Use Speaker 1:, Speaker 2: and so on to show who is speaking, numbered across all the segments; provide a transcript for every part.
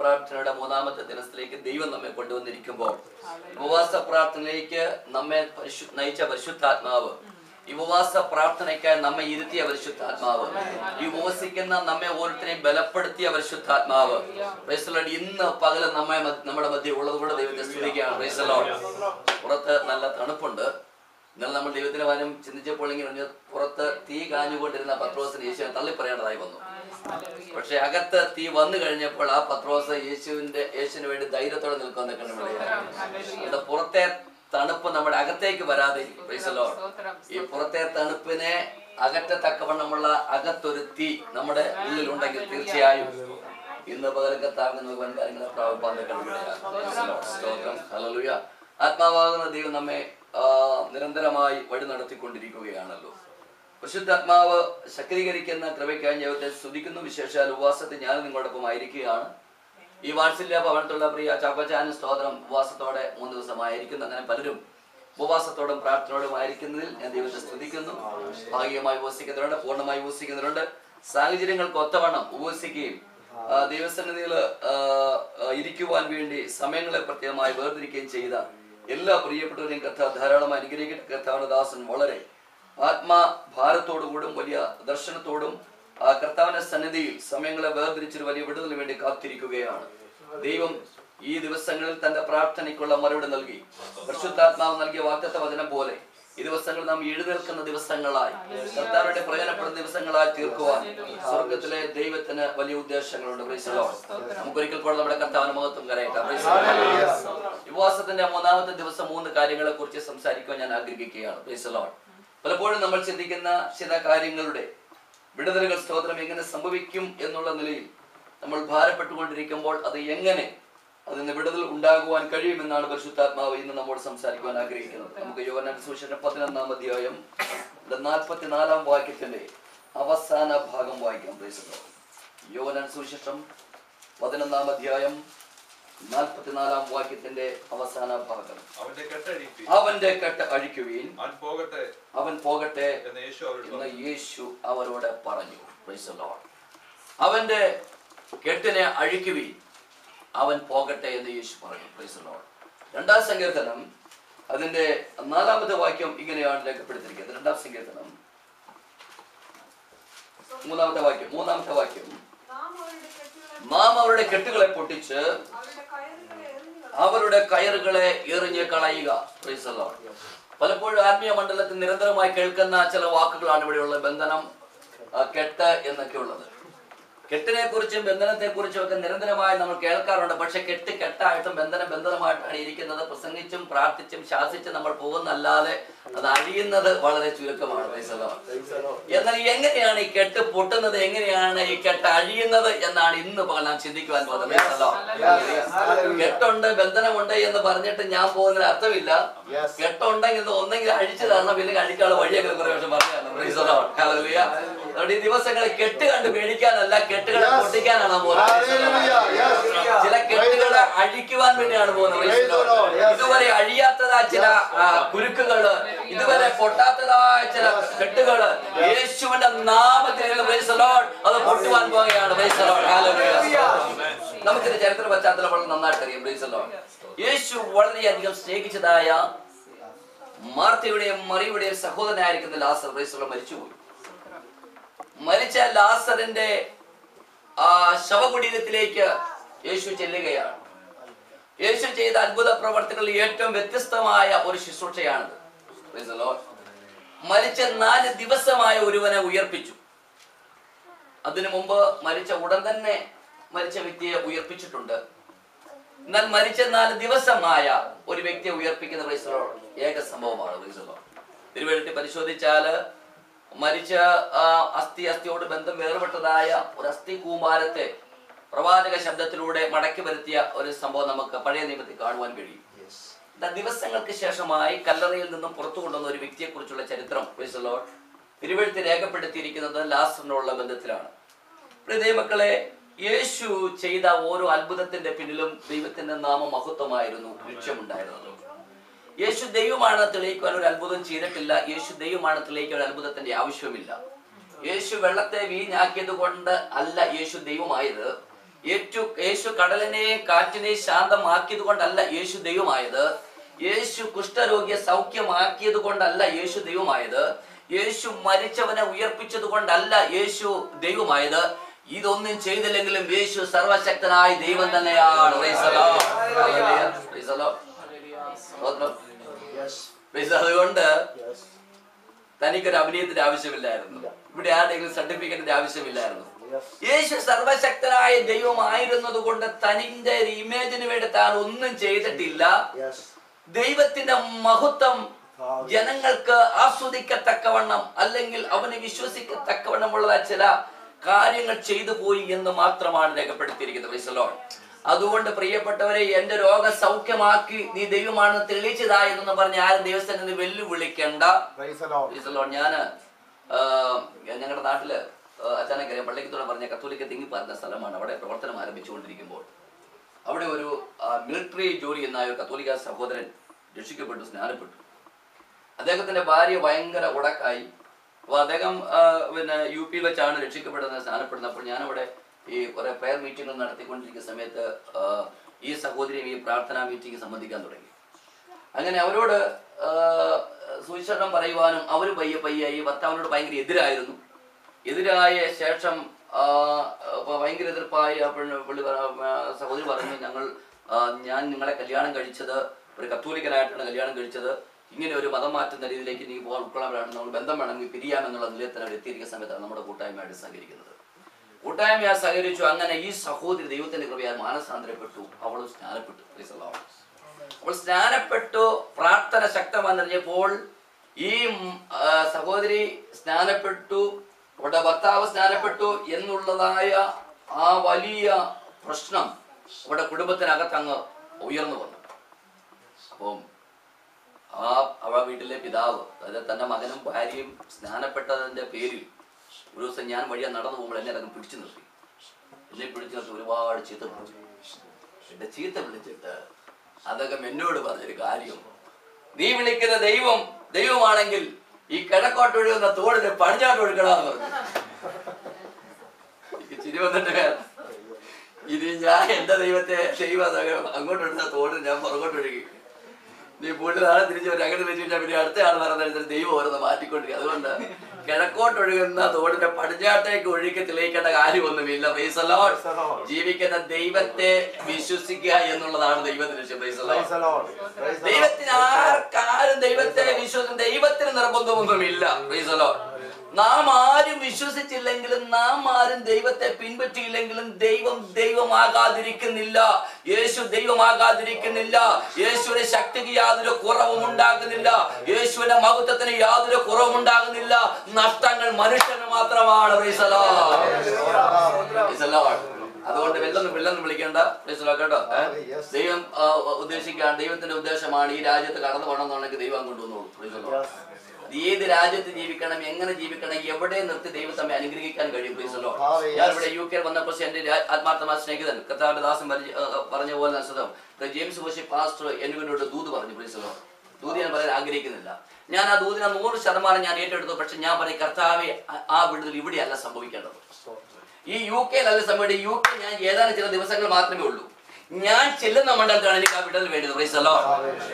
Speaker 1: പ്രാർത്ഥനയുടെ മൂന്നാമത്തെ ദിനത്തിലേക്ക് ദൈവം നമ്മെ കൊണ്ടുവന്നിരിക്കുമ്പോൾ ഉപവാസ പ്രാർത്ഥനയിലേക്ക് നമ്മെ പരിശു നയിച്ച പരിശുദ്ധാത്മാവ് ഈ ഉപവാസ പ്രാർത്ഥനയ്ക്കായി നമ്മെ ഇരുത്തിയ പരിശുദ്ധാത്മാവ് ഈ ഉപവസിക്കുന്ന നമ്മെ ഓരോരുത്തരെയും ബലപ്പെടുത്തിയ പരിശുദ്ധാത്മാവ് Praise the Lord. ഇന്ന് പകല് നമ്മെ മ- നമ്മുടെ മധ്യ ഉള്ളത് കൊണ്ട് ദൈവത്തെ സ്തുതിക്കുകയാണ് Praise the Lord. പുറത്ത് നല്ല തണുപ്പുണ്ട് ഇന്നലെ നമ്മൾ ദൈവത്തിന്റെ വനം ചിന്തിച്ചപ്പോൾ ഇങ്ങനെ പറഞ്ഞു, പുറത്ത് തീ കാഞ്ഞുകൊണ്ടിരുന്ന പത്രോസിന് യേശുവിനെ തള്ളിപ്പറയേണ്ടതായി വന്നു പക്ഷെ അകത്ത് തീ വന്നു കഴിഞ്ഞപ്പോൾ ആ പത്രോസ് യേശുവിന്റെ യേശുവിന് വേണ്ടി ധൈര്യത്തോടെ നിൽക്കുന്ന കണ്ടുപിടിയാണ് പുറത്തെ തണുപ്പ് നമ്മുടെ അകത്തേക്ക് വരാതെ Praise the Lord. ഈ പുറത്തെ തണുപ്പിനെ അകറ്റത്തക്കവണ്ണമുള്ള അകത്തൊരു തീ നമ്മുടെ ഉള്ളിലുണ്ടെങ്കിൽ തീർച്ചയായും ഇന്ന് പകരക്കത്താവിന് നമുക്ക് വൻ കാര്യങ്ങളെ പ്രാപിപ്പാന്ന് സ്തോത്രം ഹല്ലേലൂയ ആത്മാവാകുന്ന ദൈവം നമ്മെ ആ, നിരന്തരമായി വഴി നടത്തിക്കൊണ്ടിരിക്കുകയാണല്ലോ പരിശുദ്ധാത്മാവ് ശക്തീകരിക്കുന്ന കൃപയ്ക്കായി ദൈവത്തെ സ്തുതിക്കുന്നു വിശേഷാൽ ഉപവാസത്തിൽ ഞാൻ നിങ്ങളോടൊപ്പം ആയിരിക്കുകയാണ് ഈ വാത്സല്യ ഭവനത്തുള്ള പ്രിയ ചാക്കോച്ചാനും സ്തോത്രം ഉപവാസത്തോടെ മൂന്ന് ദിവസമായിരിക്കുന്നു അങ്ങനെ പലരും ഉപവാസത്തോടും പ്രാർത്ഥനയോടും ആയിരിക്കുന്നതിൽ ഞാൻ ദൈവത്തെ സ്തുതിക്കുന്നു ഭാഗികമായി ഉപവസിക്കുന്നവരുണ്ട് പൂർണ്ണമായി ഉപവസിക്കുന്നവരുണ്ട് സാഹചര്യങ്ങൾക്ക് ഒത്തവണ്ണം ഉപവസിക്കുകയും ആ, ദൈവസന്നിധിയിൽ ആ, ആ, ഇരിക്കുവാൻ വേണ്ടി സമയങ്ങളെ പ്രത്യേകമായി വേർതിരിക്കുകയും ചെയ്ത എല്ലാ പ്രിയപ്പെട്ടവരെയും കഥ ധാരാളമായി അനുഗ്രഹിക്കട്ടെ കർത്താവിന്റെ ദാസൻ വളരെ ആത്മാഭാരത്തോടുകൂടും വലിയ ദർശനത്തോടും ആ കർത്താവിന്റെ സന്നിധിയിൽ സമയങ്ങളെ വേർതിരിച്ചൊരു വലിയ വിടുതലിന് വേണ്ടി കാത്തിരിക്കുകയാണ് ദൈവം ഈ ദിവസങ്ങളിൽ തന്റെ പ്രാർത്ഥനയ്ക്കുള്ള മറുപടി നൽകി പരിശുദ്ധാത്മാവ് നൽകിയ വാക്തത്വ വചനം പോലെ ഈ ദിവസങ്ങൾ നാം എഴുന്നേൽക്കുന്ന ദിവസങ്ങളായി കർത്താവിന്റെ പ്രയോജനപ്പെടുന്ന ദിവസങ്ങളായി തീർക്കുവാൻ സ്വർഗത്തിലെ ദൈവത്തിന് വലിയ ഉദ്ദേശങ്ങളുണ്ട് Praise the Lord. നമുക്കൊരിക്കൽ കൂടെ നമ്മുടെ കർത്താവിന് മഹത്വം കരയട്ടെ Praise the Lord. ഉപവാസത്തിന്റെ മൂന്നാമത്തെ ദിവസം മൂന്ന് കാര്യങ്ങളെ കുറിച്ച് സംസാരിക്കുവാൻ ഞാൻ ആഗ്രഹിക്കുകയാണ് Praise the Lord. പലപ്പോഴും നമ്മൾ ചിന്തിക്കുന്ന ചില കാര്യങ്ങളുടെ വിടുതലുകൾ സ്തോത്രം എങ്ങനെ സംഭവിക്കും എന്നുള്ള നിലയിൽ നമ്മൾ ഭാരപ്പെട്ടുകൊണ്ടിരിക്കുമ്പോൾ അത് എങ്ങനെ അതിന് വിടുതൽ ഉണ്ടാകുവാൻ കഴിയുമെന്നാണ് പരിശുദ്ധാത്മാവ് ഇന്ന് നമ്മോട് സംസാരിക്കുവാൻ ആഗ്രഹിക്കുന്നത് നമുക്ക് യോവനാൻ സുവിശേഷം പതിനൊന്നാം അധ്യായം നാൽപ്പത്തിനാലാം വാക്യത്തിന്റെ അവസാന ഭാഗം വായിക്കാം Praise the Lord. യോവനാൻ സുവിശേഷം പതിനൊന്നാം അധ്യായം നാൽപ്പത്തിനാലാം വാക്യത്തിന്റെ അവസാന ഭാഗം
Speaker 2: അവന്റെ കെട്ടഴിപ്പി
Speaker 1: അവന്റെ കെട്ട് അഴിക്കുവീൻ
Speaker 2: അവൻ പോകട്ടെ
Speaker 1: അവൻ പോകട്ടെ
Speaker 2: എന്ന് യേശു അവരോട്
Speaker 1: എന്ന്
Speaker 2: പറഞ്ഞു
Speaker 1: യേശു അവരോട് പറഞ്ഞു Praise the Lord. അവന്റെ കെട്ടിനെ അഴിക്കുവീൻ അവൻ പോകട്ടെ എന്ന് യേശു പറഞ്ഞു Praise the Lord. രണ്ടാം സങ്കീർത്തനം അതിന്റെ നാലാമത്തെ വാക്യം ഇങ്ങനെയാണ് രേഖപ്പെടുത്തിയിരിക്കുന്നത് രണ്ടാം സങ്കീർത്തനം മൂന്നാമത്തെ വാക്യം മൂന്നാമത്തെ വാക്യം
Speaker 3: നാം അവരുടെ കെട്ടുകളെ
Speaker 1: നാം അവരുടെ കെട്ടുകളെ പൊട്ടിച്ച്
Speaker 3: അവരുടെ കയറുകളെ എറിഞ്ഞു
Speaker 1: അവരുടെ കയറുകളെ എറിഞ്ഞ് കളയുക Praise the Lord. പലപ്പോഴും ആത്മീയ മണ്ഡലത്തിൽ നിരന്തരമായി കേൾക്കുന്ന ചില വാക്കുകളാണ് ഇവിടെയുള്ള ബന്ധനം ആ, കെട്ട് എന്നൊക്കെ ഉള്ളത് കെട്ടിനെ കുറിച്ചും ബന്ധനത്തെ കുറിച്ചും ഒക്കെ നിരന്തരമായി നമ്മൾ കേൾക്കാറുണ്ട് പക്ഷെ കെട്ട് കെട്ടായിട്ടും ബന്ധനം ബന്ധനമായിട്ടാണ് ഇരിക്കുന്നത് പ്രസംഗിച്ചും പ്രാർത്ഥിച്ചും ശാസിച്ചും നമ്മൾ പോകുന്നല്ലാതെ അത് അഴിയുന്നത് വളരെ ചുരുക്കമാണ് Praise the Lord. എന്നാൽ എങ്ങനെയാണ് ഈ കെട്ട് പൊട്ടുന്നത് എങ്ങനെയാണ് ഈ കെട്ട് അഴിയുന്നത് എന്നാണ് ഇന്ന് പകൽ നാം ചിന്തിക്കുവാൻ പോകുന്നത് Praise the Lord. കെട്ടുണ്ട് ബന്ധനമുണ്ട് എന്ന് പറഞ്ഞിട്ട് ഞാൻ പോകുന്നതിന് അർത്ഥമില്ല കെട്ടുണ്ടെങ്കിൽ ഇത് ഒന്നെങ്കിൽ അഴിച്ചു തരണം പിന്നെ അഴിക്കാനുള്ള വഴിയൊക്കെ കുറെ വർഷം പറഞ്ഞു Praise the Lord. Hallelujah. അതുകൊണ്ട് ഈ ദിവസങ്ങളെ കെട്ട് കണ്ട് പേടിക്കാനല്ല കെട്ടുകളെ പൊട്ടിക്കാനാണ് പോകുന്നത് Praise the Lord. ചില കെട്ടുകളെ അഴിക്കുവാൻ വേണ്ടിയാണ് പോകുന്നത് Praise the Lord. ഇതുവരെ അഴിയാത്തതായ ചില ആ, കുരുക്കുകള് ഇതുവരെ പൊട്ടാത്തതായ ചില കെട്ടുകള് യേശുവിന്റെ നാമത്തിൽ Praise the Lord. അത് പൊട്ടുവാൻ പോകുകയാണ് Praise the Lord. Hallelujah. നമുക്കിത് ചരിത്ര പശ്ചാത്തലം വളരെ നന്നായിട്ട് അറിയാം Praise the Lord. യേശു വളരെയധികം സ്നേഹിച്ചതായ മാർത്തയുടെയും മറിയുടെയും സഹോദരനായിരിക്കുന്ന ലാസർ Praise the Lord മരിച്ചുപോയി മരിച്ച ലാസറിന്റെ ആ ശവകുടീരത്തിലേക്ക് യേശു ചെല്ലുകയാണ് യേശു ചെയ്ത അത്ഭുത പ്രവർത്തികളിൽ ഏറ്റവും വ്യത്യസ്തമായ ഒരു ശുശ്രൂഷയാണിത് Praise the Lord. മരിച്ച നാല് ദിവസമായ ഒരുവനെ ഉയർപ്പിച്ചു അതിനു മുമ്പ് മരിച്ച ഉടൻ തന്നെ മരിച്ച വ്യക്തിയെ ഉയർപ്പിച്ചിട്ടുണ്ട് എന്നാൽ മരിച്ച നാല് ദിവസമായ ഒരു വ്യക്തിയെ ഉയർപ്പിക്കുന്ന Praise the Lord ഏക സംഭവമാണ് Praise the Lord. തിരുവഴുത്തി പരിശോധിച്ചാല് മരിച്ച ആ, അസ്ഥി അസ്ഥിയോട് ബന്ധം വേർപെട്ടതായ ഒരു അസ്ഥി കൂമാരത്തെ പ്രവാചക ശബ്ദത്തിലൂടെ മടക്കി വരുത്തിയ ഒരു സംഭവം നമുക്ക് പഴയ നിയമത്തിൽ കാണുവാൻ കഴിയും എന്നാൽ ദിവസങ്ങൾക്ക് ശേഷമായി കല്ലറയിൽ നിന്നും പുറത്തു കൊണ്ടുവന്ന ഒരു വ്യക്തിയെ കുറിച്ചുള്ള ചരിത്രം Praise the Lord. തിരുവഴുത്തി രേഖപ്പെടുത്തിയിരിക്കുന്നത് ലാസറിനുള്ള ബന്ധത്തിലാണ് പ്രിയ ദൈവമക്കളെ യേശു ചെയ്ത ഓരോ അത്ഭുതത്തിന്റെ പിന്നിലും ദൈവത്തിന്റെ നാമ മഹത്വമായിരുന്നു ലക്ഷ്യമുണ്ടായിരുന്നത് യേശു ദൈവമാണെന്ന് തെളിയിക്കുവാൻ ഒരു അത്ഭുതം ചെയ്തിട്ടില്ല യേശു ദൈവമാണെന്ന് തെളിയിക്കാൻ ഒരു അത്ഭുതത്തിന്റെ ആവശ്യമില്ല യേശു വെള്ളത്തെ വീഞ്ഞാക്കിയത് കൊണ്ട് അല്ല യേശു ദൈവമായത് ഏറ്റു യേശു കടലിനെയും കാറ്റിനെയും ശാന്തമാക്കിയത് കൊണ്ടല്ല യേശു ദൈവമായത് യേശു കുഷ്ഠരോഗിയെ സൗഖ്യമാക്കിയത് കൊണ്ടല്ല യേശു ദൈവമായത് യേശു മരിച്ചവനെ ഉയർപ്പിച്ചത് കൊണ്ടല്ല യേശു ദൈവമായത് ഇതൊന്നും ചെയ്തില്ലെങ്കിലും യേശു സർവശക്തനായ ദൈവം തന്നെയാണ് Praise the Lord. Hallelujah. Praise the Lord. സ്തോത്രം.
Speaker 2: Yes.
Speaker 1: Praise the- അതുകൊണ്ട്
Speaker 2: Yes.
Speaker 1: തനിക്കൊരു അഭിനയത്തിന്റെ ആവശ്യമില്ലായിരുന്നു ഇവിടെ ആരുടെയെങ്കിലും സർട്ടിഫിക്കറ്റിന്റെ ആവശ്യമില്ലായിരുന്നു
Speaker 2: Yes.
Speaker 1: യേശു സർവശക്തനായ ദൈവമായിരുന്നത് കൊണ്ട് തനിന്റെ ഒരു ഇമേജിന് വേണ്ടി താൻ ഒന്നും ചെയ്തിട്ടില്ല
Speaker 2: Yes.
Speaker 1: ദൈവത്തിന്റെ മഹത്വം ജനങ്ങൾക്ക് ആസ്വദിക്കത്തക്കവണ്ണം അല്ലെങ്കിൽ അവന് വിശ്വസിക്കത്തക്കവണ്ണമുള്ള ചില കാര്യങ്ങൾ ചെയ്തു പോയി എന്ന് മാത്രമാണ് രേഖപ്പെടുത്തിയിരിക്കുന്നത് Praise the Lord. അതുകൊണ്ട് പ്രിയപ്പെട്ടവരെ എന്റെ രോഗം സൗഖ്യമാക്കി നീ ദൈവമാണെന്ന് തെളിയിച്ചതാ എന്ന് പറഞ്ഞ് ആരും ദൈവസ്ഥനെ വെല്ലുവിളിക്കണ്ട
Speaker 2: Praise the Lord.
Speaker 1: Praise the Lord. ഞാന് ആ, ഞങ്ങളുടെ നാട്ടില് ആ, അച്ഛനക്കറിയാം പള്ളിക്കത്തോടെ പറഞ്ഞ കത്തോലിക്ക തിങ്ങി പറഞ്ഞ സ്ഥലമാണ് അവിടെ പ്രവർത്തനം ആരംഭിച്ചുകൊണ്ടിരിക്കുമ്പോൾ അവിടെ ഒരു മിലിറ്ററി ജോലി എന്ന ഒരു കത്തോലിക്ക സഹോദരൻ രക്ഷിക്കപ്പെട്ടു സ്നാനപ്പെട്ടു അദ്ദേഹത്തിന്റെ ഭാര്യ ഭയങ്കര ഉടക്കായി അപ്പോൾ അദ്ദേഹം ആ, പിന്നെ യു പിയിൽ വെച്ചാണ് രക്ഷിക്കപ്പെടുന്നത് സ്നാനപ്പെടുന്നത് അപ്പോൾ ഞാനവിടെ ഈ കുറെ പ്രയർ മീറ്റിംഗുകൾ നടത്തിക്കൊണ്ടിരിക്കുന്ന സമയത്ത് ആ, ഈ സഹോദരിയും ഈ പ്രാർത്ഥനാ മീറ്റിംഗ് സംബന്ധിക്കാൻ തുടങ്ങി അങ്ങനെ അവരോട് ആ, സുവിശേഷം പറയുവാനും അവർ പയ്യെ പയ്യെ ഈ ഭർത്താവിനോട് ഭയങ്കര എതിരായിരുന്നു എതിരായ ശേഷം ആ, അപ്പൊ ഭയങ്കര എതിർപ്പായി ആ പെണ്ണ് പുള്ളി പറ- ആ, സഹോദരി പറഞ്ഞു ഞങ്ങൾ ആ, ഞാൻ നിങ്ങളെ കല്യാണം കഴിച്ചത് ഒരു കത്തോലിക്കനായിട്ടാണ് കല്യാണം കഴിച്ചത് ഇങ്ങനെ ഒരു മതം മാറ്റുന്ന രീതിയിലേക്ക് നീ പോകാൻ ഉൾക്കൊള്ളാൻ നമ്മൾ ബന്ധം വേണമെങ്കിൽ പിരിയാമെന്നുള്ള നിലയിൽ അവർ എത്തിയിരിക്കുന്ന സമയത്താണ് നമ്മുടെ കൂട്ടായ്മയായിട്ട് സഹകരിക്കുന്നത് കൂട്ടായ്മയാ സഹകരിച്ചു അങ്ങനെ ഈ സഹോദരി ദൈവത്തിന്റെ കൃപയാൽ മാനസാന്തരപ്പെട്ടു അവളും സ്നാനപ്പെട്ടു Praise the Lord. അവൾ സ്നാനപ്പെട്ടു പ്രാർത്ഥന ശക്തമാണെന്നറിഞ്ഞപ്പോൾ ഈ ഉം, ആ, സഹോദരി സ്നാനപ്പെട്ടു അവളുടെ ഭർത്താവ് സ്നാനപ്പെട്ടു എന്നുള്ളതായ ആ വലിയ പ്രശ്നം അവരുടെ കുടുംബത്തിനകത്ത് അങ്ങ് ഉയർന്നു വന്നു അപ്പം ആ അവ വീട്ടിലെ പിതാവ് അതായത് തന്റെ മകനും ഭാര്യയും സ്നാനപ്പെട്ടതിന്റെ പേരിൽ ഒരു ദിവസം ഞാൻ വഴിയാ നടന്നു പോകുമ്പോൾ എന്നെ അതങ്ങ് പിടിച്ചു നിർത്തി എന്നെ പിടിച്ചു നിർത്തി ഒരുപാട് ചീത്ത വിളിച്ചു എന്റെ ചീത്ത വിളിച്ചിട്ട് അതൊക്കെ എന്നോട് പറഞ്ഞൊരു കാര്യം നീ വിളിക്കുന്ന ദൈവം ദൈവമാണെങ്കിൽ ഈ കിഴക്കോട്ട് ഒഴുകുന്ന തോടിന് പടിഞ്ഞാട്ട് ഒഴുകണമെന്ന് പറഞ്ഞു എനിക്ക് ചിരി വന്നിട്ട് ഇനി ഞാൻ എന്റെ ദൈവത്തെ ദൈവം അങ്ങോട്ട് എടുത്ത തോടിന് ഞാൻ പുറകോട്ട് ഒഴുകി നീ പുള്ളി നാളെ തിരിച്ചു വരും അങ്ങനെ വെച്ച് കഴിഞ്ഞാൽ പിന്നെ അടുത്ത ആൾ പറയുന്നത് ദൈവം ഓരോന്ന് മാറ്റിക്കൊണ്ടിരിക്കും അതുകൊണ്ട് കിഴക്കോട്ട് ഒഴുകുന്ന തോടിന്റെ പടിഞ്ഞാട്ടേക്ക് ഒഴുകി തെളിയിക്കേണ്ട കാര്യമൊന്നുമില്ല Praise the Lord.
Speaker 2: Praise the Lord.
Speaker 1: ജീവിക്കുന്ന ദൈവത്തെ വിശ്വസിക്കുക എന്നുള്ളതാണ് ദൈവത്തിന് ലക്ഷ്യം Praise the Lord.
Speaker 2: Praise the Lord. Praise the Lord.
Speaker 1: ദൈവത്തിന് ആർക്കാരും ദൈവത്തെ വിശ്വസിക്കും ദൈവത്തിന് നിർബന്ധമൊന്നുമില്ല Praise the Lord. നാം ആരും വിശ്വസിച്ചില്ലെങ്കിലും നാം ആരും ദൈവത്തെ പിൻപറ്റിയില്ലെങ്കിലും ദൈവം ദൈവമാകാതിരിക്കുന്നില്ല യേശു ദൈവമാകാതിരിക്കുന്നില്ല യേശുവിന്റെ ശക്തിക്ക് യാതൊരു കുറവും ഉണ്ടാകുന്നില്ല യേശുവിന്റെ മഹത്വത്തിന് യാതൊരു കുറവും ഉണ്ടാകുന്നില്ല നഷ്ടങ്ങൾ മനുഷ്യന് മാത്രമാണ് Praise the Lord. Praise the Lord. അതുകൊണ്ട് വെല്ലൊന്നും വെല്ലെന്ന് വിളിക്കേണ്ട Praise the Lord കേട്ടോ ഏ?
Speaker 2: Yes.
Speaker 1: ദൈവം ആ, ഉദ്ദേശിക്കാൻ ദൈവത്തിന്റെ ഉദ്ദേശമാണ് ഈ രാജ്യത്ത് കടന്നു പോകണമെന്നുണ്ടെങ്കിൽ ദൈവം കൊണ്ടുവന്നോളൂ Praise the Lord.
Speaker 2: Yes.
Speaker 1: അത് ഏത് രാജ്യത്ത് ജീവിക്കണം എങ്ങനെ ജീവിക്കണം എവിടെ നിർത്തി ദൈവം തമ്മിൽ അനുഗ്രഹിക്കാൻ കഴിയും Praise the Lord.
Speaker 2: Hallelujah.
Speaker 1: ഞാൻ ഇവിടെ യു കെ വന്നപ്പോൾ എന്റെ രാ- ആത്മാർത്ഥമായ സ്നേഹിതൻ കർത്താവിന്റെ ദാസൻ പറഞ്ഞ ആ, ആ, പറഞ്ഞ പോലെ നഷ്ടം ജെയിംസ് ബോഷി പാസ്റ്റർ എന്നോട് ദൂത് പറഞ്ഞു Praise the Lord. ദൂത് ഞാൻ പറയാൻ ആഗ്രഹിക്കുന്നില്ല ഞാൻ ആ ദൂതിനെ നൂറ് ശതമാനം ഞാൻ ഏറ്റെടുത്തു പക്ഷെ ഞാൻ പറയും കർത്താവെ ആ- ആ വിടുതൽ ഇവിടെയല്ല സംഭവിക്കേണ്ടത് ഈ യു കെയിലല്ല സംഭവിച്ചത് യു കെ ഞാൻ ഏതാനും ചില ദിവസങ്ങൾ മാത്രമേ ഉള്ളൂ ഞാൻ ചെല്ലുന്ന മണ്ഡലത്താണ് എനിക്ക് ആ വിടൽ വേണ്ടത് Praise the Lord.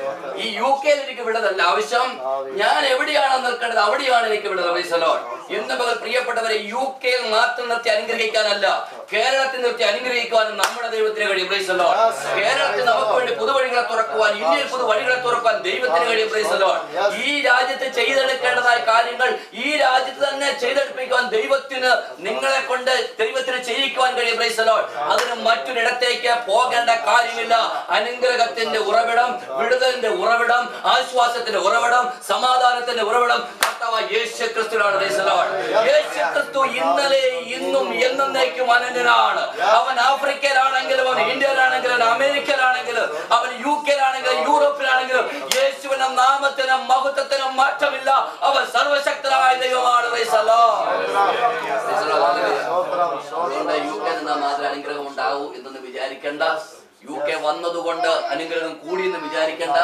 Speaker 1: ഈ യു കെയിൽ എനിക്ക് വിടതല്ല ആവശ്യം ഞാൻ എവിടെയാണ് നിൽക്കേണ്ടത് അവിടെയാണ് എനിക്ക് വിടത് Praise the Lord. ഇന്ന് മുതൽ പ്രിയപ്പെട്ടവരെ യു കെയിൽ മാത്രം നിർത്തി അനുഗ്രഹിക്കാനല്ല കേരളത്തിൽ നിർത്തി അനുഗ്രഹിക്കുവാനും നമ്മുടെ ദൈവത്തിന് കഴിയും Praise the Lord. കേരളത്തിൽ നമുക്ക് വേണ്ടി പുതുവഴികളെ തുറക്കുവാൻ ഇന്ത്യയിൽ പുതു വഴികളെ തുറക്കുവാൻ ദൈവത്തിന് കഴിയും Praise the Lord. ഈ രാജ്യത്ത് ചെയ്തെടുക്കേണ്ടതായ കാര്യങ്ങൾ ഈ രാജ്യത്ത് തന്നെ ചെയ്തെടുപ്പിക്കുവാൻ ദൈവത്തിന് നിങ്ങളെ കൊണ്ട് ദൈവത്തിന് ചെയ്യിക്കുവാൻ കഴിയും Praise the Lord. അതിന് മറ്റൊരിടത്തേക്ക് പോകേണ്ട കാര്യമില്ല അനുഗ്രഹത്തിന്റെ ഉറവിടം വിടുതലിന്റെ ഉറവിടം ആശ്വാസത്തിന്റെ ഉറവിടം സമാധാനത്തിന്റെ ഉറവിടം കർത്താവായ യേശു ക്രിസ്തുവിനാണ് Praise the Lord. യേശു ക്രിസ്തു ഇന്നലെ ഇന്നും എന്നേക്കും അനന്യനാണ് അവൻ ആഫ്രിക്കയിലാണെങ്കിലും അവൻ ഇന്ത്യയിലാണെങ്കിലും അവൻ അമേരിക്കയിലാണെങ്കിലും അവൻ യു കെയിലാണെങ്കിലും യൂറോപ്പിലാണെങ്കിലും യേശുവിന്റെ നാമത്തിനും മഹത്വത്തിനും മാറ്റമില്ല അവൻ സർവശക്തനായ ദൈവമാണ് Praise the Lord. Praise the Lord.
Speaker 2: സ്തോത്രം,
Speaker 1: അതുകൊണ്ട് യു കെ നിന്നാൽ മാത്രമേ അനുഗ്രഹം ഉണ്ടാവൂ എന്നൊന്ന് വിചാരിക്കണ്ട യു കെ വന്നതുകൊണ്ട് അനുഗ്രഹം കൂടി എന്ന് വിചാരിക്കണ്ട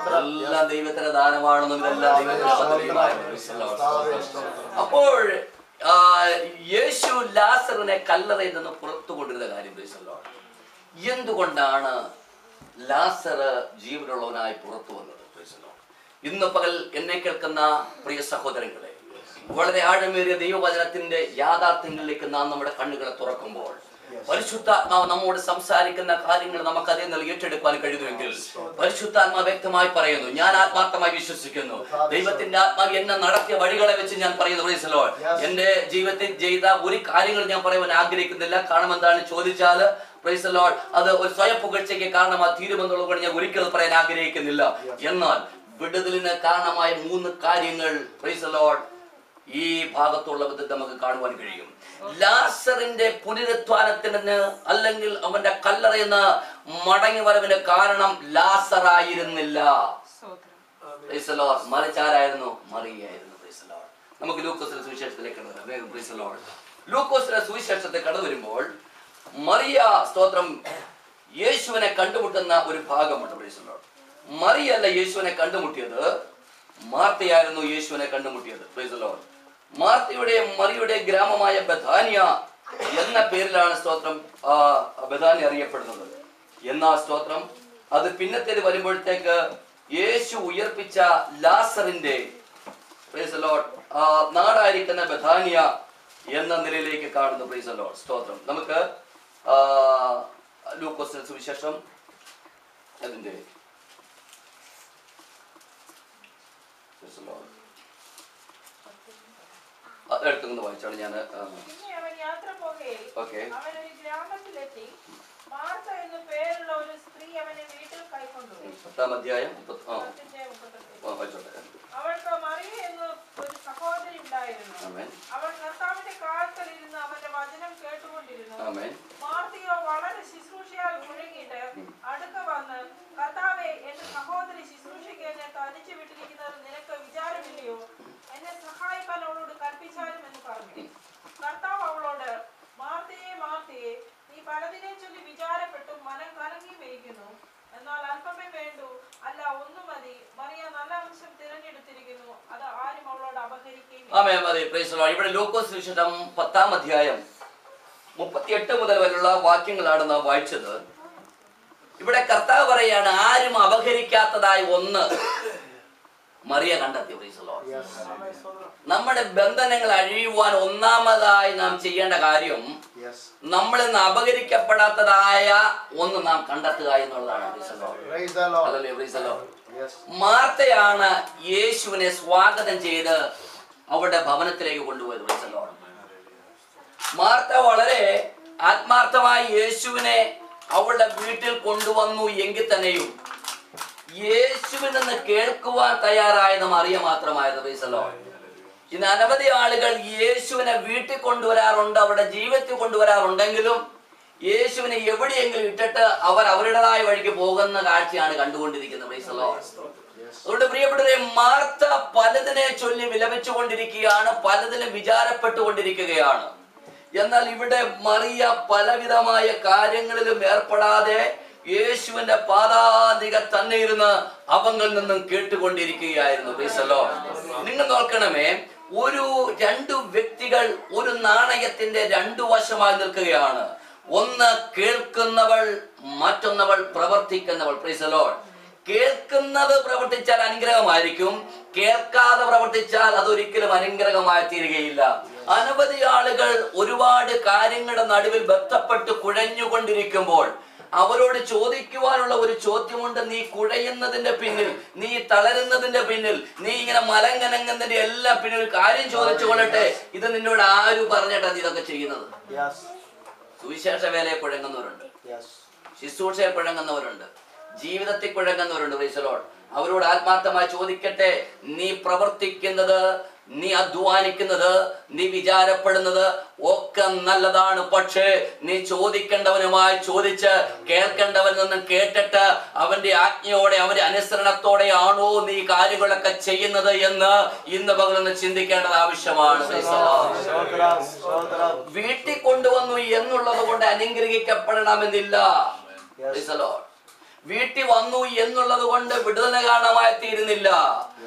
Speaker 1: എല്ലാം ദൈവത്തിന്റെ ദാനമാണെന്നും ഇതെല്ലാം ദൈവത്തിന്റെ പദ്ധതിയുമാണ്. അപ്പോൾ ആ, യേശു ലാസറിനെ കല്ലറയിൽ നിന്ന് പുറത്തു കൊണ്ടിരുന്ന കാര്യം praise the Lord. എന്തുകൊണ്ടാണ് ലാസർ ജീവനുള്ളവനായി പുറത്തു വന്നത് praise the Lord. ഇന്ന് പകൽ എന്നെ കേൾക്കുന്ന പ്രിയ സഹോദരങ്ങളെ വളരെ ആഴമേറിയ ദൈവവചനത്തിന്റെ യാഥാർത്ഥ്യങ്ങളിലേക്ക് നാം നമ്മുടെ കണ്ണുകളെ തുറക്കുമ്പോൾ പരിശുദ്ധാത്മാവ് നമ്മോട് സംസാരിക്കുന്ന കാര്യങ്ങൾ നമുക്ക് അതേ നൽകി ഏറ്റെടുക്കാൻ കഴിയുമെങ്കിൽ പരിശുദ്ധാത്മാവ് വ്യക്തമായി പറയുന്നു ഞാൻ ആത്മാർത്ഥമായി വിശ്വസിക്കുന്നു ദൈവത്തിന്റെ ആത്മാവ് എന്നെ നടത്തിയ വഴികളെ വെച്ച് ഞാൻ പറയുന്നു praise the Lord. എന്റെ ജീവിതത്തിൽ ചെയ്ത ഒരു കാര്യങ്ങൾ ഞാൻ പറയുവാൻ ആഗ്രഹിക്കുന്നില്ല കാരണം എന്താണ് ചോദിച്ചാൽ പ്രൈസ് the Lord, അത് ഒരു സ്വയം പുകഴ്ചയ്ക്ക് കാരണമാ തീരുമെന്നുള്ളത് കൊണ്ട് ഞാൻ ഒരിക്കലും പറയാൻ ആഗ്രഹിക്കുന്നില്ല എന്നാൽ വിടുതലിന് കാരണമായ മൂന്ന് കാര്യങ്ങൾ പ്രൈസ് the Lord, ഈ ഭാഗത്തുള്ള വിധത്തിൽ നമുക്ക് കാണുവാൻ കഴിയും ലാസറിന്റെ പുനരുത്ഥാനത്തിന് അല്ലെങ്കിൽ അവന്റെ കല്ലറയിൽ നിന്ന് മടങ്ങി വരവിന് കാരണം ലാസറായിരുന്നില്ല Praise the Lord. മറിച്ച് ആരായിരുന്നു മറിയായിരുന്നു Praise the Lord. നമുക്ക് ലൂക്കോസിന്റെ സുവിശേഷത്തിലേക്ക് കടന്നു വരാം. വേഗം Praise the Lord. ലൂക്കോസിന്റെ സുവിശേഷത്തെ കടന്നു വരുമ്പോൾ മറിയ സ്തോത്രം യേശുവിനെ കണ്ടുമുട്ടുന്ന ഒരു ഭാഗമുണ്ട് Praise the Lord. മറിയല്ല യേശുവിനെ കണ്ടുമുട്ടിയത് മാർത്തയായിരുന്നു യേശുവിനെ കണ്ടുമുട്ടിയത് Praise the Lord. മാർത്തയുടെ മറിയുടെ ഗ്രാമമായ ബഥാനിയ എന്ന പേരിലാണ് സ്തോത്രം ആ, ബഥാനിയ അറിയപ്പെടുന്നത് എന്നാ സ്തോത്രം അത് പിന്നത്തേത് വരുമ്പോഴത്തേക്ക് യേശു ഉയർപ്പിച്ച ലാസറിന്റെ praise the Lord, ആ, നാടായിരിക്കുന്ന ബഥാനിയ എന്ന നിലയിലേക്ക് കാണുന്നു പ്രൈസ് ലോഡ് സ്തോത്രം നമുക്ക് ആ, ലൂക്കോസിന്റെ സുവിശേഷം അതിന്റെ praise the Lord. അത് എടുത്തുകൊണ്ട് വായിച്ചാണ് ഞാൻ
Speaker 3: പിന്നെ അവൻ യാത്ര പോകെ
Speaker 1: ഓക്കെ
Speaker 3: അവൻ ഒരു ഗ്രാമത്തിലെത്തി മാർത്ത എന്നു പേരുള്ള ഒരു സ്ത്രീ അവനെ വീട്ടിൽ കൈക്കൊണ്ടുപോയി
Speaker 1: പത്താം അധ്യായം മുപ്പത്തി ആ
Speaker 3: പത്തിന്റെ മുപ്പത്തെട്ട്.
Speaker 1: ആ, വായിച്ചോട്ടെ
Speaker 3: അവൾക്ക് മറിയ എന്ന് ഒരു സഹോദരി ഉണ്ടായിരുന്നു
Speaker 1: ആമേൻ
Speaker 3: അവൾ കർത്താവിന്റെ കാൽക്കൽ ഇരുന്ന് അവന്റെ വചനം കേട്ടുകൊണ്ടിരുന്നു
Speaker 1: ആമേൻ
Speaker 3: മാർത്തിയോ വളരെ ശുശ്രൂഷയാൽ മുഴങ്ങിയിട്ട് അടുക്ക വന്ന് കർത്താവെ എന്റെ സഹോദരി ശുശ്രൂഷയ്ക്ക് എന്നെ തനിച്ചു വിട്ടിരിക്കുന്നത് നിനക്ക് വിചാരമില്ലയോ എന്നെ സഹായിക്കാൻ അവളോട് കൽപ്പിച്ചാലും എന്ന് പറഞ്ഞു കർത്താവ് അവളോട് മാർത്തിയെ മാർത്തിയെ നീ പലതിനെ ചൊല്ലി വിചാരപ്പെട്ടു മനം കലങ്ങി വയ്ക്കുന്നു എന്നാൽ അല്പമേ വേണ്ടൂ അല്ല ഒന്നു മതി മറിയ നല്ല അംശം തിരഞ്ഞെടുത്തിരിക്കുന്നു അത് ആരും അവളോട് അപഹരിക്കുകയും
Speaker 1: ആമേ മതി പ്രൈസ് ലോർഡ്. ഇവിടെ ലൂക്കോസ് സുവിശേഷം പത്താം അധ്യായം മുപ്പത്തിയെട്ട് മുതൽ വരെയുള്ള വാക്യങ്ങളാണ് നാം വായിച്ചത് ഇവിടെ കർത്താവ് പറയാണ് ആരും അപഹരിക്കാത്തതായി ഒന്ന് മറിയ കണ്ടെത്തി പ്രൈസ് ലോർഡ്.
Speaker 2: Yes.
Speaker 1: നമ്മുടെ ബന്ധനങ്ങൾ അഴിയുവാൻ ഒന്നാമതായി നാം ചെയ്യേണ്ട കാര്യം
Speaker 2: Yes.
Speaker 1: നമ്മളിൽ നിന്ന് അപഹരിക്കപ്പെടാത്തതായ ഒന്ന് നാം കണ്ടെത്തുക എന്നുള്ളതാണ് praise lord.
Speaker 2: Praise the Lord.
Speaker 1: ഹല്ലേലൂയ, പ്രൈസ് ദി ലോർഡ്.
Speaker 2: Yes.
Speaker 1: മാർത്തയാണ് യേശുവിനെ സ്വാഗതം ചെയ്ത് അവരുടെ ഭവനത്തിലേക്ക് കൊണ്ടുപോയത് praise the Lord. മാർത്ത വളരെ ആത്മാർത്ഥമായി യേശുവിനെ അവളുടെ വീട്ടിൽ കൊണ്ടുവന്നു എങ്കിൽ തന്നെയും യേശുവിൽ നിന്ന് കേൾക്കുവാൻ തയ്യാറായത് മറിയ മാത്രമായത് praise the Lord. ഇന്ന് അനവധി ആളുകൾ യേശുവിനെ വീട്ടിൽ കൊണ്ടുവരാറുണ്ട് അവരുടെ ജീവിതത്തിൽ കൊണ്ടുവരാറുണ്ടെങ്കിലും യേശുവിനെ എവിടെയെങ്കിലും ഇട്ടിട്ട് അവർ അവരുടേതായ വഴിക്ക് പോകുന്ന കാഴ്ചയാണ് കണ്ടുകൊണ്ടിരിക്കുന്നത് praise the Lord. അതുകൊണ്ട് പ്രിയപ്പെട്ടവരെ മാർത്ത പലതിനെ ചൊല്ലി വിലപിച്ചുകൊണ്ടിരിക്കുകയാണ് പലതിലും വിചാരപ്പെട്ടുകൊണ്ടിരിക്കുകയാണ് എന്നാൽ ഇവിടെ മറിയ പലവിധമായ കാര്യങ്ങളിലും ഏർപ്പെടാതെ യേശുവിന്റെ പാതാതിക തന്നെ ഇരുന്ന് അവങ്ങളിൽ നിന്നും കേട്ടുകൊണ്ടിരിക്കുകയായിരുന്നു Praise the Lord. നിങ്ങൾ നോക്കണമേ ഒരു രണ്ടു വ്യക്തികൾ ഒരു നാണയത്തിന്റെ രണ്ടു വശമായി നിൽക്കുകയാണ് ഒന്ന് കേൾക്കുന്നവൾ മറ്റൊന്നവൾ പ്രവർത്തിക്കുന്നവൾ Praise the Lord. കേൾക്കുന്നത് പ്രവർത്തിച്ചാൽ അനുഗ്രഹമായിരിക്കും കേൾക്കാതെ പ്രവർത്തിച്ചാൽ അതൊരിക്കലും അനുഗ്രഹമായി തീരുകയില്ല അനവധി ആളുകൾ ഒരുപാട് കാര്യങ്ങളുടെ നടുവിൽ ബന്ധപ്പെട്ട് കുഴഞ്ഞുകൊണ്ടിരിക്കുമ്പോൾ അവരോട് ചോദിക്കുവാനുള്ള ഒരു ചോദ്യമുണ്ട് നീ കുഴയുന്നതിന്റെ പിന്നിൽ നീ തളരുന്നതിന്റെ പിന്നിൽ നീ ഇങ്ങനെ മലങ്കനങ്ങുന്നതിന്റെ എല്ലാം പിന്നിൽ ഒരു കാര്യം ചോദിച്ചു കൊള്ളട്ടെ ഇത് നിന്നോട് ആര് പറഞ്ഞിട്ടാ നീ ഇതൊക്കെ ചെയ്യുന്നത്
Speaker 2: Yes.
Speaker 1: സുവിശേഷ വേലയെ കുഴങ്ങുന്നവരുണ്ട്
Speaker 2: Yes.
Speaker 1: ശുശ്രൂഷയെ കുഴങ്ങുന്നവരുണ്ട് ജീവിതത്തിൽ കുഴങ്ങുന്നവരുണ്ട് പ്രീസലോട് അവരോട് ആത്മാർത്ഥമായി ചോദിക്കട്ടെ നീ പ്രവർത്തിക്കുന്നത് നീ അധ്വാനിക്കുന്നത് നീ വിചാരപ്പെടുന്നത് ഒക്കെ നല്ലതാണ് പക്ഷേ നീ ചോദിക്കേണ്ടവനുമായി ചോദിച്ച് കേൾക്കേണ്ടവനിൽ നിന്നും കേട്ടിട്ട് അവന്റെ ആജ്ഞയോടെ അവന്റെ അനുസരണത്തോടെയാണോ നീ കാര്യങ്ങളൊക്കെ ചെയ്യുന്നത് എന്ന് ഇന്ന് പകലൊന്ന് ചിന്തിക്കേണ്ടത് ആവശ്യമാണ് Praise the Lord.
Speaker 2: Stotram. Stotram.
Speaker 1: വീട്ടിൽ കൊണ്ടുവന്നു എന്നുള്ളത് കൊണ്ട് അനുഗ്രഹിക്കപ്പെടണമെന്നില്ല
Speaker 2: Yes.
Speaker 1: Praise the Lord. വീട്ടിൽ വന്നു എന്നുള്ളത് കൊണ്ട് വിടുതല കാരണമായി തീരുന്നില്ല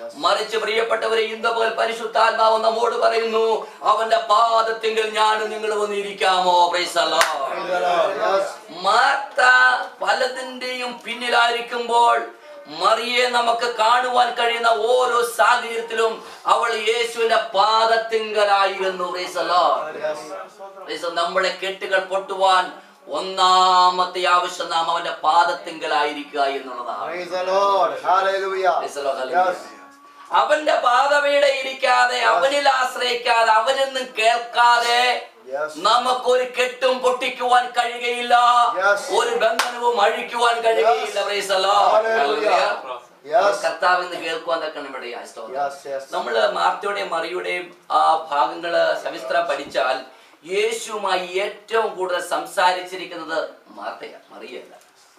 Speaker 1: മറിച്ച് പ്രിയപ്പെട്ടവരെ ഇന്ന് പകൽ പരിശുദ്ധാത്മാവ് നമ്മോട് പറയുന്നു അവന്റെ പാദത്തെങ്കിൽ ഞാൻ നിങ്ങൾ വന്നിരിക്കാമോ Praise the Lord.
Speaker 2: Praise the Lord. Yes.
Speaker 1: Martha പലതിന്റെയും പിന്നിലായിരിക്കുമ്പോൾ മറിയെ നമുക്ക് കാണുവാൻ കഴിയുന്ന ഓരോ സാഹചര്യത്തിലും അവൾ യേശുവിന്റെ പാദത്തിങ്കലായിരുന്നു Praise the Lord.
Speaker 2: Yes.
Speaker 1: Praise the Lord. നമ്മുടെ കെട്ടുകൾ പൊട്ടുവാൻ ഒന്നാമത്തെ ആവശ്യം നാം അവന്റെ പാദത്തിങ്കലായിരിക്കുക എന്നുള്ളതാണ്
Speaker 2: Praise the Lord. Hallelujah.
Speaker 1: Praise the Lord. Hallelujah.
Speaker 2: Yes.
Speaker 1: അവന്റെ പാദവീടെ ഇരിക്കാതെ അവനിൽ ആശ്രയിക്കാതെ അവനൊന്നും കേൾക്കാതെ
Speaker 2: Yes.
Speaker 1: നമുക്കൊരു കെട്ടും പൊട്ടിക്കുവാൻ കഴിയുകയില്ല
Speaker 2: Yes.
Speaker 1: ഒരു ബന്ധനവും അഴിക്കുവാൻ കഴിയുകയില്ല
Speaker 2: Yes.
Speaker 1: Praise the Lord.
Speaker 2: Hallelujah.
Speaker 1: Hallelujah.
Speaker 2: Yes.
Speaker 1: കർത്താവിന്ന് കേൾക്കുവാൻ തക്കണം ഇവിടെ ആ സ്തോത്രം.
Speaker 2: Yes. Yes.
Speaker 1: നമ്മള് മാർത്തയുടെയും മറിയുടെയും ആ ഭാഗങ്ങള് സവിസ്തരം പഠിച്ചാൽ യേശുവുമായി ഏറ്റവും കൂടുതൽ സംസാരിച്ചിരിക്കുന്നത് മാർത്തയാണ് മറിയല്ല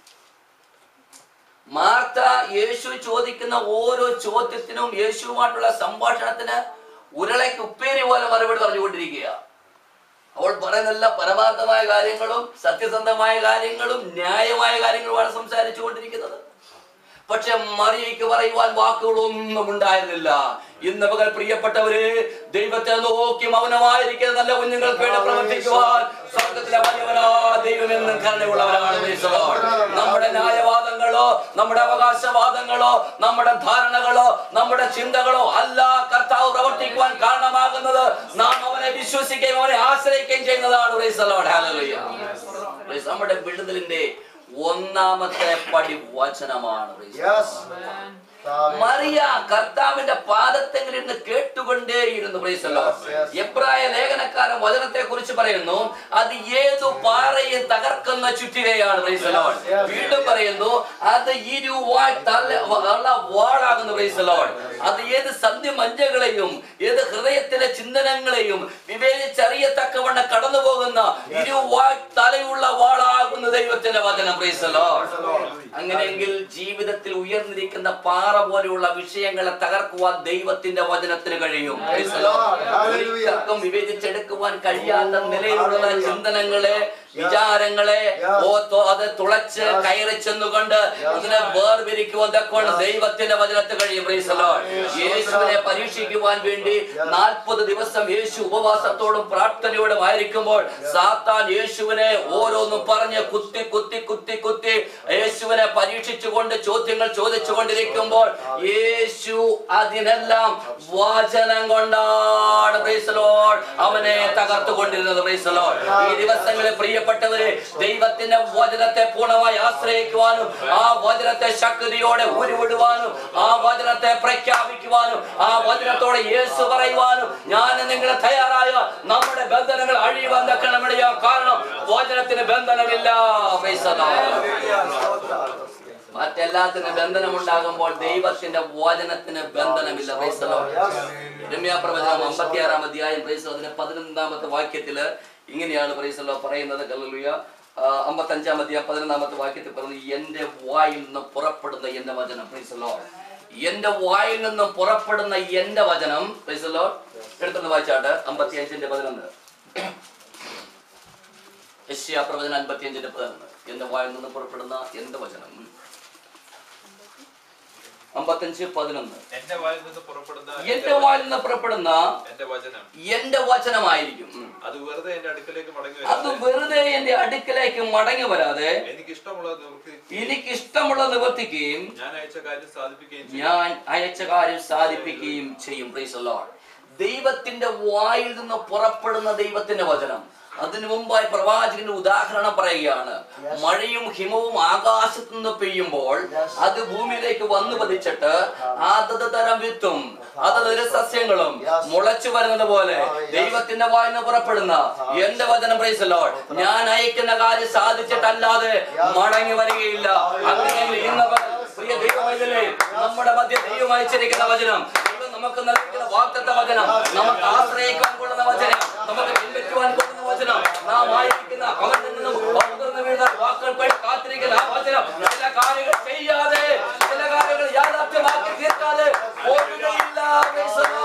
Speaker 1: മാർത്ത യേശു ചോദിക്കുന്ന ഓരോ ചോദ്യത്തിനും യേശുവുമായിട്ടുള്ള സംഭാഷണത്തിന് ഉരുളയ്ക്ക് ഉപ്പേരി പോലെ മറുപടി പറഞ്ഞുകൊണ്ടിരിക്കുക അവൾ പറയുന്ന പരമാർത്ഥമായ കാര്യങ്ങളും സത്യസന്ധമായ കാര്യങ്ങളും ന്യായമായ കാര്യങ്ങളുമാണ് സംസാരിച്ചു കൊണ്ടിരിക്കുന്നത് പക്ഷെ മറിയയ്ക്ക് പറയുവാൻ വാക്കുകളൊന്നും ഉണ്ടായിരുന്നില്ല ഇന്ന് പകൽ പ്രിയപ്പെട്ടവര് ദൈവത്തെ നോക്കി മൗനമായിരിക്കുന്ന നല്ല കുഞ്ഞുങ്ങൾക്ക് വേണ്ടി പ്രവർത്തിക്കുവാൻ സ്വർഗത്തിലെ വലിയവനാ ദൈവമെന്നും കരുണയുള്ളവരാണ് praise the Lord. നമ്മുടെ ന്യായവാദങ്ങളോ നമ്മുടെ അവകാശവാദങ്ങളോ നമ്മുടെ ധാരണകളോ നമ്മുടെ ചിന്തകളോ അല്ല കർത്താവ് പ്രവർത്തിക്കുവാൻ കാരണമാകുന്നത് നാം അവനെ വിശ്വസിക്കുകയും അവനെ ആശ്രയിക്കുകയും ചെയ്യുന്നതാണ് praise the Lord. Hallelujah. Praise നമ്മുടെ വിടുതലിന്റെ ഒന്നാമത്തെ പടി വചനമാണ് praise the
Speaker 2: Yes.
Speaker 1: Lord.
Speaker 2: Amen.
Speaker 1: Mariya കർത്താവിന്റെ പാദത്തെങ്കിൽ ഇരുന്ന് കേട്ടുകൊണ്ടേയിരുന്നു praise the Lord.
Speaker 2: Yes, yes.
Speaker 1: എബ്രായ ലേഖനക്കാരൻ വചനത്തെ കുറിച്ച് പറയുന്നു അത് ഏതു പാറയെ തകർക്കുന്ന ചുറ്റികയാണ് praise the Lord.
Speaker 2: Yes, yes.
Speaker 1: വീണ്ടും പറയുന്നു അത് ഇരുവാൾ തല ഉള്ള വാളാകുന്നു praise the Lord. അത് ഏത് സന്ധ്യമഞ്ചകളെയും ഏത് ഹൃദയത്തിലെ ചിന്തനങ്ങളെയും വിവേചിച്ചറിയത്തക്കവണ്ണം കടന്നു പോകുന്ന ഇരുവാൾ തലയുള്ള വാളാകുന്ന ദൈവത്തിന്റെ വചനം praise the Lord. അങ്ങനെയെങ്കിൽ ജീവിതത്തിൽ ഉയർന്നിരിക്കുന്ന പാറ പോലെയുള്ള വിഷയങ്ങളെ തകർക്കുവാൻ ദൈവത്തിന്റെ വചനത്തിന് കഴിയും Praise the Lord.
Speaker 2: Hallelujah.
Speaker 1: ഒരിക്കലും വിവേചിച്ചെടുക്കുവാൻ കഴിയാത്ത നിലയിലുള്ള ചിന്തനങ്ങളെ വിചാരങ്ങളെ ഓ തൊ- അത് തുളച്ച് കയറി ചെന്നുകൊണ്ട് അതിനെ വേർപിരിക്കുവാൻ തക്കവണ്ണം ദൈവത്തിന്റെ വചനത്തിന് കഴിയും Praise the Lord. യേശുവിനെ പരീക്ഷിക്കുവാൻ വേണ്ടി നാൽപ്പത് ദിവസം യേശു ഉപവാസത്തോടും പ്രാർത്ഥനയോടും ആയിരിക്കുമ്പോൾ സാത്താൻ യേശുവിനെ ഓരോന്നും പറഞ്ഞ് കുത്തി കുത്തി കുത്തി കുത്തി യേശുവിനെ പരീക്ഷിച്ചുകൊണ്ട് ചോദ്യങ്ങൾ ചോദിച്ചുകൊണ്ടിരിക്കുമ്പോൾ യേശു അതിനെല്ലാം വചനം കൊണ്ടാണ് praise the Lord, അവനെ തകർത്തുകൊണ്ടിരുന്നത് praise the Lord. ഈ ദിവസങ്ങളിൽ പ്രിയപ്പെട്ടവരെ ദൈവത്തിന്റെ വചനത്തെ പൂർണ്ണമായി ആശ്രയിക്കുവാനും ആ വചനത്തെ ശക്തിയോടെ ഉരുവിടുവാനും ആ വചനത്തെ പ്രഖ്യാപിക്കുവാനും ആ വചനത്തോടെ യേശു പറയുവാനും ഞാൻ നിങ്ങളെ തയ്യാറായ നമ്മുടെ ബന്ധനങ്ങൾ അഴിയുവാൻ തക്കണമിടയാ കാരണം വചനത്തിന് ബന്ധനമില്ല Praise the Lord. മറ്റെല്ലാത്തിനും ബന്ധനമുണ്ടാകുമ്പോൾ ദൈവത്തിന്റെ വചനത്തിന് ബന്ധനമില്ല Praise the Lord. ഇരമ്യാ പ്രവചനം അമ്പത്തിയാറാം അധ്യായം പ്രൈസ് അതിന്റെ പതിനൊന്നാമത്തെ വാക്യത്തില് ഇങ്ങനെയാണ് പ്രൈസല്ലോ പറയുന്നത് കല്ലുയ അമ്പത്തഞ്ചാം അധ്യായം പതിനൊന്നാമത്തെ വാക്യത്തിൽ പറഞ്ഞു എന്റെ വായിൽ നിന്ന് പുറപ്പെടുന്ന എന്റെ വചനം പ്രൈസല്ലോ എന്റെ വായിൽ നിന്ന് പുറപ്പെടുന്ന എന്റെ വചനം പ്രൈസല്ലോ എടുത്തൊന്ന് വായിച്ചാട്ട് അമ്പത്തി അഞ്ചിന്റെ പതിനൊന്ന് യശ്യാ പ്രവചനം അൻപത്തി അഞ്ചിന്റെ പതിനൊന്ന് എന്റെ വായിൽ നിന്ന് പുറപ്പെടുന്ന എന്റെ വചനം അമ്പത്തഞ്ച് പതിനൊന്ന്
Speaker 4: എന്റെ വായിൽ നിന്ന് പുറപ്പെടുന്ന
Speaker 1: എന്റെ വായിൽ നിന്ന് പുറപ്പെടുന്ന
Speaker 4: എന്റെ വചനം
Speaker 1: എന്റെ വചനമായിരിക്കും ഉം.
Speaker 4: അത് വെറുതെ എന്റെ അടുക്കലേക്ക് മടങ്ങി
Speaker 1: അത്
Speaker 4: വരാതെ
Speaker 1: വെറുതെ എന്റെ അടുക്കലേക്ക് മടങ്ങി വരാതെ
Speaker 4: എനിക്ക് ഇഷ്ടമുള്ള നിവൃത്തി
Speaker 1: എനിക്ക് ഇഷ്ടമുള്ള നിവർത്തിക്കുകയും
Speaker 4: ഞാൻ അയച്ച കാര്യം സാധിപ്പിക്കുകയും ചെയ്യും
Speaker 1: ഞാൻ അയച്ച കാര്യം സാധിപ്പിക്കുകയും ചെയ്യും Praise the Lord. ദൈവത്തിന്റെ വായിൽ നിന്ന് പുറപ്പെടുന്ന ദൈവത്തിന്റെ വചനം അതിനു മുമ്പായി പ്രവാചകന്റെ ഉദാഹരണം പറയുകയാണ് മഴയും ഹിമവും ആകാശത്ത് നിന്ന് പെയ്യുമ്പോൾ അത് ഭൂമിയിലേക്ക് വന്നു പതിച്ചിട്ട് അതത് തരം വിത്തും അതത് സസ്യങ്ങളും മുളച്ചു വരുന്നത് പോലെ ദൈവത്തിന്റെ വായിൽ നിന്ന് പുറപ്പെടുന്ന എന്റെ വചനം പ്രൈസ് ലോഡ് ഞാൻ അയക്കുന്ന കാര്യം സാധിച്ചിട്ടല്ലാതെ മടങ്ങി വരികയില്ല അങ്ങനെയെങ്കിൽ ഇന്ന് പകൽ പ്രിയ ദൈവമൈതലേ നമ്മുടെ മധ്യ ദൈവം അയച്ചിരിക്കുന്ന വചനം ദൈവം നമുക്ക് നൽകിക്കുന്ന വാക്തത്വ വചനം നമുക്ക് ആശ്രയിക്കാൻ കൊള്ളുന്ന വചനം നമുക്ക് പിൻപറ്റുവാൻ കൊള്ളുന്ന വചനം നാം ആയിരിക്കുന്ന അവനിൽ നിന്നും ഉതിർന്നു വീഴുന്ന വാക്കുകൾ പേടി കാത്തിരിക്കുന്ന ആ വചനം ചില കാര്യങ്ങൾ ചെയ്യാതെ ചില കാര്യങ്ങൾ യാഥാർത്ഥ്യമാക്കി തീർക്കാതെ പോവുകയില്ല Praise the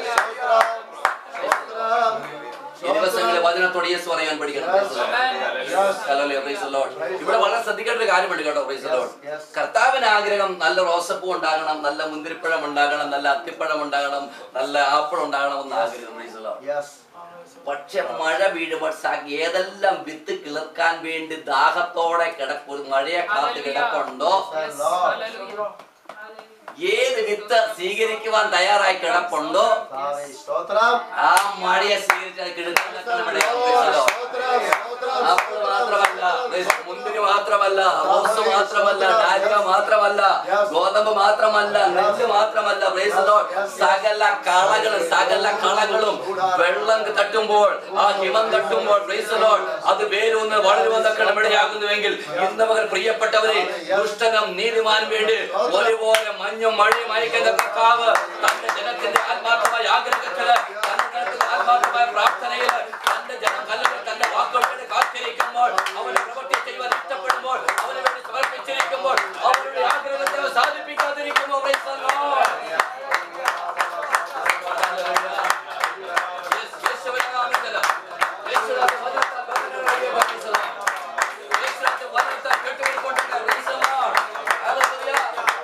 Speaker 1: Lord. ഈ ദിവസങ്ങളിൽ വചനത്തോട് യേശു പറയാൻ പഠിക്കണം Praise the Lord.
Speaker 2: Yes.
Speaker 1: Hallelujah. Praise the Lord. ഇവിടെ വളരെ ശ്രദ്ധിക്കേണ്ട ഒരു കാര്യമുണ്ട് കേട്ടോ പ്രൈസ്
Speaker 2: Yes,
Speaker 1: ലോഡ്
Speaker 2: yes.
Speaker 1: കർത്താവിന് ആഗ്രഹം നല്ല റോസപ്പൂ ഉണ്ടാകണം നല്ല മുന്തിരിപ്പഴം ഉണ്ടാകണം നല്ല അത്തിപ്പഴം ഉണ്ടാകണം നല്ല ആപ്പിൾ ഉണ്ടാകണം എന്ന് ആഗ്രഹം പ്രൈസ് ലോഡ്
Speaker 2: Yes.
Speaker 1: പക്ഷെ മഴ വീഴുമ്പോൾ സ- ഏതെല്ലാം വിത്ത് കിളിർക്കാൻ വേണ്ടി ദാഹത്തോടെ കിടപ്പ് ഒരു മഴയെ കാത്ത് കിടപ്പുണ്ടോ
Speaker 2: Praise the Lord.
Speaker 1: ഏത് വിത്ത് സ്വീകരിക്കുവാൻ തയ്യാറായി കിടപ്പുണ്ടോ
Speaker 2: കർത്താവേ, സ്തോത്രം
Speaker 1: ആ മഴയെ സ്വീകരിച്ചാൽ കിടക്കാൻ നമ്മുടെ
Speaker 2: സ്തോത്രം, സ്തോത്രം, സ്തോത്രം,
Speaker 1: ആപ്പിൾ മാത്രമല്ല മുന്തിരി മാത്രമല്ല റോസ് മാത്രമല്ല ഡാലിയ മാത്രമല്ല ഗോതമ്പ് മാത്രമല്ല നെല്ല് മാത്രമല്ല praise the Lord. സകല കളകളും സകല കളകളും വെള്ളം തട്ടുമ്പോൾ ആ ഹിമം തട്ടുമ്പോൾ praise the Lord. അത് വേരൂന്ന് വളരുമെന്നൊക്കെ ഇടയാകുന്നുവെങ്കിൽ ഇന്ന് മകൻ പ്രിയപ്പെട്ടവരെ ദുഷ്ടനും നീതിമാനും വേണ്ടി ഒരുപോലെ മഞ്ഞും മഴയും അയക്കുന്ന കർത്താവ് തന്റെ ജനത്തിന്റെ ആത്മാർത്ഥമായ ആഗ്രഹത്തില് തന്റെ ജനത്തിന്റെ ആത്മാർത്ഥമായ പ്രാർത്ഥനയില് തന്റെ ജനം കല്ലുകൾ തന്റെ വാക്കുകൾ വേണ്ടി കാത്തിരിക്കുമ്പോൾ അവന് പ്രവൃത്തി ചെയ്യുവാൻ ഇഷ്ടപ്പെടുമ്പോൾ അവന് വേണ്ടി സമർപ്പിച്ചിരിക്കുമ്പോൾ അവരുടെ ആഗ്രഹത്തെ അവൻ സാധിപ്പിക്കാതിരിക്കുമ്പോൾ praise the Lord. Yes, യേശുവിന്റെ നാമത്തില്, യേശുവിന്റെ വചനത്താൽ ബന്ധനങ്ങളെ praise the Lord. യേശുവിന്റെ വചനത്താൽ കെട്ടുപിടിക്കൊണ്ടിരിക്കുക, praise the Lord. Hallelujah.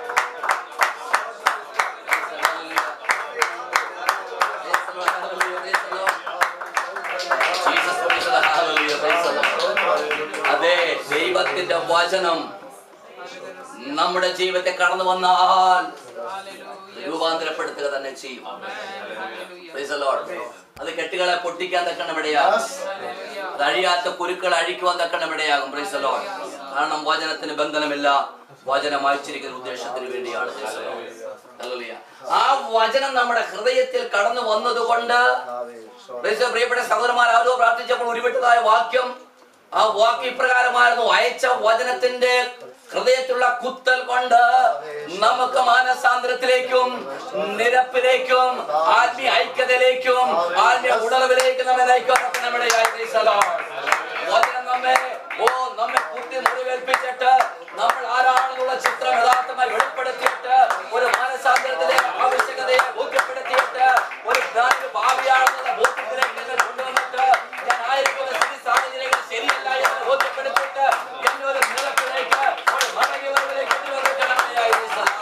Speaker 1: Praise the Lord, hallelujah, praise the Lord. Jesus, praise the Lord, hallelujah, praise the Lord. അതെ ദൈവത്തിന്റെ വചനം നമ്മുടെ ജീവിതത്തെ കടന്നു വന്നാൽ രൂപാന്തരപ്പെടുത്തുക തന്നെ ചെയ്യും Praise the Lord. അത് കെട്ടുകളെ പൊട്ടിക്കാൻ തക്കണം ഇവിടെയാകും അത് അഴിയാത്ത കുരുക്കൾ അഴിക്കുവാൻ തക്കണം ഇവിടെയാകും Praise the Lord. കാരണം വചനത്തിന് ബന്ധനമില്ല വചനം അയച്ചിരിക്കുന്ന ഉദ്ദേശത്തിന് വേണ്ടിയാണ് Praise the Lord. Hallelujah. ആ വചനം നമ്മുടെ ഹൃദയത്തിൽ കടന്നു വന്നതുകൊണ്ട്
Speaker 2: കർത്താവേ, സ്തോത്രം.
Speaker 1: Praise the Lord. പ്രിയപ്പെട്ട സഹോദരന്മാർ ആരോ പ്രാർത്ഥിച്ചപ്പോൾ ഉരുവിട്ടതായ വാക്യം ആ വാക്യം ഇപ്രകാരമായിരുന്നു അയച്ച വചനത്തിന്റെ ഹൃദയത്തിലുള്ള കുത്തൽ കൊണ്ട് നമുക്ക് മാനസാന്തരത്തിലേക്കും നിരപ്പിലേക്കും ആത്മീയ ഐക്യതയിലേക്കും ആത്മീയ ഉണർവിലേക്കും നമ്മെ നയിക്കാൻ നമ്മുടെ വചനം നമ്മെ ഓ നമ്മെ കുത്തി മുറിവേൽപ്പിച്ചിട്ട് നമ്മൾ ആരാണെന്നുള്ള ചിത്രം യഥാർത്ഥമായി വെളിപ്പെടുത്തിയിട്ട് ഒരു മാനസാന്തരത്തിലേക്ക് ആവശ്യകതയെ ബോധ്യപ്പെടുത്തിയിട്ട് ഒരു ജ്ഞാനിക ഭാവിയാണെന്നുള്ള ബോധ്യത്തിലേക്ക് എന്നെ കൊണ്ടുവന്നിട്ട് ഞാൻ ആയിരിക്കുന്ന സ്ഥിതി സാഹചര്യങ്ങൾ ശരിയല്ല എന്ന് ബോധ്യപ്പെടുത്തിയിട്ട് എന്നെ ഒരു നിലത്തിലേക്ക് ഒരു മടങ്ങി വരവിലേക്ക് കൊണ്ടുവന്നിട്ടാണ്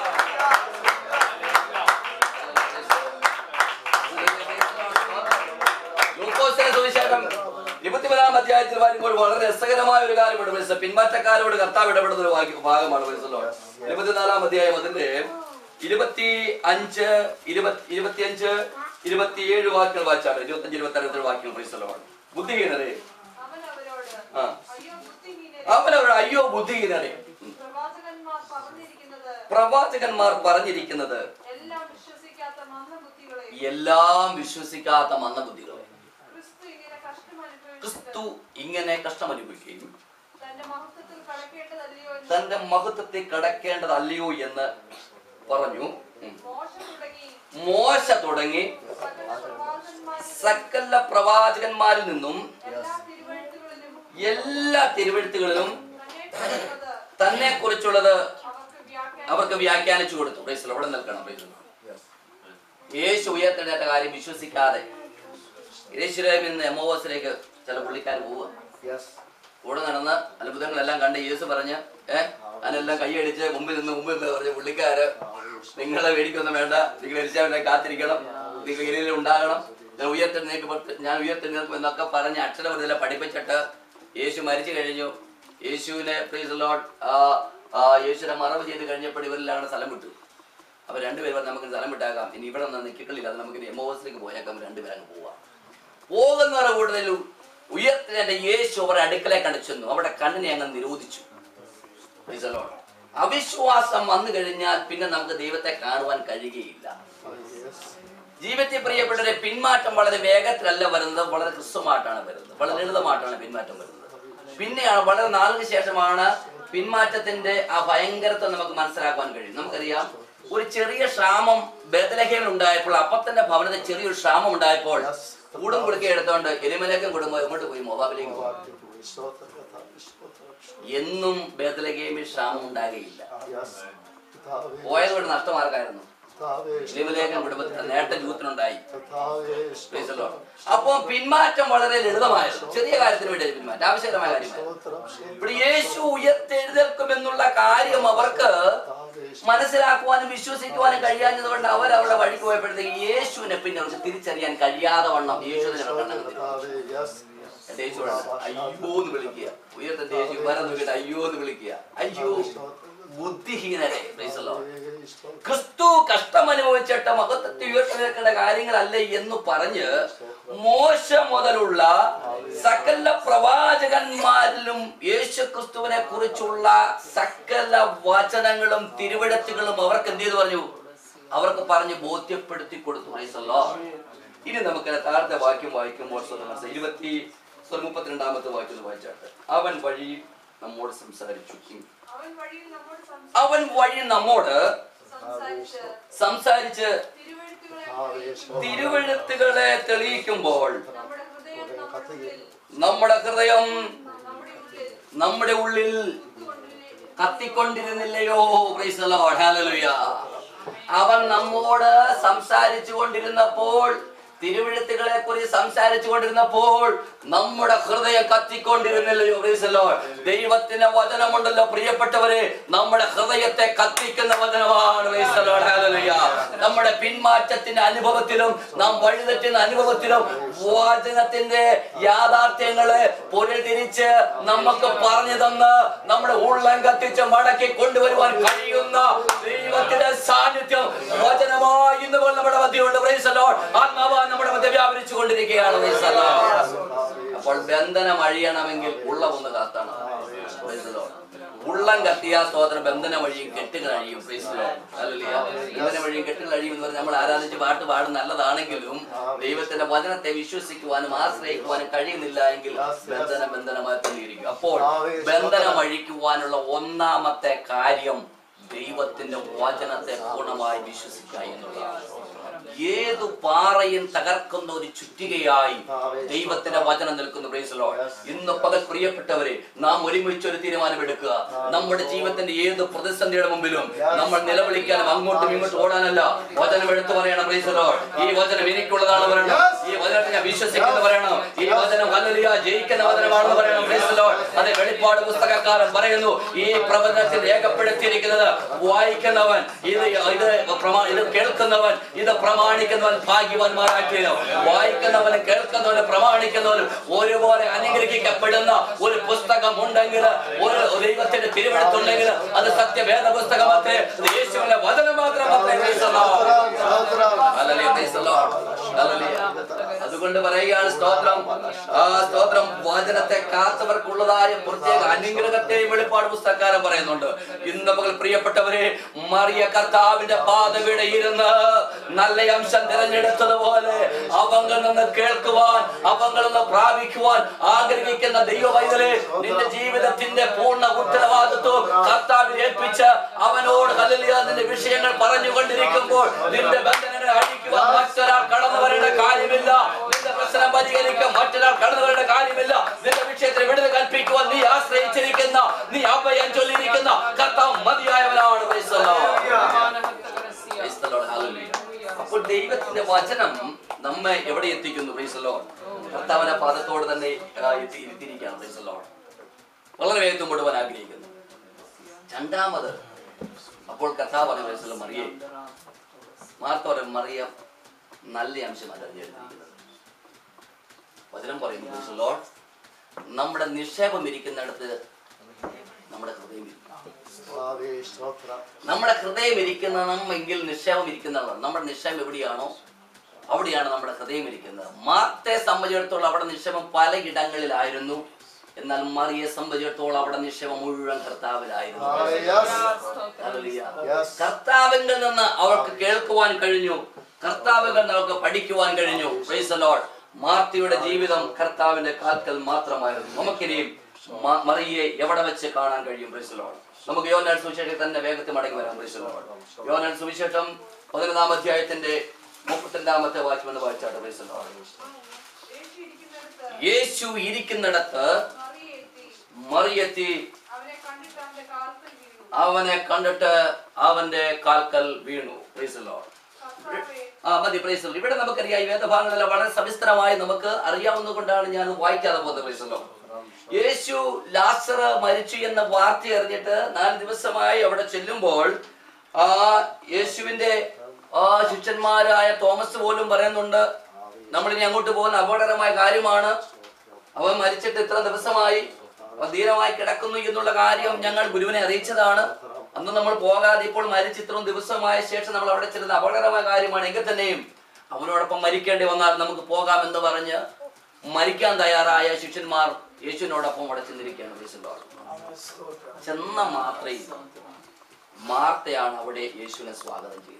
Speaker 1: ലൂക്കോസിന്റെ സുവിശേഷം ഇരുപത്തിമൂന്നാം അധ്യായത്തിൽ വരുമ്പോൾ വളരെ രസകരമായ ഒരു കാര്യമുണ്ട് മനസ്സിലായി പിന്മാറ്റക്കാരോട് കർത്താവ് ഇടപെടുന്ന ഒരു വാക്യ- ഭാഗമാണ് മനസ്സിലോ ഇരുപത്തിനാലാം അധ്യായം അതിന്റെ ഇരുപത്തി അഞ്ച് ഇരുപത്തി ഇരുപത്തിയഞ്ച് ഇരുപത്തിയേഴ് വാക്യങ്ങൾ വായിച്ചാണ് ഇരുപത്തഞ്ച് ഇരുപത്തി അറുപത്തി വാക്യങ്ങൾ മനസ്സിലാണ് ബുദ്ധിഹീനരെ
Speaker 3: അവൻ അവരോട്
Speaker 1: ആ.
Speaker 3: അയ്യോ ബുദ്ധിഹീനരെ
Speaker 1: അവനവരുടെ അയ്യോ ബുദ്ധിഹീനരെ
Speaker 3: പ്രവാചകന്മാർ പറഞ്ഞിരിക്കുന്നത്
Speaker 1: പ്രവാചകന്മാർ പറഞ്ഞിരിക്കുന്നത്
Speaker 3: എല്ലാം വിശ്വസിക്കാത്ത മന്ദബുദ്ധികളെ
Speaker 1: എല്ലാം വിശ്വസിക്കാത്ത മന്ദബുദ്ധികളെ
Speaker 3: ക്രിസ്തു ഇങ്ങനെ കഷ്ടം അനുഭവിച്ചത്
Speaker 1: ക്രിസ്തു ഇങ്ങനെ കഷ്ടമനുഭവിക്കുകയും
Speaker 3: തന്റെ മഹത്വത്തിൽ കടക്കേണ്ടതല്ലയോ എന്ന്
Speaker 1: തന്റെ മഹത്വത്തെ കടക്കേണ്ടതല്ലയോ എന്ന് പറഞ്ഞു ഉം.
Speaker 3: മോശ തുടങ്ങി
Speaker 1: മോശ തുടങ്ങി
Speaker 3: സകല പ്രവാചകന്മാരിൽ
Speaker 1: സകല പ്രവാചകന്മാരിൽ നിന്നും
Speaker 3: എല്ലാ തിരുവഴുത്തുകളിലും
Speaker 1: എല്ലാ തിരുവഴുത്തുകളിലും
Speaker 3: തന്നെക്കുറിച്ചുള്ളത്
Speaker 1: തന്നെ കുറിച്ചുള്ളത്
Speaker 3: അവർക്ക് വ്യാഖ്യാനം
Speaker 1: അവർക്ക് വ്യാഖ്യാനിച്ചു കൊടുത്തു പ്രൈസ് അവിടെ നിൽക്കണം പ്രൈസ് യേശു ഉയർത്തെഴുന്നേറ്റ കാര്യം വിശ്വസിക്കാതെ യേശുരേമിൽ നിന്ന് എമോവസിലേക്ക് ചില പുള്ളിക്കാർ പോവുക
Speaker 2: Yes.
Speaker 1: കൂടെ നടന്ന് അത്ഭുതങ്ങളെല്ലാം കണ്ട് യേശു പറഞ്ഞ് ഏഹ് അതിനെല്ലാം കൈയടിച്ച് മുമ്പിൽ നിന്ന് മുമ്പിൽ നിന്ന് പറഞ്ഞ പുള്ളിക്കാര് നിങ്ങളെ മേടിക്കൊന്നും വേണ്ട നിങ്ങൾ എരിച്ചാവിനെ കാത്തിരിക്കണം നിങ്ങൾ ഇരയിൽ ഉണ്ടാകണം ഞാൻ ഉയർത്തെഴുന്നേക്ക് ഞാൻ ഉയർത്തെഴുന്നേൽക്കും എന്നൊക്കെ പറഞ്ഞ് അക്ഷരപരിധിയിലെ പഠിപ്പിച്ചിട്ട് യേശു മരിച്ചു കഴിഞ്ഞു യേശുവിനെ പ്ലീസ് ലോഡ് യേശുവിനെ മറവ് ചെയ്ത് കഴിഞ്ഞപ്പോൾ ഇവരെല്ലാം കൂടെ സ്ഥലം വിട്ടു അപ്പൊ രണ്ടുപേരും പറഞ്ഞു നമുക്ക് സ്ഥലം വിട്ടാക്കാം ഇനി ഇവിടെ നിന്ന് നിൽക്കിട്ടില്ല അത് നമുക്ക് എമോസിലേക്ക് പോയേക്കാം രണ്ടുപേരും അങ്ങ് പോവാം പോകുന്നവരുടെ കൂടുതൽ ഉയർത്തിനെ യേശു അവരുടെ അടുക്കലേക്ക് കണ്ടു ചെന്നു അവിടെ കണ്ണിനെ അങ്ങ് നിരോധിച്ചു Praise the Lord. അവിശ്വാസം വന്നു കഴിഞ്ഞാൽ പിന്നെ നമുക്ക് ദൈവത്തെ കാണുവാൻ കഴിയുകയില്ല ജീവിതത്തിൽ പ്രിയപ്പെട്ടവരെ പിന്മാറ്റം വളരെ വേഗത്തിലല്ല വരുന്നത് വളരെ ഹ്രസ്വമായിട്ടാണ് വരുന്നത് വളരെ ലളിതമായിട്ടാണ് പിന്മാറ്റം വരുന്നത് പിന്നെയാണ് വളരെ നാളിന് ശേഷമാണ് പിന്മാറ്റത്തിന്റെ ആ ഭയങ്കരത്വം നമുക്ക് മനസ്സിലാക്കാൻ കഴിയും നമുക്കറിയാം ഒരു ചെറിയ ക്ഷാമം ബദലഹേമിൽ ഉണ്ടായപ്പോൾ അപ്പത്തിന്റെ ഭവനത്തിൽ ചെറിയൊരു ക്ഷാമം ഉണ്ടായപ്പോൾ കൂടും കുടുക്കി എടുത്തോണ്ട് എലിമലേക്കും കുടുംബം എങ്ങോട്ട് പോയി മൊബാബിലേക്ക് പോയി
Speaker 2: സ്തോത്രം കർത്താവേ, സ്തോത്രം.
Speaker 1: എന്നും ബദലഹേമിൽ ക്ഷാമം ഉണ്ടാകുകയില്ല
Speaker 2: Yes. കർത്താവേ,
Speaker 1: പോയത് കൊണ്ട് നഷ്ടമാർക്കായിരുന്നു
Speaker 2: കർത്താവേ,
Speaker 1: എലിമലേക്കും കുടുംബത്തിന് നേട്ട ജീവിതത്തിനുണ്ടായി
Speaker 2: കർത്താവേ, കർത്താവേ,
Speaker 1: Praise the
Speaker 2: സ്തോത്രം.
Speaker 1: Lord. അപ്പൊ പിന്മാറ്റം വളരെ ലളിതമായിരുന്നു ചെറിയ കാര്യത്തിന് വേണ്ടി പിന്മാറ്റം ആവശ്യകരമായ കാര്യമാണ്
Speaker 2: സ്തോത്രം, ശരി.
Speaker 1: ഇവിടെ യേശു ഉയർത്തെഴുന്നേൽക്കുമെന്നുള്ള കാര്യം അവർക്ക്
Speaker 2: കർത്താവേ,
Speaker 1: മനസ്സിലാക്കുവാനും വിശ്വസിക്കുവാനും കഴിയാഞ്ഞത് കൊണ്ട് അവർ അവിടെ വഴിക്ക് പോയപ്പോഴത്തേക്ക് യേശുവിനെ പിന്നെ അവർക്ക് തിരിച്ചറിയാൻ കഴിയാതെ വണ്ണം യേശുവിനെ അവർ കണ്ണങ്ങ് തിരിച്ചു.
Speaker 2: കർത്താവേ, yes.
Speaker 1: എന്റെ യേശുവാണ് അയ്യോ എന്ന് വിളിക്കുക ഉയർത്തന്റെ യേശു വരം നോക്കിയിട്ട് അയ്യോ എന്ന് വിളിക്കുക അയ്യോ ബുദ്ധിഹീനരെ Praise the Lord.
Speaker 2: കർത്താവേ, സ്തോത്രം.
Speaker 1: ക്രിസ്തു കഷ്ടമനുഭവിച്ചിട്ട് മഹത്വത്തെ ഉയർത്തിയേക്കേണ്ട കാര്യങ്ങളല്ല എന്ന് പറഞ്ഞ് മോശ മുതലുള്ള സകല പ്രവാചകന്മാരിലും യേശു ക്രിസ്തുവിനെ കുറിച്ചുള്ള സകല വചനങ്ങളും തിരുവിടത്തുകളും അവർക്ക് എന്ത് ചെയ്തു പറഞ്ഞു അവർക്ക് പറഞ്ഞ് ബോധ്യപ്പെടുത്തി കൊടുത്തു Praise the Lord. ഇനി നമുക്ക് താഴത്തെ വാക്യം വായിക്കുമ്പോൾ സ്വന്തം മനസ്സിലായി. ഇരുപത്തി sorry, മുപ്പത്തിരണ്ടാമത്തെ വാക്യം ഒന്ന് വായിച്ചാട്ടെ അവൻ വഴി നമ്മോട് സംസാരിച്ചു
Speaker 3: അവൻ വഴിയിൽ നമ്മോട്
Speaker 1: അവൻ വഴി നമ്മോട്
Speaker 3: സംസാരിച്ച്
Speaker 1: സംസാരിച്ച്
Speaker 3: തിരുവെഴുത്തുകളെ
Speaker 2: കർത്താവേ, സ്തോത്രം.
Speaker 1: തിരുവെഴുത്തുകളെ തെളിയിക്കുമ്പോൾ
Speaker 3: നമ്മുടെ ഹൃദയം നമ്മുടെ ഉള്ളിൽ
Speaker 1: നമ്മുടെ ഹൃദയം
Speaker 3: നമ്മുടെ ഉള്ളിൽ
Speaker 1: നമ്മുടെ ഉള്ളിൽ
Speaker 3: കൊണ്ടിരുന്നേ
Speaker 1: കത്തിക്കൊണ്ടിരുന്നില്ലയോ Praise the Lord. Hallelujah. അവൻ നമ്മോട് സംസാരിച്ചു കൊണ്ടിരുന്നപ്പോൾ തിരുവിഴുത്തുകളെ കുറിച്ച് സംസാരിച്ചു കൊണ്ടിരുന്നപ്പോൾ നമ്മുടെ ഹൃദയം കത്തിക്കൊണ്ടിരുന്നില്ലയോ Praise the Lord. ദൈവത്തിന്റെ വചനമുണ്ടല്ലോ പ്രിയപ്പെട്ടവരെ നമ്മുടെ ഹൃദയത്തെ കത്തിക്കുന്ന വചനമാണ് Praise the Lord. Hallelujah. നമ്മുടെ പിന്മാറ്റത്തിന്റെ അനുഭവത്തിലും നാം വഴിതെറ്റുന്ന അനുഭവത്തിലും വചനത്തിന്റെ യാഥാർത്ഥ്യങ്ങളെ പൊരുതിരിച്ച് നമുക്ക് പറഞ്ഞു തന്ന് നമ്മുടെ ഉള്ളം കത്തിച്ച് മടക്കി കൊണ്ടുവരുവാൻ കഴിയുന്ന ദൈവത്തിന്റെ സാന്നിധ്യം വചനമായി ഇന്ന് പോലും നമ്മുടെ മധ്യമുണ്ട് Praise the Lord. ആത്മാവ് നമ്മുടെ മധ്യ വ്യാപരിച്ചു കൊണ്ടിരിക്കുകയാണ് Praise the Lord. അപ്പോൾ ബന്ധനം അഴിയണമെങ്കിൽ ഉള്ളം ഒന്ന് കാത്താണ് Praise the Lord. ഉള്ളം കത്തിയ സ്തോത്രം ബന്ധന വഴിയും കെട്ടുകൾ അഴിയും Praise the Lord. Hallelujah. ബന്ധന വഴിയും കെട്ടുകൾ അഴിയും എന്ന് പറഞ്ഞാൽ നമ്മൾ ആരാധിച്ച് പാട്ട് പാടും നല്ലതാണെങ്കിലും ദൈവത്തിന്റെ വചനത്തെ വിശ്വസിക്കുവാനും ആശ്രയിക്കുവാനും കഴിയുന്നില്ല എങ്കിൽ ബന്ധനം ബന്ധനമായി തന്നെ ഇരിക്കും അപ്പോൾ ബന്ധനം അഴിക്കുവാനുള്ള ഒന്നാമത്തെ കാര്യം ദൈവത്തിന്റെ വചനത്തെ പൂർണ്ണമായി വിശ്വസിക്കുക എന്നുള്ളതാണ് ഏതു പാറയും തകർക്കുന്ന ഒരു ചുറ്റികയായി ദൈവത്തിന്റെ വചനം നിൽക്കുന്നു Praise the Lord. ഇന്ന് പകൽ പ്രിയപ്പെട്ടവരെ നാം ഒരുമിച്ച് ഒരു തീരുമാനമെടുക്കുക നമ്മുടെ ജീവിതത്തിന്റെ ഏത് പ്രതിസന്ധിയുടെ മുമ്പിലും നമ്മൾ നിലവിളിക്കാനും അങ്ങോട്ടും ഇങ്ങോട്ടും ഓടാനല്ല വചനം എടുത്തു പറയണം Praise the Lord. ഈ വചനം എനിക്കുള്ളതാണ് പറയണം ഈ വചനത്തെ ഞാൻ വിശ്വസിക്കുന്നു പറയണം ഈ വചനം ഹല്ലേലൂയ ജയിക്കുന്ന വചനമാണെന്ന് പറയണം Praise the Lord. അതെ വെളിപ്പാട് പുസ്തകക്കാരൻ പറയുന്നു ഈ പ്രവചനത്തിൽ രേഖപ്പെടുത്തിയിരിക്കുന്നത് വായിക്കുന്നവൻ ഇത് ഇത് പ്രമാ- ഇത് കേൾക്കുന്നവൻ ഇത് പ്രമാണിക്കുന്നവൻ ഭാഗ്യവാന്മാരാക്കിയോ വായിക്കുന്നവനും കേൾക്കുന്നവനും പ്രമാണിക്കുന്നവനും ഒരുപോലെ അനുഗ്രഹിക്കപ്പെടുന്ന ഒരു പുസ്തകം ഉണ്ടെങ്കിൽ ഒരു ദൈവത്തിന്റെ തിരുവെടുത്തുണ്ടെങ്കിൽ അത് സത്യവേദ പുസ്തകമത്രേ അത് യേശുവിന്റെ വചനം മാത്രം Praise the Lord.
Speaker 2: സ്തോത്രം.
Speaker 1: Hallelujah. Praise the Lord. Hallelujah. അതുകൊണ്ട് പറയുകയാണ് സ്തോത്രം ആ സ്തോത്രം വചനത്തെ കാത്തവർക്കുള്ളതായ പ്രത്യേക അനുഗ്രഹത്തെയും വെളിപ്പാട് പുസ്തകക്കാരൻ പറയുന്നുണ്ട് ഇന്ന് പകൽ പ്രിയപ്പെട്ടവരെ മറിയ കർത്താവിന്റെ പാതവിടെ ഇരുന്ന് നല്ല അംശം തിരഞ്ഞെടുത്തതുപോലെ അവങ്ങളിൽ നിന്ന് കേൾക്കുവാൻ അവങ്ങളിൽ നിന്ന് പ്രാപിക്കുവാൻ ആഗ്രഹിക്കുന്ന ദൈവവൈതലെ നിന്റെ ജീവിതത്തിന്റെ പൂർണ്ണ ഉത്തരവാദിത്വം കർത്താവിൽ ഏൽപ്പിച്ച് അവനോട് ഹല്ലേലൂയ നിന്റെ വിഷയങ്ങൾ പറഞ്ഞുകൊണ്ടിരിക്കുമ്പോൾ നിന്റെ ബന്ധനങ്ങളെ അഴിക്കുവാൻ മറ്റൊരാൾ കടന്നു വരേണ്ട കാര്യമില്ല നിന്റെ പ്രശ്നം പരിഹരിക്കാൻ മറ്റൊരാൾ കടന്നു വരേണ്ട കാര്യമില്ല നിന്റെ വിഷയത്തിൽ വിടുതൽ കൽപ്പിക്കുവാൻ നീ ആശ്രയിച്ചിരിക്കുന്ന നീ അഭയം ചൊല്ലിയിരിക്കുന്ന കർത്താവ് മതിയായവനാണ് Praise the Lord. Praise the Lord. Hallelujah. അപ്പോൾ ദൈവത്തിന്റെ വചനം നമ്മെ എവിടെ എത്തിക്കുന്നു Praise the Lord. കർത്താവിന്റെ പാദത്തോട് തന്നെ ആ, എത്തി ഇരുത്തിയിരിക്കുകയാണ് Praise the Lord. വളരെ വേഗത്തിൽ മുഴുവൻ ആഗ്രഹിക്കുന്നു രണ്ടാമത് അപ്പോൾ കർത്താവ് പറഞ്ഞു Praise the Lord, മറിയേ മാർത്ത പറയും മറിയം നല്ല അംശമല്ല തിരഞ്ഞെടുത്തിരിക്കുന്നത് വചനം പറയുന്നു Praise the Lord. നമ്മുടെ നിക്ഷേപം ഇരിക്കുന്നിടത്ത് നമ്മുടെ ഹൃദയം ഇരിക്കും
Speaker 2: കർത്താവേ, സ്തോത്രം.
Speaker 1: നമ്മുടെ ഹൃദയം ഇരിക്കുന്ന നമ്മെങ്കിൽ നിക്ഷേപം ഇരിക്കുന്നതാണ് നമ്മുടെ നിക്ഷേപം എവിടെയാണോ അവിടെയാണ് നമ്മുടെ ഹൃദയം ഇരിക്കുന്നത് മാർത്തെ സംബന്ധിച്ചിടത്തോളം അവിടെ നിക്ഷേപം പലയിടങ്ങളിലായിരുന്നു എന്നാൽ മറിയെ സംബന്ധിച്ചിടത്തോളം അവിടെ നിക്ഷേപം മുഴുവൻ കർത്താവിലായിരുന്നു
Speaker 2: കർത്താവേ, yes.
Speaker 1: Hallelujah.
Speaker 2: Yes.
Speaker 1: കർത്താവിങ്കിൽ നിന്ന് അവൾക്ക് കേൾക്കുവാൻ കഴിഞ്ഞു കർത്താവിൽ നിന്ന് അവൾക്ക് പഠിക്കുവാൻ കഴിഞ്ഞു Praise the Lord. മാർത്തിയുടെ ജീവിതം കർത്താവിന്റെ കാൽക്കൽ മാത്രമായിരുന്നു നമുക്കിനിയും മ- മറിയെ എവിടെ വെച്ച് കാണാൻ കഴിയും Praise the Lord. നമുക്ക് യോനാൻ സുവിശേഷത്തിൽ തന്നെ വേഗത്തിൽ മടങ്ങി വരാം Praise the Lord. യോനാൻ സുവിശേഷം പതിനൊന്നാം അധ്യായത്തിന്റെ മുപ്പത്തിരണ്ടാമത്തെ വാക്യം എന്ന് വായിച്ചാട്ടെ Praise the Lord.
Speaker 3: യേശു ഇരിക്കുന്നിടത്ത്
Speaker 1: യേശു ഇരിക്കുന്നിടത്ത്
Speaker 3: മറിയ എത്തി
Speaker 1: മറിയെത്തി
Speaker 3: അവനെ കണ്ടിട്ട് അവന്റെ കാൽക്കൽ വീണു
Speaker 1: അവനെ കണ്ടിട്ട് അവന്റെ കാൽക്കൽ വീണു Praise the Lord.
Speaker 3: കർത്താവേ
Speaker 1: ആ മതി പ്രൈസ് ഇവിടെ നമുക്കറിയാം ഈ വേദഭാഗങ്ങളെല്ലാം വളരെ സവിസ്തരമായി നമുക്ക് അറിയാവുന്നത് കൊണ്ടാണ് ഞാൻ വായിക്കാതെ പോകുന്നത് പ്രൈസല്ലോ യേശു ലാസർ മരിച്ചു എന്ന വാർത്ത അറിഞ്ഞിട്ട് നാല് ദിവസമായി അവിടെ ചെല്ലുമ്പോൾ ആ യേശുവിന്റെ ആ ശിഷ്യന്മാരായ തോമസ് പോലും പറയുന്നുണ്ട് നമ്മളിനി അങ്ങോട്ട് പോകുന്ന അപകടകരമായ കാര്യമാണ് അവൻ മരിച്ചിട്ട് ഇത്ര ദിവസമായി അവൻ ധീരമായി കിടക്കുന്നു എന്നുള്ള കാര്യം ഞങ്ങൾ ഗുരുവിനെ അറിയിച്ചതാണ് അന്ന് നമ്മൾ പോകാതെ ഇപ്പോൾ മരിച്ച് ഇത്രയും ദിവസമായ ശേഷം നമ്മൾ അവിടെ ചെല്ലുന്ന അപകടകരമായ കാര്യമാണ് എങ്കിൽ തന്നെയും അവനോടൊപ്പം മരിക്കേണ്ടി വന്നാൽ നമുക്ക് പോകാമെന്ന് പറഞ്ഞ് മരിക്കാൻ തയ്യാറായ ശിഷ്യന്മാർ യേശുവിനോടൊപ്പം അവിടെ ചെന്നിരിക്കുകയാണ് യേശുവിനോട്. ചെന്ന മാത്രയിൽ മാർത്തയാണ് അവിടെ യേശുവിനെ സ്വാഗതം ചെയ്തത്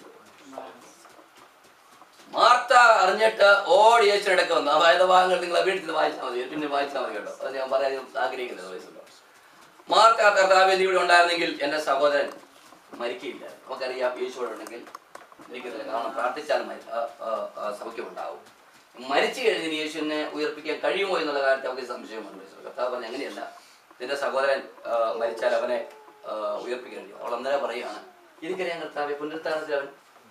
Speaker 1: മാർത്ത അറിഞ്ഞിട്ട് ഓടി യേശുവിനടുക്ക് വന്നു ആ വേദഭാഗങ്ങൾ നിങ്ങൾ വീട്ടിൽ വായിച്ചാൽ മതി പിന്നെ വായിച്ചാൽ മതി കേട്ടോ അത് ഞാൻ പറയാൻ ആഗ്രഹിക്കുന്നത് വയസ്സുണ്ടോ മാർത്ത കർത്താവ് നീ ഇവിടെ ഉണ്ടായിരുന്നെങ്കിൽ എൻ്റെ സഹോദരൻ മരിക്കില്ല നമുക്കറിയാം യേശു ഇവിടെ ഉണ്ടെങ്കിൽ എനിക്കതില്ല കാരണം പ്രാർത്ഥിച്ചാൽ മരി- ആ, ആ, ആ, സൗഖ്യമുണ്ടാവും മരിച്ചു കഴിഞ്ഞ് ഇനി യേശുവിനെ ഉയർപ്പിക്കാൻ കഴിയുമോ എന്നുള്ള കാര്യത്തിൽ നമുക്ക് സംശയമുണ്ട് വയസ്സുള്ളൂ. കർത്താവ് പറഞ്ഞു അങ്ങനെയല്ല നിന്റെ സഹോദരൻ ആ, മരിച്ചാൽ അവനെ ആ, ഉയർപ്പിക്കാൻ കഴിയും അവൾ അന്നേരം പറയുകയാണ് എനിക്കറിയാം കർത്താവെ പുനരുത്ഥാനത്തിൽ അവൻ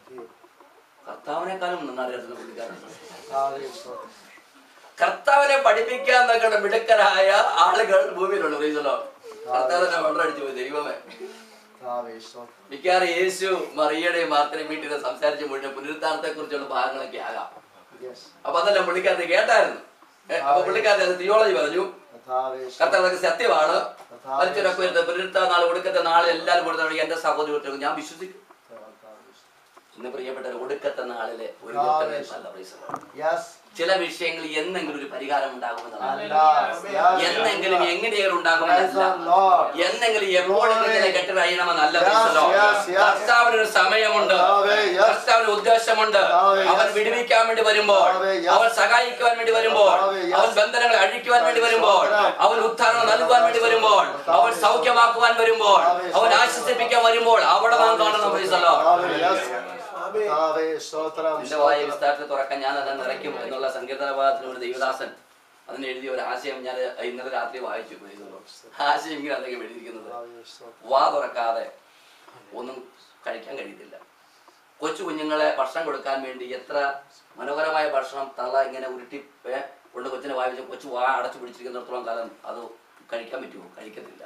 Speaker 1: കർത്താവിനേക്കാളും നന്നറിയാത്ത പുള്ളിക്കാരൻ
Speaker 2: കർത്താവേ, സ്തോത്രം.
Speaker 1: കർത്താവിനെ പഠിപ്പിക്കാൻ നോക്കുന്ന മിടുക്കരായ ആളുകൾ ഭൂമിയിലുണ്ട് പ്രീസലോ കർത്താവിനെ വെള്ളമടിച്ചു പോയി ദൈവമേ
Speaker 2: കർത്താവേ, സ്തോത്രം.
Speaker 1: മിക്കവാറും യേശു മറിയയുടെയും മാർത്തനെയും വീട്ടിൽ നിന്ന് സംസാരിച്ച് മുഴുവൻ പുനരുത്ഥാനത്തെ കുറിച്ചുള്ള ഭാഗങ്ങളൊക്കെ ആകാം
Speaker 2: Yes.
Speaker 1: അപ്പൊ അതെല്ലാം പുള്ളിക്കാരത്ത് കേട്ടായിരുന്നു ഏ, അപ്പൊ പുള്ളിക്കാരത്ത് അത് തിയോളജി പറഞ്ഞു
Speaker 2: കർത്താവേ, സ്തോത്രം.
Speaker 1: കർത്താവ് അതൊക്കെ സത്യമാണ് മരിച്ചൊരൊക്കെ വരുന്നത് പുനരുത്ഥാന നാൾ കൊടുക്കത്തെ നാളെ എല്ലാവരും കൊടുത്ത എന്റെ സഹോദരി ഞാൻ വിശ്വസിക്കും
Speaker 2: കർത്താവേ, സ്തോത്രം.
Speaker 1: ഇന്ന് പ്രിയപ്പെട്ട ഒടുക്കത്തെ നാളിലെ ഒരു നല്ല പ്രൈസലാണ്
Speaker 2: Yes.
Speaker 1: ചില വിഷയങ്ങളിൽ എന്നെങ്കിലും ഒരു പരിഹാരം ഉണ്ടാകുമെന്നതാണ്
Speaker 2: അല്ല. Yes.
Speaker 1: എന്നെങ്കിലും എങ്ങനെയെങ്കിലും
Speaker 2: Praise
Speaker 1: ഉണ്ടാകുമെന്നല്ല
Speaker 2: the Lord.
Speaker 1: എന്നെങ്കിലും എപ്പോഴെങ്കിലും ഇതിനെ കെട്ടിടയണമെന്നല്ല
Speaker 2: Yes,
Speaker 1: ക്രിസ്തലോ.
Speaker 2: yes, yes.
Speaker 1: കർത്താവിന് ഒരു സമയമുണ്ട്
Speaker 2: കർത്താവേ, yes.
Speaker 1: കർത്താവിന് ഉദ്ദേശമുണ്ട്
Speaker 2: കർത്താവേ, yes.
Speaker 1: അവൻ വിടുവിക്കാൻ വേണ്ടി വരുമ്പോൾ
Speaker 2: കർത്താവേ, yes.
Speaker 1: അവൻ സഹായിക്കുവാൻ വേണ്ടി വരുമ്പോൾ
Speaker 2: കർത്താവേ, yes.
Speaker 1: അവൻ ബന്ധനങ്ങളെ അഴിക്കുവാൻ വേണ്ടി വരുമ്പോൾ
Speaker 2: സ്തോത്രം.
Speaker 1: അവൻ ഉദ്ധാരണം നൽകുവാൻ വേണ്ടി വരുമ്പോൾ അവൻ സൗഖ്യമാക്കുവാൻ വരുമ്പോൾ
Speaker 2: കർത്താവേ,
Speaker 1: അവൻ
Speaker 2: സ്തോത്രം.
Speaker 1: ആശ്വസിപ്പിക്കാൻ വരുമ്പോൾ അവിടെ നാം കാണണം പ്രീസലോ
Speaker 2: കർത്താവേ, yes. കർത്താവേ, സ്തോത്രം,
Speaker 1: എന്റെ വായ
Speaker 2: സ്തോത്രം.
Speaker 1: വിസ്താരത്തിൽ തുറക്കാൻ ഞാൻ അത് നിറയ്ക്കും എന്നുള്ള സങ്കീർത്തന ഭാഗത്തിൽ ഒരു ദേവദാസൻ അതിന് എഴുതിയ ഒരു ആശയം ഞാൻ ഇന്നലെ രാത്രി വായിച്ചു പോയിരുന്നു ആശയം ഇങ്ങനെ അല്ലെങ്കിൽ എഴുതിയിരിക്കുന്നത്
Speaker 2: കർത്താവേ, സ്തോത്രം.
Speaker 1: വാ തുറക്കാതെ ഒന്നും കഴിക്കാൻ കഴിയത്തില്ല കൊച്ചു കുഞ്ഞുങ്ങളെ ഭക്ഷണം കൊടുക്കാൻ വേണ്ടി എത്ര മനോഹരമായ ഭക്ഷണം തള്ള ഇങ്ങനെ ഉരുട്ടി ഏ, കൊണ്ട് കൊച്ചിനെ വായിച്ച് കൊച്ചു വാ അടച്ചു പിടിച്ചിരിക്കുന്നിടത്തോളം കാലം അത് കഴിക്കാൻ പറ്റുമോ കഴിക്കത്തില്ല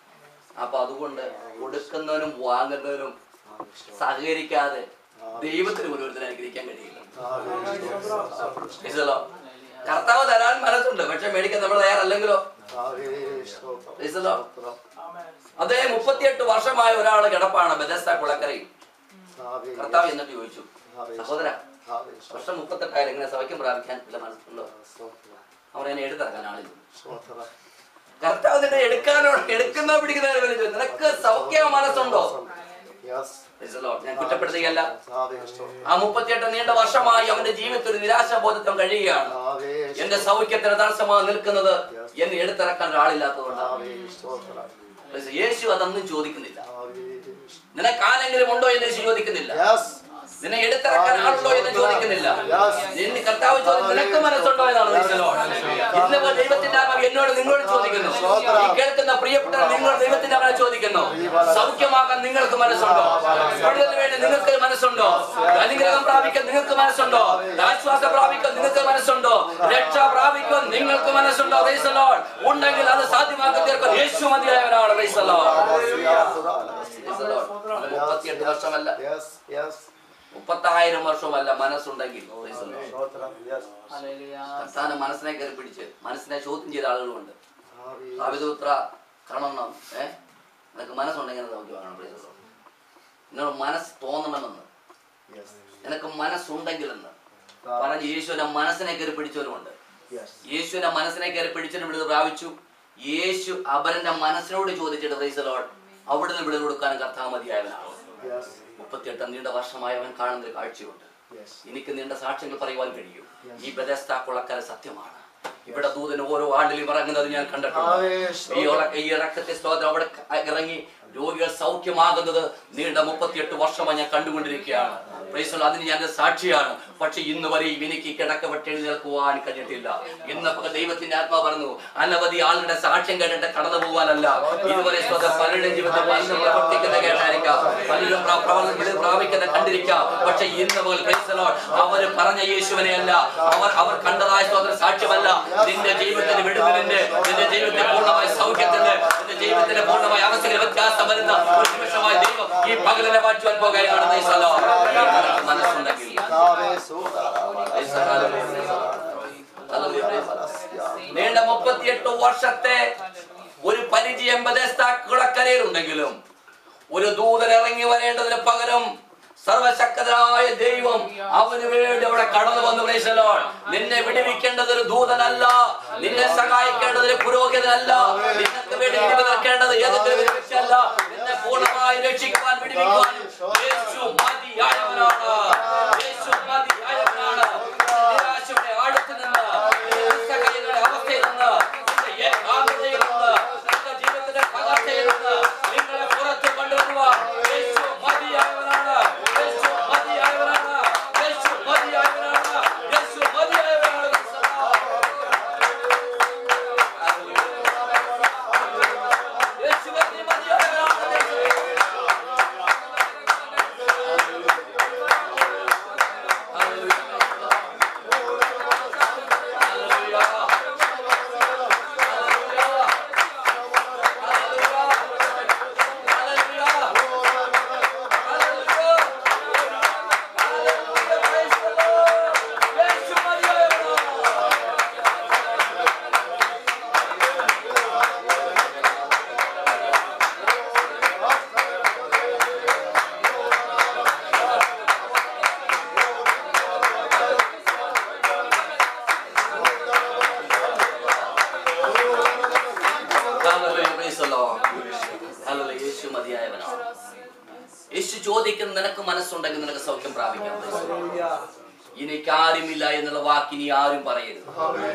Speaker 1: അപ്പൊ അതുകൊണ്ട് കൊടുക്കുന്നവനും വാങ്ങുന്നവനും സഹകരിക്കാതെ ദൈവത്തിന് ഓരോരുത്തരെ അനുഗ്രഹിക്കാൻ കഴിയില്ല
Speaker 2: കർത്താവേ, സ്തോത്രം.
Speaker 1: മനസ്സിലോ? കർത്താവ് തരാൻ മനസ്സുണ്ട് പക്ഷെ മേടിക്കാൻ നമ്മൾ തയ്യാറല്ലെങ്കിലോ
Speaker 2: കർത്താവേ, സ്തോത്രം.
Speaker 1: മനസ്സിലോ?
Speaker 2: സ്തോത്രം.
Speaker 1: അതേ മുപ്പത്തിയെട്ട് വർഷമായ ഒരാൾ കിടപ്പാണ് ബദസ്ത കുളക്കരയിൽ
Speaker 2: കർത്താവേ,
Speaker 1: കർത്താവ് എന്നിട്ട് ചോദിച്ചു
Speaker 2: കർത്താവേ,
Speaker 1: സഹോദര
Speaker 2: കർത്താവേ, സ്തോത്രം.
Speaker 1: വർഷം മുപ്പത്തെട്ടായാലും എങ്ങനെ സൗഖ്യം പ്രാപിക്കാൻ വല്ല മനസ്സുണ്ടോ
Speaker 2: സ്തോത്രം.
Speaker 1: അവർ എന്നെ എടുത്തിറക്കാൻ ആളില്ല
Speaker 2: സ്തോത്രം.
Speaker 1: കർത്താവ് നിന്നെ എടുക്കാനോ എടുക്കുന്ന പിടിക്കുന്നതിനെ വിളിച്ചു നിനക്ക് സൗഖ്യ മനസ്സുണ്ടോ
Speaker 2: Yes.
Speaker 1: മനസ്സിലോ? ഞാൻ കുറ്റപ്പെടുത്തുകയല്ല
Speaker 2: കർത്താവേ, സ്തോത്രം.
Speaker 1: ആ മുപ്പത്തിയെട്ട് നീണ്ട വർഷമായി അവന്റെ ജീവിതത്തിൽ ഒരു നിരാശാബോധത്വം കഴിയുകയാണ്
Speaker 2: കർത്താവേ,
Speaker 1: എന്റെ സൗഖ്യത്തിന് തടസ്സമായി നിൽക്കുന്നത് എന്നെ എടുത്തിറക്കാൻ ഒരാളില്ലാത്തതുകൊണ്ടാണ്
Speaker 2: കർത്താവേ, സ്തോത്രം.
Speaker 1: യേശു അതൊന്നും ചോദിക്കുന്നില്ല
Speaker 2: കർത്താവേ,
Speaker 1: നിനക്ക് ആരെങ്കിലും ഉണ്ടോ എന്ന് യേശു ചോദിക്കുന്നില്ല
Speaker 2: Yes.
Speaker 1: നിന്നെ എടുത്തിറക്കാൻ ആളുണ്ടോ എന്ന് ചോദിക്കുന്നില്ല
Speaker 2: Yes.
Speaker 1: നിന്നെ കർത്താവ് ചോദിക്കും നിനക്ക് മനസ്സുണ്ടോ എന്നാണ് വിളിച്ചല്ലോ ഇന്നിപ്പോ ദൈവത്തിന്റെ ആത്മാവ് എന്നോട് നിങ്ങളോട് ചോദിക്കുന്നു ഈ കേൾക്കുന്ന പ്രിയപ്പെട്ട നിങ്ങൾ ദൈവത്തിന്റെ ആത്മാവ് ചോദിക്കുന്നു സൗഖ്യമാക്കാൻ നിങ്ങൾക്ക് മനസ്സുണ്ടോ വിടുതലിന് വേണ്ടി നിങ്ങൾക്ക് മനസ്സുണ്ടോ അനുഗ്രഹം പ്രാപിക്കാൻ നിങ്ങൾക്ക് മനസ്സുണ്ടോ ആശ്വാസം പ്രാപിക്കാൻ നിങ്ങൾക്ക് മനസ്സുണ്ടോ രക്ഷ പ്രാപിക്കാൻ നിങ്ങൾക്ക് മനസ്സുണ്ടോ Praise the Lord. ഉണ്ടെങ്കിൽ അത് സാധ്യമാക്കി തീർക്കാൻ യേശു മതിയായവരാണ് Praise the Lord. Praise the Lord. അത് മുപ്പത്തിയെട്ട് വർഷമല്ല
Speaker 2: Yes, yes.
Speaker 1: മുപ്പത്തായിരം വർഷമല്ല മനസ്സുണ്ടെങ്കിൽ Praise the Lord.
Speaker 2: സ്തോത്രം. Yes.
Speaker 1: കർത്താവിന്റെ മനസ്സിനെ കയറി പിടിച്ച് മനസ്സിനെ ചോദ്യം ചെയ്ത ആളുകളുണ്ട്
Speaker 2: കർത്താവേ,
Speaker 1: സാവിതപുത്ര കാണണം ഏ നിനക്ക് മനസ്സുണ്ടെങ്കിൽ നമുക്ക് വേണം Praise the Lord. നിന്നോട് മനസ്സ് തോന്നണമെന്ന്
Speaker 2: Yes.
Speaker 1: നിനക്ക് മനസ്സുണ്ടെങ്കിലെന്ന് പറഞ്ഞ് യേശുവിന്റെ മനസ്സിനെ കയറി പിടിച്ചവരുമുണ്ട്
Speaker 2: Yes.
Speaker 1: യേശുവിന്റെ മനസ്സിനെ കയറി പിടിച്ചതിന് വിടുതൽ പ്രാപിച്ചു യേശു അവരന്റെ മനസ്സിനോട് ചോദിച്ചിട്ട് Praise the Lord. അവിടുന്ന് വിടുതൽ കൊടുക്കാനും കർത്താവ് മതിയായവനാണ്
Speaker 2: Yes.
Speaker 1: മുപ്പത്തിയെട്ട് നീണ്ട വർഷമായി അവൻ കാണുന്ന ഒരു കാഴ്ചയുണ്ട്
Speaker 2: Yes.
Speaker 1: എനിക്ക് നീണ്ട സാക്ഷ്യങ്ങൾ പറയുവാൻ കഴിയും ഈ ബദസ്ത കുളക്കര സത്യമാണ് ഇവിടെ ദൂതന് ഓരോ ആണ്ടിലും ഇറങ്ങുന്നത് ഞാൻ കണ്ടിട്ടുണ്ട്
Speaker 2: കർത്താവേ,
Speaker 1: ഈ ഉറക്ക ഈ ഇറക്കത്തെ സ്തോത്രം അവിടെ ക- ഇറങ്ങി രോഗികൾ സൗഖ്യമാകുന്നത് നീണ്ട മുപ്പത്തിയെട്ട് വർഷമായി ഞാൻ കണ്ടുകൊണ്ടിരിക്കുകയാണ് Praise the Lord. അതിന് ഞാൻ സാക്ഷിയാണ് പക്ഷെ ഇന്ന് വരെയും എനിക്ക് കിടക്കപ്പെട്ട് എഴുന്നേൽക്കുവാൻ കഴിഞ്ഞിട്ടില്ല ഇന്നൊക്കെ ദൈവത്തിന്റെ ആത്മാ പറഞ്ഞു അനവധി ആളുടെ സാക്ഷ്യം കേട്ടിട്ട് കടന്നു പോകാനല്ല ഇതുവരെ സ്വതം പലരുടെ ജീവിതത്തിൽ പലരും പ്രവർത്തിക്കുന്ന കേട്ടായിരിക്കാം പലരും പ്ര- പ്രവർത്തനം ഇത് പ്രാപിക്കുന്ന കണ്ടിരിക്കാം പക്ഷെ ഇന്ന് മുതൽ Praise the Lord. അവര് പറഞ്ഞ യേശുവിനെ അല്ല അവർ അവർ കണ്ടതായ സ്വതന്ത്ര സാക്ഷ്യമല്ല നിന്റെ ജീവിതത്തിന്റെ വിടുതലിന്റെ നിന്റെ ജീവിതത്തെ പൂർണ്ണമായ സൗഖ്യത്തിന്റെ നിന്റെ ജീവിതത്തിന്റെ പൂർണ്ണമായ അവസ്ഥയിൽ വ്യത്യാസം വരുന്ന ഒരു നിമിഷമായി ദൈവം ഈ പകലിനെ മാറ്റുവാൻ പോകുകയാണ് Praise the Lord. നിങ്ങൾക്ക് മനസ്സുണ്ടെങ്കിൽ
Speaker 2: കർത്താവേ, സ്തോത്രം.
Speaker 1: Praise the Lord. Hallelujah. Praise the Lord. നീണ്ട മുപ്പത്തിയെട്ട് വർഷത്തെ ഒരു പരിചയം ബദേസ്താക്കുളക്കരയിലുണ്ടെങ്കിലും ഒരു ദൂതൻ ഇറങ്ങി വരേണ്ടതിന് പകരം സർവശക്തനായ ദൈവം അവന് വേണ്ടി അവിടെ കടന്നു വന്നു praise the Lord. നിന്നെ വിടുവിക്കേണ്ടത് ഒരു ദൂതനല്ല നിന്നെ സഹായിക്കേണ്ടത് ഒരു പുരോഹിതനല്ല നിനക്ക് വേണ്ടി വിടുവിക്കേണ്ടത് ഏതെങ്കിലും ഒരു വ്യക്തിയല്ല നിന്നെ പൂർണ്ണമായി രക്ഷിക്കുവാൻ വിടുവിക്കുവാൻ യേശു മതിയായവനാണ് യേശു മതിയായവനാണ് നിരാശയുടെ അടുത്ത് നിന്ന് നിസ്സഹായതയുടെ അവസ്ഥയിൽ നിന്ന് നിന്റെ ഏകാന്തതയിൽ നിന്ന് നിന്റെ ജീവിതത്തിന്റെ തകർച്ചയിൽ നിന്ന് നിങ്ങളെ പുറത്ത് കൊണ്ടുവരുവാൻ യേശു മതിയായവനാണ് യേശു മതിയായവനാണ് യേശു മതിയായവനാണ് യേശു മതിയായവനാണ് യേശുവേ നീ മതിയായവനാണ് യേശു മതിയായവനാണ് യേശു ചോദിക്കുന്ന നിനക്ക് മനസ്സുണ്ടെങ്കിൽ നിനക്ക് സൗഖ്യം പ്രാപിക്കാം എനിക്ക് ആരുമില്ല എന്നുള്ള വാക്ക് ഇനി ആരും പറയരുത്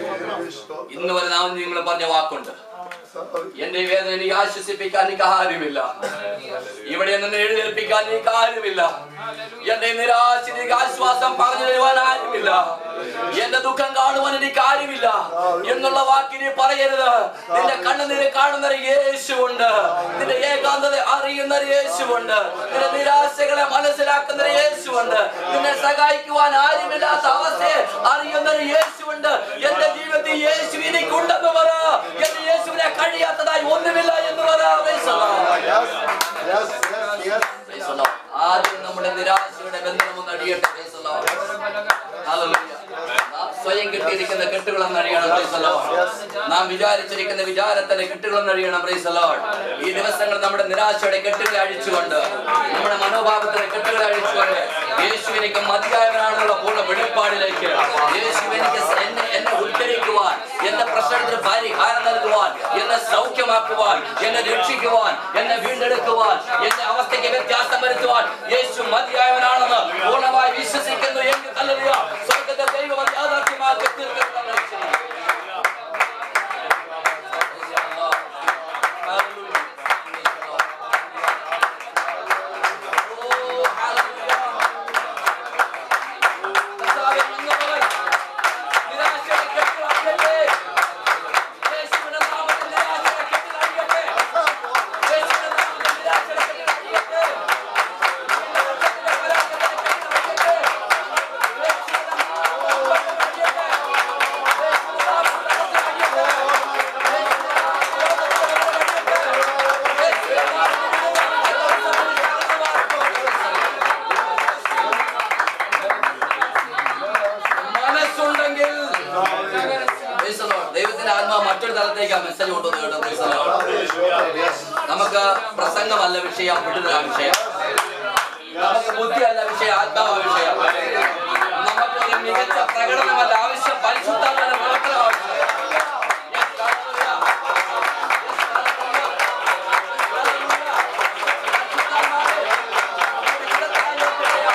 Speaker 1: ഇന്ന് വരെ നാം നിങ്ങൾ പറഞ്ഞ വാക്കുണ്ട് എന്റെ വേദന എനിക്ക് ആശ്വസിപ്പിക്കാൻ എനിക്ക് ആരുമില്ല ഇവിടെ നിന്ന് എഴുന്നേൽപ്പിക്കാൻ എനിക്ക് ആരുമില്ല എന്റെ നിരാശ എനിക്ക് ആശ്വാസം പറഞ്ഞു തരുവാൻ ആരുമില്ല എന്റെ ദുഃഖം കാണുവാൻ എനിക്ക് ആരുമില്ല എന്നുള്ള വാക്കിനെ പറയരുത് നിന്റെ കണ്ണുനീര് കാണുന്ന ഒരു യേശുവുണ്ട് നിന്റെ ഏകാന്തത അറിയുന്ന ഒരു യേശുവുണ്ട് നിന്റെ നിരാശകളെ മനസ്സിലാക്കുന്ന ഒരു യേശുവുണ്ട് നിന്നെ സഹായിക്കുവാൻ ആരുമില്ലാത്ത അവസ്ഥയെ അറിയുന്ന ഒരു യേശുവുണ്ട് എന്റെ ജീവിതത്തിൽ യേശു എനിക്കുണ്ടെന്ന് പറ എന്റെ യേശുവിനെ കഴിയാത്തതായി ഒന്നുമില്ല എന്ന് പറ Praise the Lord.
Speaker 2: Yes, yes, yes.
Speaker 1: Praise the Lord. ആദ്യം നമ്മുടെ നിരാശയുടെ ബന്ധനം ഒന്ന് അടിയട്ടെ Praise the Lord. Hallelujah. നാം സ്വയം കെട്ടിയിരിക്കുന്ന കെട്ടുകളൊന്ന് അഴിയണം Praise the Lord. നാം വിചാരിച്ചിരിക്കുന്ന വിചാരത്തിന്റെ കെട്ടുകളൊന്ന് അഴിയണം Praise the Lord. ഈ ദിവസങ്ങൾ നമ്മുടെ നിരാശയുടെ കെട്ടുകളെ അഴിച്ചുകൊണ്ട് നമ്മുടെ മനോഭാവത്തിന്റെ കെട്ടുകളെ അഴിച്ചുകൊണ്ട് യേശു എനിക്ക് മതിയായവനാണെന്നുള്ള പൂർണ്ണ വെളിപ്പാടിലേക്ക് യേശു എനിക്ക് സ- എന്നെ എന്നെ ഉദ്ധരിക്കുവാൻ എന്റെ പ്രശ്നത്തിന് പരിഹാരം നൽകുവാൻ എന്നെ സൗഖ്യമാക്കുവാൻ എന്നെ രക്ഷിക്കുവാൻ എന്നെ വീണ്ടെടുക്കുവാൻ എന്റെ അവസ്ഥയ്ക്ക് വ്യത്യാസം വരുത്തുവാൻ യേശു മതിയായവനാണെന്ന് പൂർണ്ണമായി വിശ്വസിക്കുന്നു എങ്കിൽ ഹല്ലേലൂയ. സ്വർഗ്ഗത്തെ ദൈവം അത് യാഥാർത്ഥ്യമാക്കി തീർക്കട്ടെ. ഹല്ലേലൂയ. ഓ, ഹല്ലേലൂയ. കർത്താവേ, അങ്ങ് പോയി. നിരാശയുടെ കെട്ടുകളഴിയട്ടെ. യേശുവിന്റെ നാമത്തിൽ നിരാശയുടെ കെട്ടുകളഴിയട്ടെ. യേശുവിന്റെ നാമത്തിൽ നിരാശയുടെ കെട്ടുകളഴിയട്ടെ. നിന്റെ രക്തത്തിന്റെ പരാജയത്തിന്റെ കെട്ടുകളഴിയട്ടെ. യേശുവിന്റെ നാമത്തിൽ കെട്ടുകളഴിയട്ടെ. യേശുവിന്റെ നാമത്തിൽ കെട്ടുകളഴിയട്ടെ. യേശുവിന്റെ മനസ്സുണ്ടെങ്കിൽ Praise the Lord. ദൈവത്തിന്റെ ആത്മാവ് മറ്റൊരു തലത്തേക്ക് ആ മെസ്സേജ് കൊണ്ടുവന്ന് കേട്ടോ Praise the Lord. നമുക്ക് പ്രസംഗമല്ല വിഷയം വിടുതലാണ് വിഷയം നമുക്ക് ബുദ്ധിയല്ല വിഷയം ആത്മാവ വിഷയം നമുക്ക് ഒരു മികച്ച പ്രകടനമല്ല ആവശ്യം പരിശുദ്ധാത്മാവിന്റെ പ്രവർത്തനം ആവശ്യം Yes, hallelujah. Yes, hallelujah. Hallelujah. പരിശുദ്ധാത്മാവേ, നമ്മുടെ ഇടത്തായി നോക്കുകയാ.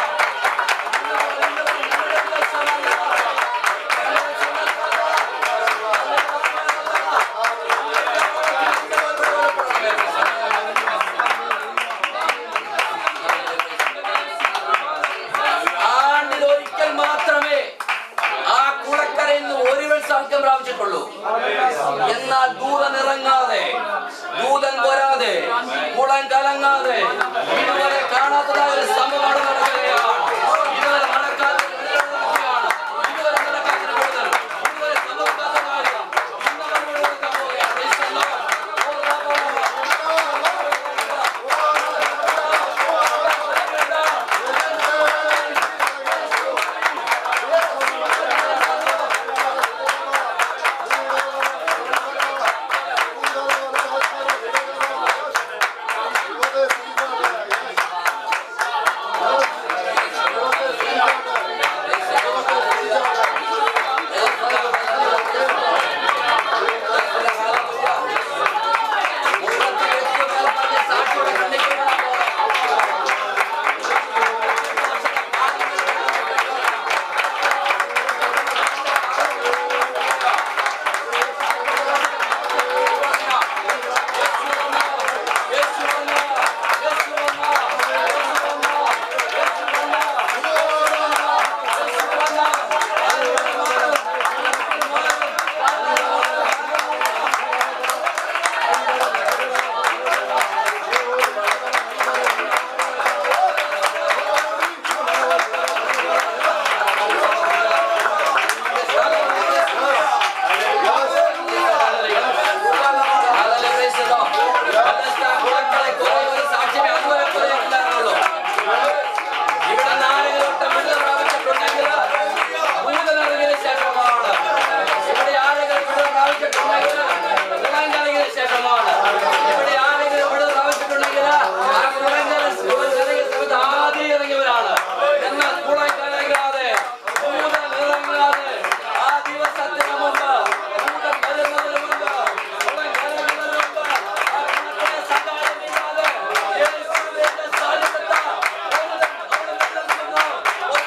Speaker 1: സൗഖ്യം പ്രാപിച്ചിട്ടുള്ളൂ എന്നാൽ ദൂതൻ ഇറങ്ങാതെ ദൂതൻ വരാതെ കുളം കലങ്ങാതെ ഇതുവരെ കാണാത്തതായ ഒരു സംഭവമാണ് നടക്കുകയാണ് ഇതുവരെ നടക്കാത്ത നടക്കുകയാണ്. ഇതുവരെ നടക്കാത്ത കൂടുതൽ ഇതുവരെ സംഭവിക്കാത്ത കാര്യം ഇന്ന് നമ്മൾ കൊടുക്കാൻ പോവുകയാണ്. Praise the Lord. ഓ, രാമ, രാമ. എന്നാൽ കുളം കലങ്ങാതെ ഭൂതം ഇറങ്ങാതെ ആ ദിവസത്തിന് മുമ്പ് ഭൂതം വരുന്നതിന് മുമ്പ് കുളം കലങ്ങുന്നതിന് മുമ്പ് ആ കുളത്തിലെ സഹായമില്ലാതെ യേശുവിന്റെ സാന്നിധ്യത്തിൽ ഭൂതം അവിടെ നിലനിൽക്കുന്നു. ഒരു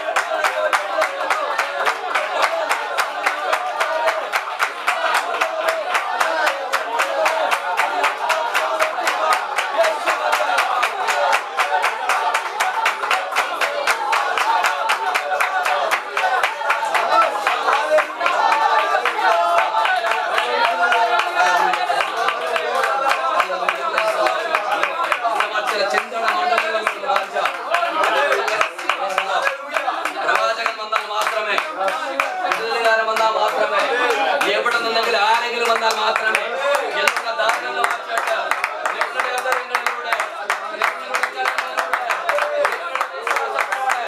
Speaker 1: ചില ചിന്തന മണ്ഡലങ്ങളിൽ വായിച്ച പ്രവാചകൻ വന്നാൽ മാത്രമേ വിടുതലുകാരൻ വന്നാൽ മാത്രമേ എവിടെ നിന്നെങ്കിലും ആരെങ്കിലും വന്നാൽ മാത്രമേ എന്നുള്ള ധാരണ മാറ്റിയിട്ട് നിങ്ങളുടെ അവതരങ്ങളിലൂടെ നിങ്ങളുടെ കരങ്ങളിലൂടെ, നിങ്ങളുടെ വിശ്വാസത്തോടെ,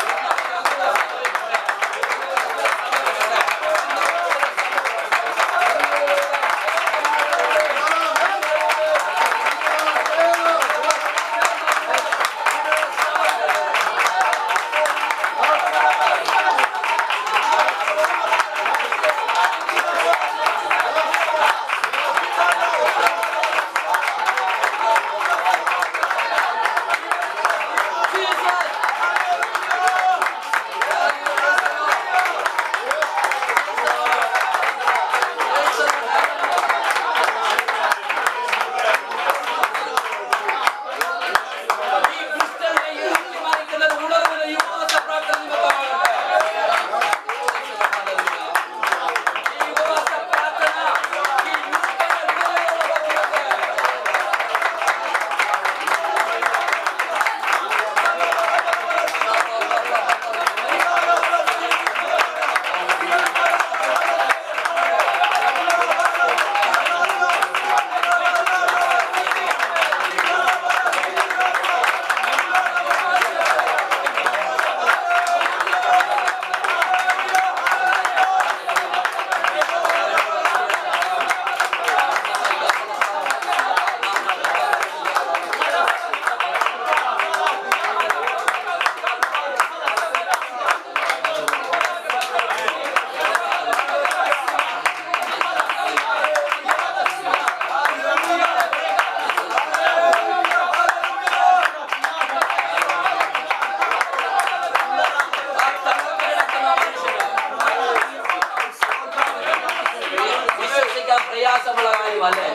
Speaker 1: ഈ ക്രിസ്ത്യനെ ഇരുട്ടി മറിക്കുന്നത് ഉണർവിന് യുവവാസ പ്രാർത്ഥന നിമിത്തമാണ്. ഈ യുവവാസ പ്രാർത്ഥന ഈ യുവതിയെ വിടുതലയുള്ളതാക്കുന്നത്. ആ തളർന്ന് കിടക്കുന്ന മനുഷ്യന് വിശ്വസിക്കാൻ പ്രയാസമുള്ള കാര്യമല്ലേ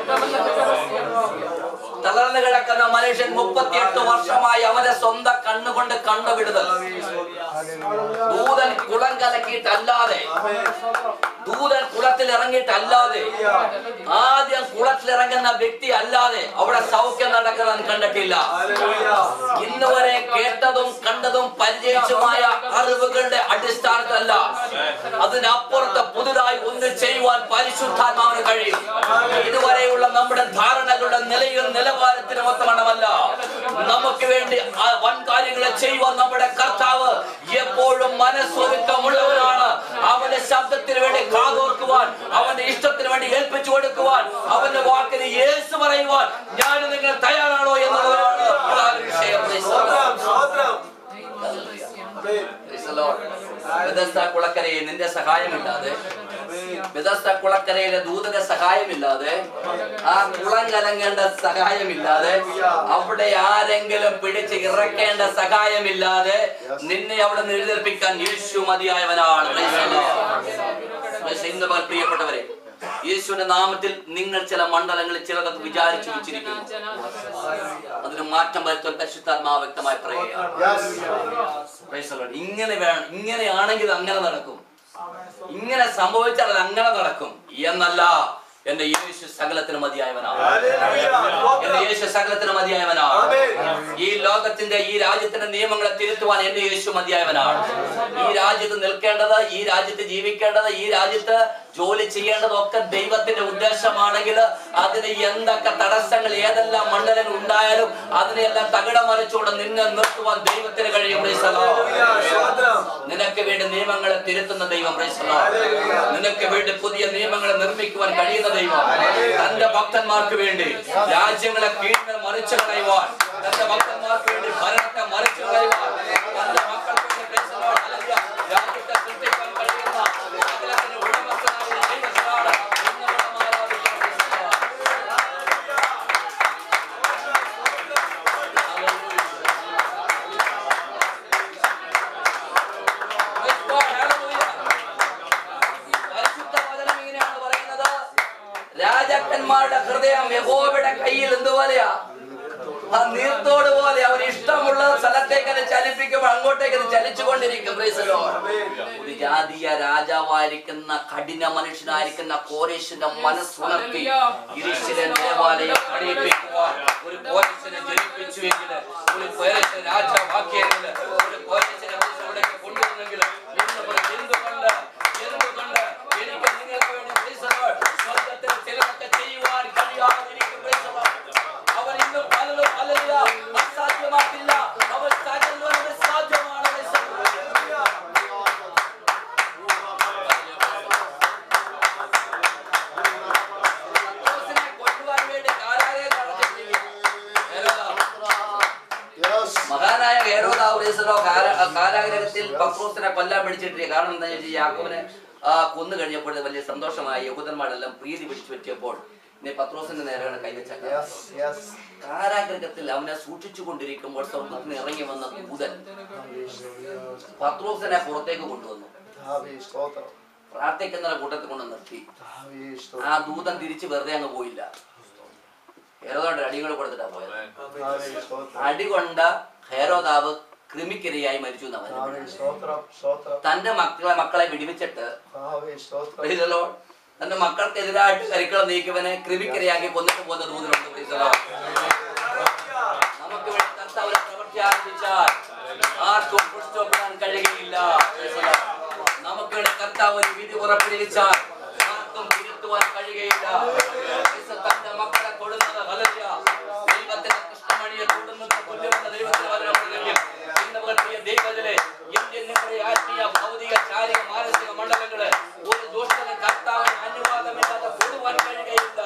Speaker 1: തളർന്നു കിടക്കുന്ന മനുഷ്യൻ മുപ്പത്തിയെട്ട് വർഷമായി അവന്റെ സ്വന്തം കണ്ണുകൊണ്ട് കണ്ടുവിടുന്നത് ദൂതൻ കുളം കലക്കിയിട്ടല്ലാതെ ദൂതൻ കുളത്തിൽ ഇറങ്ങിയിട്ടല്ലാതെ ആദ്യം കുളത്തിൽ ഇറങ്ങുന്ന വ്യക്തി അല്ലാതെ അവിടെ സൗഖ്യം നടക്കുന്നത് കണ്ടിട്ടില്ല ഇന്ന് വരെ കേട്ടതും കണ്ടതും പരിചയിച്ചുമായ അറിവുകളുടെ അടിസ്ഥാനത്തല്ല അതിനപ്പുറത്ത് പുതുതായി ഒന്ന് ചെയ്യുവാൻ പരിശുദ്ധാത്മാവിന് കഴിയും ഇതുവരെയുള്ള നമ്മുടെ ധാരണകളുടെ നിലയും നിലവാരത്തിനും ഒത്തവണ്ണമല്ല നമുക്ക് വേണ്ടി ആ വൻ കാര്യങ്ങളെ ചെയ്യുവാൻ നമ്മുടെ കർത്താവ് എപ്പോഴും മനസ്സൊരുക്കമുള്ളവനാണ് അവന്റെ ശബ്ദത്തിന് വേണ്ടി കാതോർക്കുവാൻ അവന്റെ ഇഷ്ടത്തിന് വേണ്ടി ഏൽപ്പിച്ചു കൊടുക്കുവാൻ അവന്റെ വാക്കിന് യേശു പറയുവാൻ ഞാൻ നിങ്ങൾ തയ്യാറാണോ എന്നുള്ളതാണ് പ്രധാന വിഷയം Praise the Lord. ബെഥസ്ദ കുളക്കരയിൽ നിന്റെ സഹായമില്ലാതെ ബെഥസ്ദ കുളക്കരയിലെ ദൂതന്റെ സഹായമില്ലാതെ ആ കുളം കലങ്ങേണ്ട സഹായമില്ലാതെ അവിടെ ആരെങ്കിലും പിടിച്ച് ഇറക്കേണ്ട സഹായമില്ലാതെ നിന്നെ അവിടെ നിന്ന് എഴുന്നേൽപ്പിക്കാൻ യേശു മതിയായവനാണ് Praise the Lord. Praise ഇന്ന് പകൽ പ്രിയപ്പെട്ടവരെ യേശുവിന്റെ നാമത്തിൽ നിങ്ങൾ ചില മണ്ഡലങ്ങളിൽ ചിലതൊക്കെ വിചാരിച്ചു വെച്ചിരിക്കുന്നു അതിന് മാറ്റം വരുത്താൻ പരിശുദ്ധാത്മാവ് വ്യക്തമായി പറയുക
Speaker 2: Yes.
Speaker 1: Praise the Lord. ഇങ്ങനെ വേണം ഇങ്ങനെയാണെങ്കിൽ അങ്ങനെ നടക്കും ഇങ്ങനെ സംഭവിച്ചാൽ അത് അങ്ങനെ നടക്കും എന്നല്ല എന്റെ യേശു സകലത്തിന് മതിയായവനാണ് എന്റെ യേശു സകലത്തിന് മതിയായവനാണ് ഈ ലോകത്തിന്റെ ഈ രാജ്യത്തിന്റെ നിയമങ്ങളെ തിരുത്തുവാൻ എന്റെ യേശു മതിയായവനാണ് ഈ രാജ്യത്ത് നിൽക്കേണ്ടത് ഈ രാജ്യത്ത് ജീവിക്കേണ്ടത് ഈ രാജ്യത്ത് ജോലി ചെയ്യേണ്ടതൊക്കെ ദൈവത്തിന്റെ ഉദ്ദേശമാണെങ്കിൽ അതിന് എന്തൊക്കെ തടസ്സങ്ങൾ ഏതെല്ലാം മണ്ഡലങ്ങൾ ഉണ്ടായാലും അതിനെല്ലാം തകിടം മറിച്ചുകൊണ്ട് നിന്നെ നിർത്തുവാൻ ദൈവത്തിന് കഴിയും Praise the Lord. നിനക്ക് വേണ്ടി നിയമങ്ങളെ തിരുത്തുന്ന ദൈവം Praise the Lord. നിനക്ക് വേണ്ടി പുതിയ നിയമങ്ങളെ നിർമ്മിക്കുവാൻ കഴിയുന്ന ദൈവം തന്റെ ഭക്തന്മാർക്ക് വേണ്ടി രാജ്യങ്ങളെ കീഴ്മേൽ മറിച്ചു കളയുവാൻ തന്റെ ഭക്തന്മാർക്ക് വേണ്ടി ഭരണത്തെ മറിച്ചു കളയുവാൻ തന്റെ മക്കൾക്ക് വേണ്ടി Praise the Lord. Hallelujah. രാജ്യത്തെ സൃഷ്ടിക്കാൻ കഴിയുന്ന സകലത്തിന് ഉടമസ്ഥനായ ദൈവത്തിനാണ് ഇന്ന് നാം ആരാധിക്കുന്നത്. Praise the Lord. Praise God. Hallelujah. പരിശുദ്ധ വചനം ഇങ്ങനെയാണ് പറയുന്നത് രാജാക്കന്മാരുടെ ഹൃദയം യഹോവയുടെ കയ്യിൽ എന്തുപോലെയാ ആ നീർത്തോട് പോലെ അവർ ഇഷ്ടമുള്ള സ്ഥലത്തേക്ക് അത് ചലിപ്പിക്കുമ്പോൾ അങ്ങോട്ടേക്ക് അത് ചലിച്ചുകൊണ്ടിരിക്കും Praise the Lord. ഒരു ജാതീയ രാജാവായിരിക്കുന്ന കഠിന മനുഷ്യനായിരിക്കുന്ന കോരേശിന്റെ മനസ്സുണർത്തി ഇരിശിലെ ദേവാലയം പണിയിപ്പിക്കുവാൻ ഒരു കോരേശിനെ ജനിപ്പിച്ചുവെങ്കിൽ ഒരു കോരേശിനെ രാജാവാക്കിയെങ്കിൽ ഒരു കോരേശിനെ അവിടേക്ക് കൊണ്ടുവന്നെങ്കിൽ ഇന്ന് പറയും, എന്തുകൊണ്ട് എന്തുകൊണ്ട് എനിക്ക് നിങ്ങൾക്ക് വേണ്ടി Praise the Lord. സ്വർഗ്ഗത്തിൽ ചിലതൊക്കെ ചെയ്യുവാൻ കഴിയാതിരിക്കും Praise the Lord. അവൻ ഇന്ന് പലതും പലരില്ല അസാധ്യമാക്കില്ല അവൻ സകലവും സാധ്യമാണ് Praise the Lord. പത്രോസിനെ കൊല്ലുവാൻ വേണ്ടി കാരാഗ്രഹം അടച്ചിട്ടിരിക്കുകയാണ്. ഹെരോദാവ്.
Speaker 2: Yes.
Speaker 1: മഹാനായ ഹേരോദാവുരേസറോ കാരാഗ്രഹത്തിൽ പത്രോസിനെ കൊല്ലാൻ പിടിച്ചിട്ടില്ല കാരണം എന്താ വെച്ചാൽ യാക്കോബിനെ ആ, കൊന്നു കഴിഞ്ഞപ്പോൾ വലിയ സന്തോഷമായി യഹൂദന്മാരെല്ലാം പ്രീതി പിടിച്ചു പറ്റിയപ്പോൾ ഇനി പത്രോസിന്റെ നേരെയാണ് കൈവച്ചത്
Speaker 2: Yes. Yes.
Speaker 1: കാരാഗ്രഹത്തിൽ അവനെ സൂക്ഷിച്ചു കൊണ്ടിരിക്കുമ്പോൾ സ്വർഗത്തിന് ഇറങ്ങി വന്ന ദൂതൻ പത്രോസിനെ പുറത്തേക്ക് കൊണ്ടുവന്നു
Speaker 2: കർത്താവേ, സ്തോത്രം.
Speaker 1: പ്രാർത്ഥിക്കുന്ന കൂട്ടത്തിൽ കൊണ്ട് നിർത്തി
Speaker 2: കർത്താവേ,
Speaker 1: ആ
Speaker 2: സ്തോത്രം.
Speaker 1: ദൂതൻ തിരിച്ച് വെറുതെ അങ്ങ് പോയില്ല ഹേരോദാവിന്റെ അടികൾ കൊടുത്തിട്ടാ പോയത്
Speaker 2: കർത്താവേ, സ്തോത്രം.
Speaker 1: അടികൊണ്ട ഹേരോദാവ് കൃമിക്കിരയായി മരിച്ചു എന്നാ
Speaker 2: കർത്താവേ,
Speaker 1: പറയുന്നത്.
Speaker 2: സ്തോത്രം, സ്തോത്രം.
Speaker 1: തന്റെ മക്കളെ മക്കളെ വെടിവെച്ചിട്ട്
Speaker 2: കർത്താവേ, സ്തോത്രം.
Speaker 1: praise the Lord, തന്റെ മക്കൾക്കെതിരായിട്ട് കരിക്കളം നീക്കിയവനെ കൃമിക്കിരയാക്കി കൊന്നിട്ട് പോകുന്ന ദൂതനുണ്ട് praise the Lord. നമുക്ക് വേണ്ടി കർത്താവ് ഒരു പ്രവൃത്തി ആരംഭിച്ചാൽ ആർക്കും പുറത്തുവെക്കാൻ കഴിയുകയില്ല Praise the Lord. നമുക്ക് വേണ്ടി കർത്താവ് ഒരു വിധി ഉറപ്പിടിച്ചാൽ ആർക്കും തിരുത്തുവാൻ കഴിയുകയില്ല ക്രിസ്തു തന്റെ മക്കളെ കൊടുന്നത് ഹല്ലേലൂയ. ദൈവത്തിന്റെ കൃഷ്ണമണിയെ കൊടുന്നത് കൊല്ലുമെന്ന ദൈവത്തിന്റെ വചനം ഉണ്ടെങ്കിൽ ഇന്ന് മുതൽ പ്രിയ ദൈവത്തിലെ ഇന്ത്യൻ നിങ്ങളുടെ ആത്മീയ ഭൗതിക ശാരീരിക മാനസിക മണ്ഡലങ്ങള് ഒരു ദോഷത്തിന് കർത്താവിന് അനുവാദമില്ലാതെ കൊടുവാൻ കഴിയുകയില്ല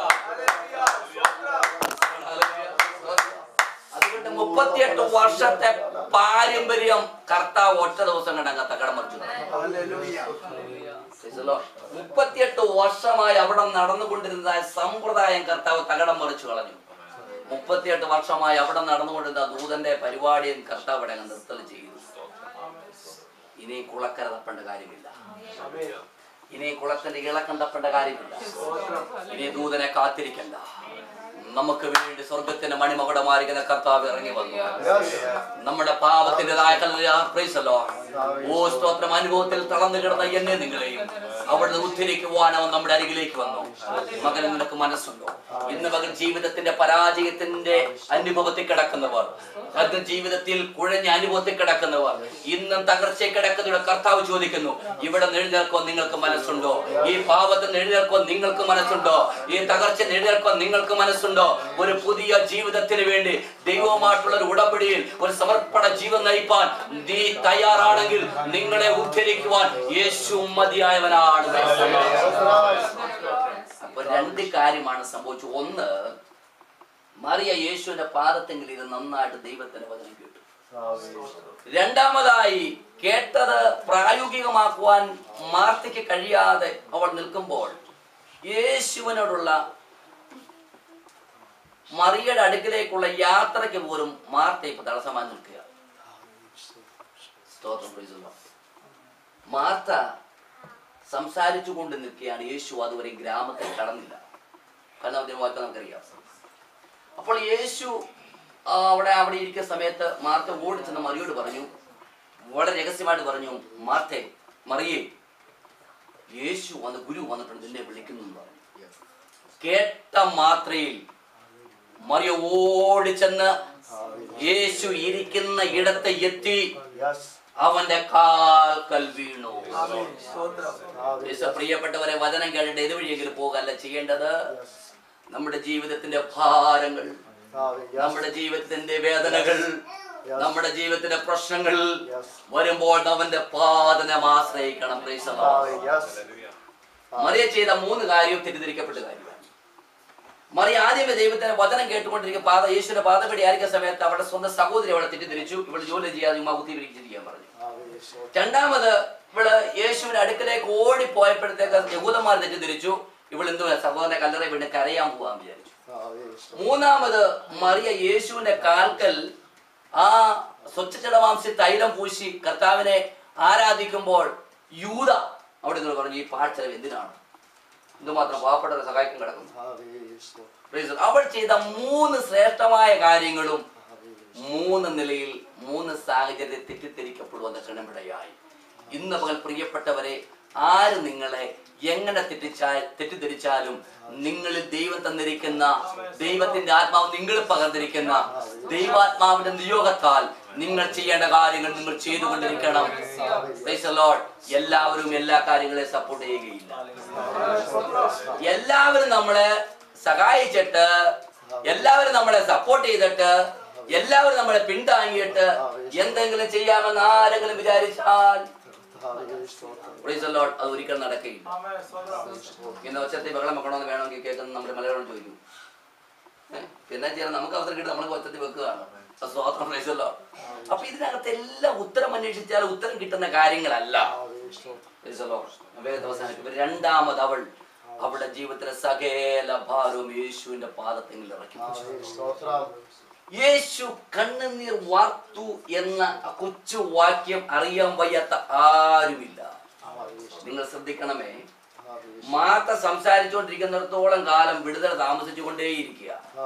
Speaker 1: ഹല്ലേലൂയ. അതുകൊണ്ട് മുപ്പത്തിയെട്ട് വർഷത്തെ പാരമ്പര്യം കർത്താവ് ഒറ്റ ദിവസം കണ്ടങ്ങ് തകടം മറിച്ചു Praise the Lord. മുപ്പത്തിയെട്ട് വർഷമായി അവിടെ നടന്നുകൊണ്ടിരുന്ന സമ്പ്രദായം കർത്താവ് തകടം മറിച്ചു കളഞ്ഞു മുപ്പത്തിയെട്ട് വർഷമായി അവിടെ നടന്നുകൊണ്ടിരുന്ന ദൂതന്റെ പരിപാടിയും കർത്താവ് അവിടെ അങ്ങ് നിർത്തൽ ചെയ്തു ഇനി കുളക്കര തപ്പേണ്ട കാര്യമില്ല ഇനി കുളത്തിന്റെ ഇളക്കം തപ്പേണ്ട കാര്യമില്ല ഇനി ദൂതനെ കാത്തിരിക്കണ്ട നമുക്ക് വേണ്ടി സ്വർഗത്തിന്റെ മണിമകുടമായിരിക്കുന്ന കർത്താവ് ഇറങ്ങി വന്നു
Speaker 2: Yes.
Speaker 1: നമ്മുടെ പാപത്തിൻ്റെതായ പ്രൈസല്ലോ ഓ സ്തോത്രം അനുഭവത്തിൽ തളർന്നു കിടന്ന എന്നെ നിങ്ങളെയും അവിടുന്ന് ഉദ്ധരിക്കുവാൻ അവൻ നമ്മുടെ അരികിലേക്ക് വന്നു മകൻ നിനക്ക് മനസ്സുണ്ടോ ഇന്ന് മകൻ ജീവിതത്തിന്റെ പരാജയത്തിന്റെ അനുഭവത്തിൽ കിടക്കുന്നവർ അത് ജീവിതത്തിൽ കുഴഞ്ഞ അനുഭവത്തിൽ കിടക്കുന്നവർ ഇന്നും തകർച്ച കിടക്കുന്നവരുടെ കർത്താവ് ചോദിക്കുന്നു ഇവിടെ എഴുന്നേൽക്കുവാൻ നിങ്ങൾക്ക് മനസ്സുണ്ടോ ഈ പാപത്തിൽ എഴുന്നേൽക്കുവാൻ നിങ്ങൾക്ക് മനസ്സുണ്ടോ ഈ തകർച്ച എഴുന്നേൽക്കുവാൻ നിങ്ങൾക്ക് മനസ്സുണ്ടോ ഒരു പുതിയ ജീവിതത്തിന് വേണ്ടി ദൈവവുമായിട്ടുള്ള ഒരു ഉടമ്പടിയിൽ ഒരു സമർപ്പണ ജീവൻ നയിപ്പാൻ നീ തയ്യാറാണെങ്കിൽ നിങ്ങളെ ഉദ്ധരിക്കുവാൻ യേശു മതിയായവനാണ് അപ്പൊ രണ്ട് കാര്യമാണ് സംഭവിച്ചത് ഒന്ന് മറിയ യേശുവിന്റെ പാദത്തെങ്കിൽ ഇത് നന്നായിട്ട് ദൈവത്തിന്റെ വചനം കേട്ടു രണ്ടാമതായി കേട്ടത് പ്രായോഗികമാക്കുവാൻ മാർത്തയ്ക്ക് കഴിയാതെ അവൾ നിൽക്കുമ്പോൾ യേശുവിനോടുള്ള മറിയയുടെ അടുക്കിലേക്കുള്ള യാത്രയ്ക്ക് പോലും മാർത്ത ഇപ്പൊ തടസ്സമായി നിൽക്കുക സ്തോത്രം praise the Lord. മാർത്ത സംസാരിച്ചു കൊണ്ട് നിൽക്കുകയാണ് യേശു അതുവരെ ഗ്രാമത്തിൽ കടന്നില്ല കാരണം അതിന് വാക്ക് നമുക്കറിയാം അപ്പോൾ യേശു ആ, അവിടെ അവിടെ ഇരിക്കുന്ന സമയത്ത് മാർത്ത ഓടിച്ചെന്ന് മറിയോട് പറഞ്ഞു വളരെ രഹസ്യമായിട്ട് പറഞ്ഞു മാർത്തെ മറിയേ യേശു വന്ന് ഗുരു വന്നിട്ടുണ്ട് നിന്നെ വിളിക്കുന്നു എന്ന് പറഞ്ഞു കേട്ട മാത്രയിൽ മറിയ ഓടിച്ചെന്ന് യേശു ഇരിക്കുന്ന ഇടത്ത് എത്തി
Speaker 2: യെസ്
Speaker 1: അവന്റെ കാൽക്കൽ വീണു
Speaker 2: സ്തോത്രം
Speaker 1: യേശു പ്രിയപ്പെട്ടവരെ വചനം കേട്ടിട്ട് ഇതുവഴിയെങ്കിലും പോകല്ല ചെയ്യേണ്ടത് നമ്മുടെ ജീവിതത്തിന്റെ ഭാരങ്ങൾ നമ്മുടെ ജീവിതത്തിന്റെ വേദനകൾ നമ്മുടെ ജീവിതത്തിന്റെ പ്രശ്നങ്ങൾ വരുമ്പോൾ അവന്റെ പാദനം ആശ്രയിക്കണം Praise the Lord.
Speaker 2: Yes
Speaker 1: Mariya ചെയ്ത മൂന്ന് കാര്യവും തെറ്റിദ്ധരിക്കപ്പെട്ട കാര്യമാണ് മറിയ ആദ്യമേ ദൈവത്തിന്റെ വചനം കേട്ടുകൊണ്ടിരിക്കുന്ന പാത യേശുവിന്റെ പാതപടി ആയിരിക്കുന്ന സമയത്ത് അവളുടെ സ്വന്തം സഹോദരി അവളെ തെറ്റിദ്ധരിച്ചു ഇവള് ജോലി ചെയ്യാതെ ഉമ്മ കുത്തിയിരിക്കാൻ പറഞ്ഞു രണ്ടാമത് ഇവള് യേശുവിന്റെ അടുക്കലേക്ക് ഓടിപ്പോയപ്പോഴത്തേക്ക് യഹൂദന്മാർ തെറ്റിദ്ധരിച്ചു ഇവൾ എന്തു സഹോദരനെ കല്ലറ വീണ് കരയാൻ പോവാൻ വിചാരിച്ചു മൂന്നാമത് മറിയ യേശുവിന്റെ കാൽക്കൽ ആ സ്വച്ഛജടമാംസി തൈലം പൂശി കർത്താവിനെ ആരാധിക്കുമ്പോൾ യൂത അവിടെ നിന്ന് പറഞ്ഞു ഈ പാഴ്ചലവ് എന്തിനാണ് എന്തുമാത്രം പാവപ്പെട്ടവരെ സഹായിക്കും കിടക്കുന്നു Praise the Lord. അവൾ ചെയ്ത മൂന്ന് ശ്രേഷ്ഠമായ കാര്യങ്ങളും മൂന്ന് നിലയിൽ മൂന്ന് സാഹചര്യത്തിൽ തെറ്റിദ്ധരിക്കപ്പെടുവെന്ന ക്ഷണമിടയായി ഇന്ന് പകൽ പ്രിയപ്പെട്ടവരെ ആര് നിങ്ങളെ എങ്ങനെ തെറ്റിച്ചാൽ തെറ്റിദ്ധരിച്ചാലും നിങ്ങളിൽ ദൈവം തന്നിരിക്കുന്ന ദൈവത്തിന്റെ ആത്മാവ് നിങ്ങളിൽ പകർന്നിരിക്കുന്ന ദൈവാത്മാവിന്റെ നിയോഗത്താൽ നിങ്ങൾ ചെയ്യേണ്ട കാര്യങ്ങൾ നിങ്ങൾ ചെയ്തുകൊണ്ടിരിക്കണം Praise the Lord. എല്ലാവരും എല്ലാ കാര്യങ്ങളെ സപ്പോർട്ട് ചെയ്യുകയില്ല എല്ലാവരും നമ്മളെ സഹായിച്ചിട്ട് എല്ലാവരും നമ്മളെ സപ്പോർട്ട് ചെയ്തിട്ട് എല്ലാവരും നമ്മളെ പിന്താങ്ങിയിട്ട് എന്തെങ്കിലും ചെയ്യാമെന്ന് ആരെങ്കിലും വിചാരിച്ചാൽ Praise the Lord. അത് ഒരിക്കലും നടക്കുകയില്ല ഇന്ന് ഒച്ചത്തിൽ ബഹളം വെക്കണമെന്ന് വേണമെങ്കിൽ കേൾക്കുന്ന നമ്മുടെ മലയാളം ചോദിക്കും ഏ? പിന്നെ ചെയ്യണം നമുക്ക് അവസരം കിട്ടും നമ്മൾ ഒച്ചത്തിൽ വെക്കുകയാണ് അത് സ്വാതന്ത്ര്യം Praise the Lord. അപ്പൊ ഇതിനകത്ത് എല്ലാം ഉത്തരം അന്വേഷിച്ചാൽ ഉത്തരം കിട്ടുന്ന കാര്യങ്ങളല്ല Praise the Lord. വേഗം അവസാനിപ്പിക്കും. രണ്ടാമത് അവൾ അവളുടെ ജീവിതത്തിലെ സകല ഭാരവും യേശുവിന്റെ പാദത്തിൽ ഇറക്കി വെച്ചു. യേശു കണ്ണുനീർ വാർത്തു എന്ന ആ കൊച്ചു വാക്യം അറിയാൻ വയ്യാത്ത ആരുമില്ല നിങ്ങൾ ശ്രദ്ധിക്കണമേ മാർത്ത സംസാരിച്ചുകൊണ്ടിരിക്കുന്നിടത്തോളം കാലം വിടുതൽ താമസിച്ചുകൊണ്ടേയിരിക്കുക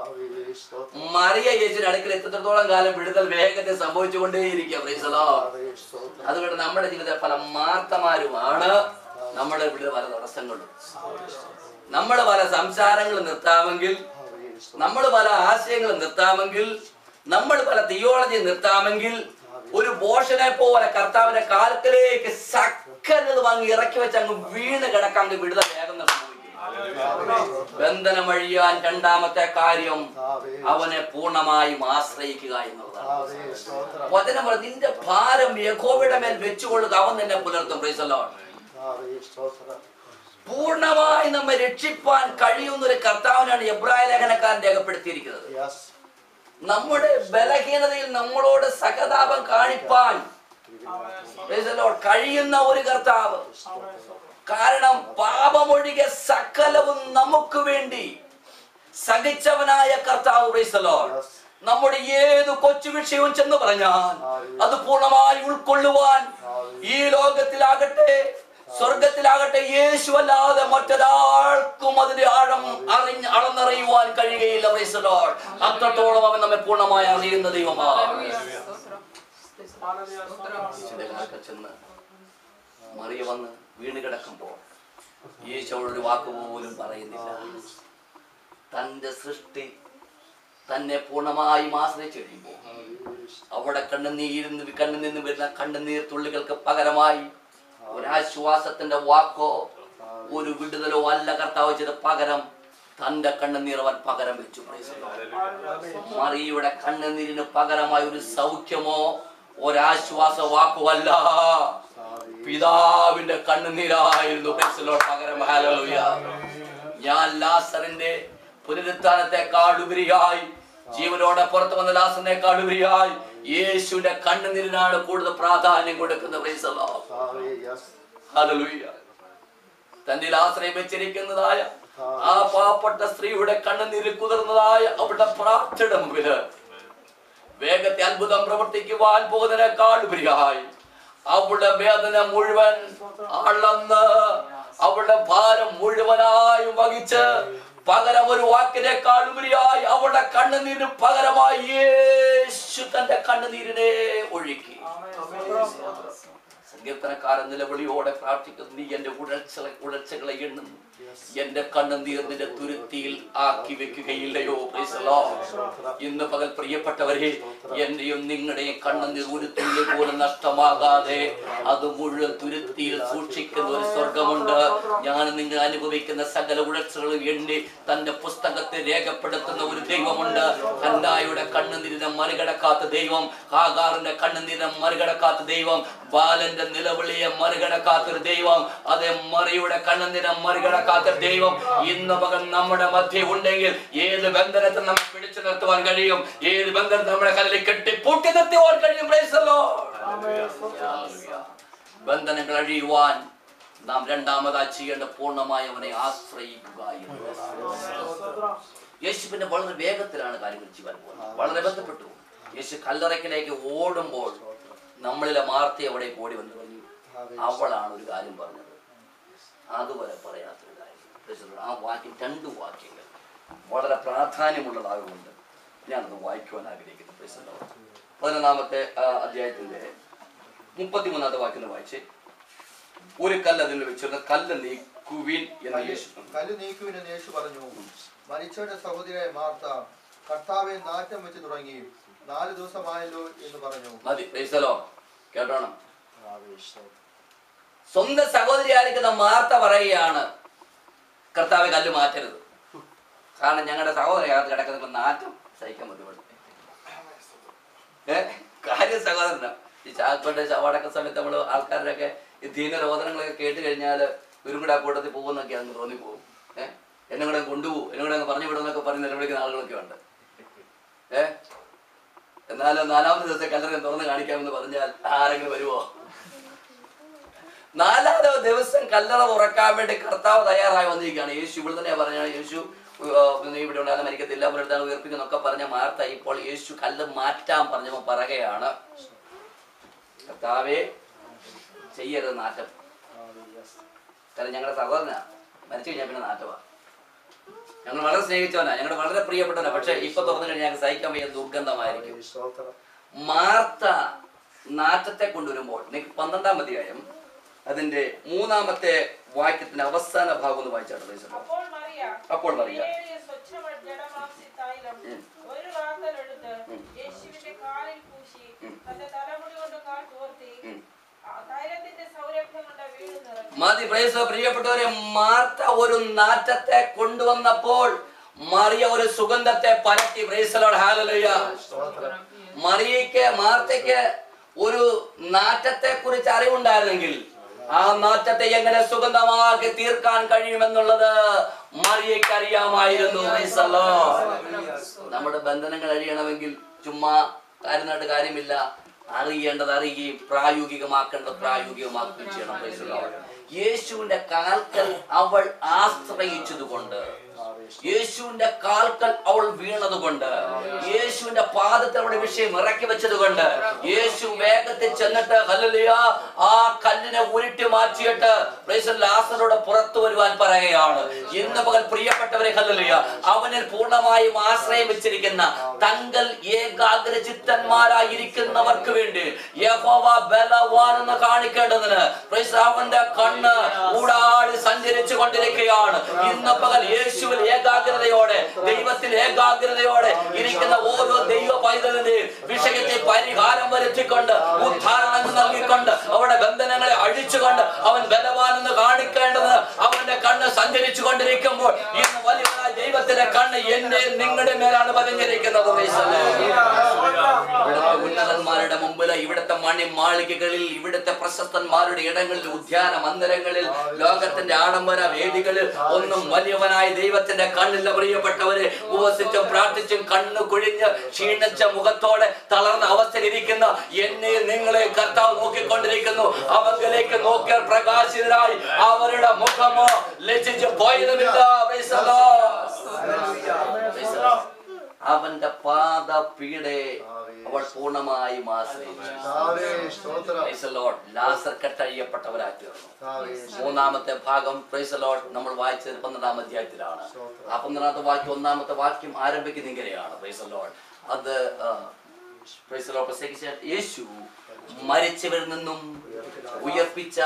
Speaker 1: മറിയ യേശുവിന്റെ അടുക്കൽ എത്തുന്നിടത്തോളം കാലം വിടുതൽ വേഗത്തിൽ സംഭവിച്ചുകൊണ്ടേയിരിക്കുക Praise the Lord. അതുകൊണ്ട് നമ്മുടെ ജീവിതത്തിൽ പല മാർത്തമാരുമാണ് നമ്മുടെ വിടുതൽ പല തടസ്സങ്ങളും നമ്മൾ പല സംസാരങ്ങൾ നിർത്താമെങ്കിൽ നമ്മൾ പല ആശയങ്ങൾ നിർത്താമെങ്കിൽ നമ്മൾ പല തിയോളജി നിർത്താമെങ്കിൽ ഒരു ബോഷനെ പോലെ കർത്താവിന്റെ കാലത്തിലേക്ക് സക്കരത് വാങ്ങി ഇറക്കി വെച്ച് അങ്ങ് വീണ് കിടക്കാൻ വിടുതൽ വേഗം സംഭവിക്കും ബന്ധനം അഴിയാൻ രണ്ടാമത്തെ കാര്യം അവനെ പൂർണ്ണമായും ആശ്രയിക്കുക എന്നുള്ളതാണ് വചനം പറ നിന്റെ ഭാരം യഹോവയുടെ മേൽ വെച്ചുകൊള്ളുക അവൻ നിന്നെ പുലർത്തും Praise the Lord. പൂർണ്ണമായി നമ്മെ രക്ഷിപ്പാൻ കഴിയുന്ന ഒരു കർത്താവിനാണ് എബ്രായ ലേഖനക്കാരൻ രേഖപ്പെടുത്തിയിരിക്കുന്നത് നമ്മുടെ ബലഹീനതയിൽ നമ്മളോട് സഹതാപം കാണിപ്പാൻ Praise the Lord. കഴിയുന്ന ഒരു കർത്താവ് കാരണം പാപമൊഴികെ സകലവും നമുക്ക് വേണ്ടി സഹിച്ചവനായ കർത്താവ് Praise the Lord. നമ്മുടെ ഏത് കൊച്ചു വിഷയവും ചെന്ന് പറഞ്ഞാൽ അത് പൂർണ്ണമായി ഉൾക്കൊള്ളുവാൻ ഈ ലോകത്തിലാകട്ടെ സ്വർഗത്തിലാകട്ടെ യേശു അല്ലാതെ മറ്റൊരാൾക്കും അതിന്റെ ആഴം അറിഞ്ഞ് അളന്നറിയുവാൻ കഴിയുകയില്ല Praise the Lord. അത്രത്തോളം അവൻ നമ്മെ പൂർണ്ണമായി അറിയുന്ന ദൈവമാണ് യേശുവിന്റെ കാൽക്കൽ ചെന്ന് മറിയ വന്ന് വീണ് കിടക്കുമ്പോൾ യേശു അവളൊരു വാക്ക് പോലും പറയുന്നില്ല തന്റെ സൃഷ്ടി തന്നെ പൂർണ്ണമായും ആശ്രയിച്ചു കഴിയുമ്പോൾ അവിടെ കണ്ണുനീരിന്ന് കണ്ണിൽ നിന്ന് വരുന്ന കണ്ണുനീർ തുള്ളികൾക്ക് പകരമായി ഒരാശ്വാസത്തിന്റെ വാക്കോ ഒരു വിടുതലോ അല്ല കർത്താവ് ചെയ്ത പകരം തന്റെ കണ്ണുനീർ അവൻ പകരം വെച്ചു Praise the Lord. മറിയയുടെ കണ്ണുനീരിന് പകരമായി ഒരു സൗഖ്യമോ ഒരാശ്വാസ വാക്കോ അല്ല പിതാവിന്റെ കണ്ണുനീരായിരുന്നു Praise the Lord. പകരം Hallelujah. ഞാൻ ലാസറിന്റെ പുനരുത്ഥാനത്തെക്കാൾ ഉപരിയായി ജീവനോടെ പുറത്തു വന്ന ലാസറിനേക്കാൾ ഉപരിയായി യേശുവിന്റെ കണ്ണുനീരിനാണ് കൂടുതൽ പ്രാധാന്യം കൊടുക്കുന്നത് Praise the Lord. Hallelujah. തന്നിൽ ആശ്രയം വെച്ചിരിക്കുന്നതായ ആ പാവപ്പെട്ട സ്ത്രീയുടെ കണ്ണുനീരിൽ കുതിർന്നതായ അവളുടെ പ്രാർത്ഥന മുമ്പില് വേഗത്തെ അത്ഭുതം പ്രവർത്തിക്കുവാൻ പോകുന്നതിനേക്കാൾ ഉപരിയായി അവളുടെ വേദന മുഴുവൻ അളന്ന് അവളുടെ ഭാരം മുഴുവനായും വഹിച്ച് പകരം ഒരു വാക്കിനേക്കാൾ ഉപരിയായി അവളുടെ കണ്ണുനീരിന് പകരമായി യേശു തന്റെ കണ്ണുനീരിനെ ഒഴുക്കി സങ്കീർത്തനക്കാരൻ നിലവിളിയോടെ പ്രാർത്ഥിക്കുന്നു നീ എന്റെ ഉടൽച്ചകളെ ഉടൽച്ചകളെ എണ്ണുന്നു എന്റെ കണ്ണുനീർ നിന്റെ തുരുത്തിയിൽ ആക്കി വെക്കുകയില്ലയോ Praise the Lord. ഇന്ന് പകൽ പ്രിയപ്പെട്ടവരെ എന്റെയും നിങ്ങളുടെയും കണ്ണുനീർ ഒരു തുള്ളി പോലും നഷ്ടമാകാതെ അത് മുഴുവൻ തുരുത്തിയിൽ സൂക്ഷിക്കുന്ന ഒരു സ്വർഗമുണ്ട് ഞാൻ നിങ്ങൾ അനുഭവിക്കുന്ന സകല ഉഴർച്ചകളും എണ്ണി തന്റെ പുസ്തകത്തെ രേഖപ്പെടുത്തുന്ന ഒരു ദൈവമുണ്ട് ഹന്നായുടെ കണ്ണുനീരിനെ മറികടക്കാത്ത ദൈവം ഹാഗാറിന്റെ കണ്ണുനീരിനെ മറികടക്കാത്ത ദൈവം ബാലന്റെ നിലവിളിയെ മറികടക്കാത്ത ഒരു ദൈവം അതേ മറിയുടെ കണ്ണുനീരെ മറികടക്കാത്ത ദൈവം ഇന്ന് പകൽ നമ്മുടെ മധ്യ ഉണ്ടെങ്കിൽ ഏത് ബന്ധനത്തെ നമ്മൾ പിടിച്ചു നിർത്തുവാൻ കഴിയും ഏത് ബന്ധനത്തെ നമ്മുടെ കല്ലിൽ കെട്ടി പൂട്ടി നിർത്തുവാൻ കഴിയും Praise the Lord. Hallelujah. ബന്ധനങ്ങൾ അഴിയുവാൻ നാം രണ്ടാമതായി ചെയ്യേണ്ട പൂർണ്ണമായി അവനെ ആശ്രയിക്കുക എന്നുള്ളതാണ്. യേശുവിന്റെ വളരെ വേഗത്തിലാണ് കാര്യങ്ങൾ ചെയ്യാൻ പോകുന്നത് വളരെ ബന്ധപ്പെട്ടു യേശു കല്ലറയ്ക്കലേക്ക് ഓടുമ്പോൾ നമ്മളിലെ മാർത്തി അവിടെ ഓടി വന്നു പറഞ്ഞു അവളാണ് ഒരു കാര്യം പറഞ്ഞത് അതുവരെ പറയാത്തൊരു കാര്യം Praise the Lord. ആ വാക്യം രണ്ട് വാക്യങ്ങൾ വളരെ പ്രാധാന്യമുള്ളതായതുകൊണ്ട് ഞാനത് വായിക്കുവാൻ ആഗ്രഹിക്കുന്നു Praise the Lord. പതിനൊന്നാമത്തെ ആ, അധ്യായത്തിന്റെ മുപ്പത്തിമൂന്നാമത്തെ വാക്യം ഒന്ന് വായിച്ചേ ഒരു കല്ല് അതിൽ വെച്ചിരുന്ന കല്ല് നീക്കുവിൻ എന്ന് യേശു
Speaker 2: കല്ല് നീക്കുവിനെന്ന് യേശു പറഞ്ഞു മരിച്ചവന്റെ സഹോദരിയായ മാർത്ത കർത്താവെ നാറ്റം വെച്ച് തുടങ്ങി നാല് ദിവസമായല്ലോ എന്ന് പറഞ്ഞു
Speaker 1: മതി പ്രൈസലോ കേട്ടോണം സ്വന്തം സഹോദരി ആയിരിക്കുന്ന മാർത്ത പറയുകയാണ് കർത്താവ് കല്ല് മാറ്റരുത് കാരണം ഞങ്ങളുടെ സഹോദരി അകത്ത് കിടക്കുന്ന നാറ്റം സഹിക്കാൻ ബുദ്ധിമുട്ട് ഏ കാര്യം സഹോദരന ഈ ചാക്കോട്ടെ ചവാടക്ക സമയത്ത് നമ്മൾ ആൾക്കാരുടെയൊക്കെ ഈ ദീനരോധനങ്ങളൊക്കെ കേട്ട് കഴിഞ്ഞാൽ ഇവരും കൂടെ ആ കൂട്ടത്തിൽ പോകുന്നൊക്കെ അങ്ങ് തോന്നി പോകും ഏഹ് എന്നെ കൂടെ കൊണ്ടുപോകും എന്നെ കൂടെ അങ്ങ് പറഞ്ഞു വിടുന്നൊക്കെ പറഞ്ഞ് നിലവിളിക്കുന്ന ആളുകളൊക്കെ ഉണ്ട് ഏഹ് എന്നാൽ നാലാമത്തെ ദിവസം കല്ലറ തുറന്ന് കാണിക്കാമെന്ന് പറഞ്ഞാൽ ആരെങ്കിലും വരുമോ നാലാമത്തെ ദിവസം കല്ലറ തുറക്കാൻ വേണ്ടി കർത്താവ് തയ്യാറായി വന്നിരിക്കുകയാണ് യേശു ഇവിടെ തന്നെ പറഞ്ഞാണ് യേശു ആ, നീ ഇവിടെ ഉണ്ടാകുന്ന മരിക്കത്തില്ല പുനരുദ്ധാനം ഉയർപ്പിക്കുന്നൊക്കെ പറഞ്ഞ മാർത്ത ഇപ്പോൾ യേശു കല്ല് മാറ്റാൻ പറഞ്ഞപ്പോൾ പറയുകയാണ് കർത്താവേ ചെയ്യരുത് നാറ്റം കാരണം ഞങ്ങളുടെ സഹോദരനാ മരിച്ചു കഴിഞ്ഞാൽ പിന്നെ നാറ്റമാ ഞങ്ങൾ വളരെ സ്നേഹിച്ചവനാ ഞങ്ങളുടെ വളരെ പ്രിയപ്പെട്ടവനാ പക്ഷെ ഇപ്പൊ തുറന്നു കഴിഞ്ഞാൽ ഞങ്ങൾക്ക് സഹിക്കാൻ വയ്യ ദുർഗന്ധമായിരിക്കും
Speaker 2: സ്തോത്രം
Speaker 1: മാർത്ത നാറ്റത്തെ കൊണ്ടുവരുമ്പോൾ നിങ്ങൾക്ക് പന്ത്രണ്ടാം അധ്യായം അതിന്റെ മൂന്നാമത്തെ വാക്യത്തിന്റെ അവസാന ഭാഗം ഒന്ന് വായിച്ചാണ്
Speaker 3: അപ്പോൾ മറിയ
Speaker 1: അപ്പോൾ മറിയ.
Speaker 3: വിലയേറിയ സ്വച്ഛ ജഡമാംസി തൈലം
Speaker 1: ഉം.
Speaker 3: ഒരു റാത്തലെടുത്ത്
Speaker 1: ഉം.
Speaker 3: യേശുവിന്റെ കാലിൽ പൂശി
Speaker 1: ഉം.
Speaker 3: തന്റെ തലമുടി കൊണ്ട് കാൽ തോർത്തി
Speaker 1: ഉം.
Speaker 3: ആ തൈലത്തിന്റെ സൗരഭ്യം കൊണ്ട് വീട് നിറഞ്ഞു
Speaker 1: മതി പ്രേസോ പ്രിയപ്പെട്ടവരെ മാർത്ത ഒരു നാറ്റത്തെ കൊണ്ടുവന്നപ്പോൾ മറിയ ഒരു സുഗന്ധത്തെ പരത്തി പ്രേസലോട് ഹാലലയ്യ
Speaker 2: സ്തോത്രം
Speaker 1: മറിയയ്ക്ക് മാർത്തയ്ക്ക് ഒരു നാറ്റത്തെ കുറിച്ച് അറിവുണ്ടായിരുന്നെങ്കിൽ ആ നാറ്റത്തെ എങ്ങനെ സുഗന്ധമാക്കി തീർക്കാൻ കഴിയുമെന്നുള്ളത് മറിയയ്ക്ക് അറിയാമായിരുന്നു Praise the Lord. നമ്മുടെ ബന്ധനങ്ങൾ അഴിയണമെങ്കിൽ ചുമ്മാ കാര്യമായിട്ട് കാര്യമില്ല അറിയേണ്ടത് അറിയുകയും പ്രായോഗികമാക്കേണ്ടത് പ്രായോഗികമാക്കുകയും ചെയ്യണം Praise the Lord. യേശുവിന്റെ കാൽക്കൽ അവൾ ആശ്രയിച്ചതുകൊണ്ട് യേശുവിന്റെ കാൽക്കൽ അവൾ വീണതുകൊണ്ട് യേശുവിന്റെ പാദത്തിൽ അവളുടെ വിഷയം ഇറക്കി വെച്ചത് കൊണ്ട് യേശു വേഗത്തിൽ ചെന്നിട്ട് ഹല്ലേലൂയ ആ കല്ലിനെ ഉരുട്ടി മാറ്റിയിട്ട് praise the Lord, ലാസറോട് പുറത്തു വരുവാൻ പറയുകയാണ് ഇന്ന് പകൽ പ്രിയപ്പെട്ടവരെ ഹല്ലേലൂയ അവനിൽ പൂർണ്ണമായും ആശ്രയം വെച്ചിരിക്കുന്ന തങ്കൽ ഏകാഗ്ര ചിത്തന്മാരായിരിക്കുന്നവർക്ക് വേണ്ടി യഹോവ ബലവാനെന്ന് കാണിക്കേണ്ടതിന് praise the Lord, അവന്റെ കണ്ണ് ഊടാടി സഞ്ചരിച്ചു കൊണ്ടിരിക്കുകയാണ് ഇന്ന് പകൽ യേശുവിൽ ഏകാഗ്രതയോടെ ദൈവത്തിൽ ഏകാഗ്രതയോടെ ഇരിക്കുന്ന ഓരോ ദൈവ പൈതലിന്റെ വിഷയത്തെ പരിഹാരം വരുത്തിക്കൊണ്ട് ഉദ്ധാരണം നൽകിക്കൊണ്ട് അവരുടെ ബന്ധനങ്ങളെ അഴിച്ചുകൊണ്ട് അവൻ ബലവാനെന്ന് കാണിക്കേണ്ടത് അവന്റെ കണ്ണ് സഞ്ചരിച്ചു കൊണ്ടിരിക്കുമ്പോൾ ഇന്ന് വലിയവനായ ദൈവത്തിന്റെ കണ്ണ് എന്റെ നിങ്ങളുടെ മേലാണ് പതിഞ്ഞിരിക്കുന്നത് praise the Lord. ഇവിടുത്തെ ഉന്നതന്മാരുടെ മുമ്പിൽ ഇവിടുത്തെ മണിമാളികകളിൽ ഇവിടുത്തെ പ്രശസ്തന്മാരുടെ ഇടങ്ങളിൽ ഉദ്യാന മന്ദിരങ്ങളിൽ ലോകത്തിന്റെ ആഡംബര വേദികളിൽ ഒന്നും വലിയവനായ ദൈവത്തിന്റെ കണ്ണില്ല പ്രിയപ്പെട്ടവരെ ഉപസിച്ചും പ്രാർത്ഥിച്ചും കണ്ണു കുഴിഞ്ഞ് ക്ഷീണിച്ച മുഖത്തോടെ തളർന്ന അവസ്ഥയിലിരിക്കുന്ന എന്നെ നിങ്ങളെ കർത്താവ് നോക്കിക്കൊണ്ടിരിക്കുന്നു അവങ്കിലേക്ക് നോക്കിയാൽ പ്രകാശിതരായി അവരുടെ മുഖമോ ലജ്ജിച്ച് പോയതുമില്ല Praise the Lord. Praise the Lord. അവന്റെ പാദപീടെ അവൾ പൂർണ്ണമായും ആശ്രയിച്ചു
Speaker 2: കർത്താവേ, സ്തോത്രം.
Speaker 1: Praise the Lord. ലാസർ കെട്ടഴിയപ്പെട്ടവരായി തീർന്നു
Speaker 2: കർത്താവേ,
Speaker 1: മൂന്നാമത്തെ ഭാഗം പ്രൈസ് ലോഡ് നമ്മൾ വായിച്ചത് പന്ത്രണ്ടാം അധ്യായത്തിലാണ് ആ പന്ത്രണ്ടാമത്തെ വാക്യം ഒന്നാമത്തെ വാക്യം ആരംഭിക്കുന്ന ഇങ്ങനെയാണ് പ്രൈസ് ലോഡ് അത് പ്രൈസ് ലോഡ് പ്രസംഗിച്ച യേശു മരിച്ചവരിൽ നിന്നും ഉയർപ്പിച്ച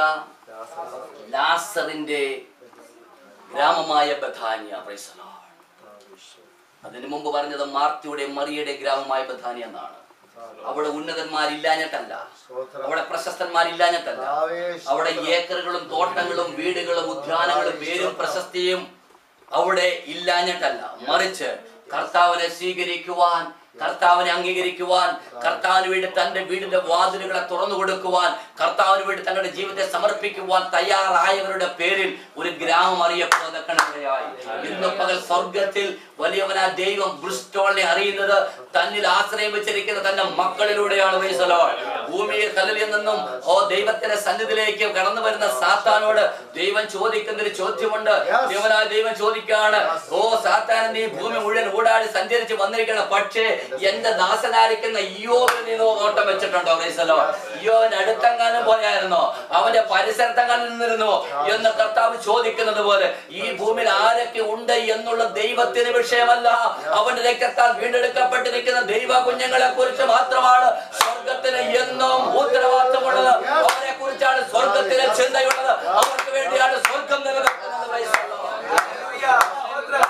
Speaker 1: ലാസറിന്റെ ഗ്രാമമായ ബഥാനിയ പ്രൈസ് ലോഡ് അതിനു മുമ്പ് പറഞ്ഞത് മാർത്തിയുടെ മറിയയുടെ ഗ്രാമമായ ബഥാനിയ എന്നാണ് അവിടെ ഉന്നതന്മാരില്ലാഞ്ഞിട്ടല്ല
Speaker 2: സ്തോത്രം.
Speaker 1: അവിടെ പ്രശസ്തന്മാരില്ലാഞ്ഞിട്ടല്ല
Speaker 2: കർത്താവേ,
Speaker 1: അവിടെ
Speaker 2: സ്തോത്രം.
Speaker 1: ഏക്കറുകളും തോട്ടങ്ങളും വീടുകളും ഉദ്യാനങ്ങളും പേരും പ്രശസ്തിയും അവിടെ ഇല്ലാഞ്ഞിട്ടല്ല മറിച്ച് കർത്താവിനെ സ്വീകരിക്കുവാൻ കർത്താവിനെ അംഗീകരിക്കുവാൻ കർത്താവിന് വേണ്ടി തന്റെ വീടിന്റെ വാതിലുകളെ തുറന്നു കൊടുക്കുവാൻ കർത്താവിന് വേണ്ടി തങ്ങളുടെ ജീവിതത്തെ സമർപ്പിക്കുവാൻ തയ്യാറായവരുടെ പേരിൽ ഒരു ഗ്രാമം അറിയപ്പെടുന്നതൊക്കെയായി ഇന്ന് പകൽ സ്വർഗത്തിൽ വലിയവനാ ദൈവം ബ്രിസ്റ്റോളിനെ അറിയുന്നത് തന്നിൽ ആശ്രയം വെച്ചിരിക്കുന്ന തന്റെ മക്കളിലൂടെയാണ് praise the Lord. ഭൂമിയെ കല്ലിൽ നിന്നും ഓ ദൈവത്തിന്റെ സന്നിധിയിലേക്ക് കടന്നു വരുന്ന സാത്താനോട് ദൈവം ചോദിക്കുന്ന ഒരു ചോദ്യമുണ്ട്
Speaker 2: Yes.
Speaker 1: ദൈവനായ ദൈവം ചോദിക്കാണ് ഓ സാത്താൻ നീ ഭൂമി മുഴുവൻ ഊടാടി സഞ്ചരിച്ച് വന്നിരിക്കണം പക്ഷേ എന്റെ ദാസനായിരിക്കുന്ന ഇയോബിൽ നീ നോട്ടം വെച്ചിട്ടുണ്ടോ ക്രൈസലോ ഇയോവിന് അടുത്തെങ്ങാനും പോയായിരുന്നോ അവന്റെ പരിസരത്തെങ്ങാനും നിന്നിരുന്നോ എന്ന് കർത്താവ് ചോദിക്കുന്നത് പോലെ ഈ ഭൂമിയിൽ ആരൊക്കെ ഉണ്ട് എന്നുള്ള ദൈവത്തിന് വിഷയമല്ല അവന്റെ രക്തത്താൽ വീണ്ടെടുക്കപ്പെട്ടിരിക്കുന്ന ദൈവ കുഞ്ഞുങ്ങളെ കുറിച്ച് മാത്രമാണ് സ്വർഗത്തിന് എന്നും ഉത്തരവാദിത്തമുള്ളത് അവരെ കുറിച്ചാണ് സ്വർഗത്തിന് ചിന്തയുള്ളത് അവർക്ക് വേണ്ടിയാണ് സ്വർഗം നിലനിൽക്കുന്നത് Praise the Lord.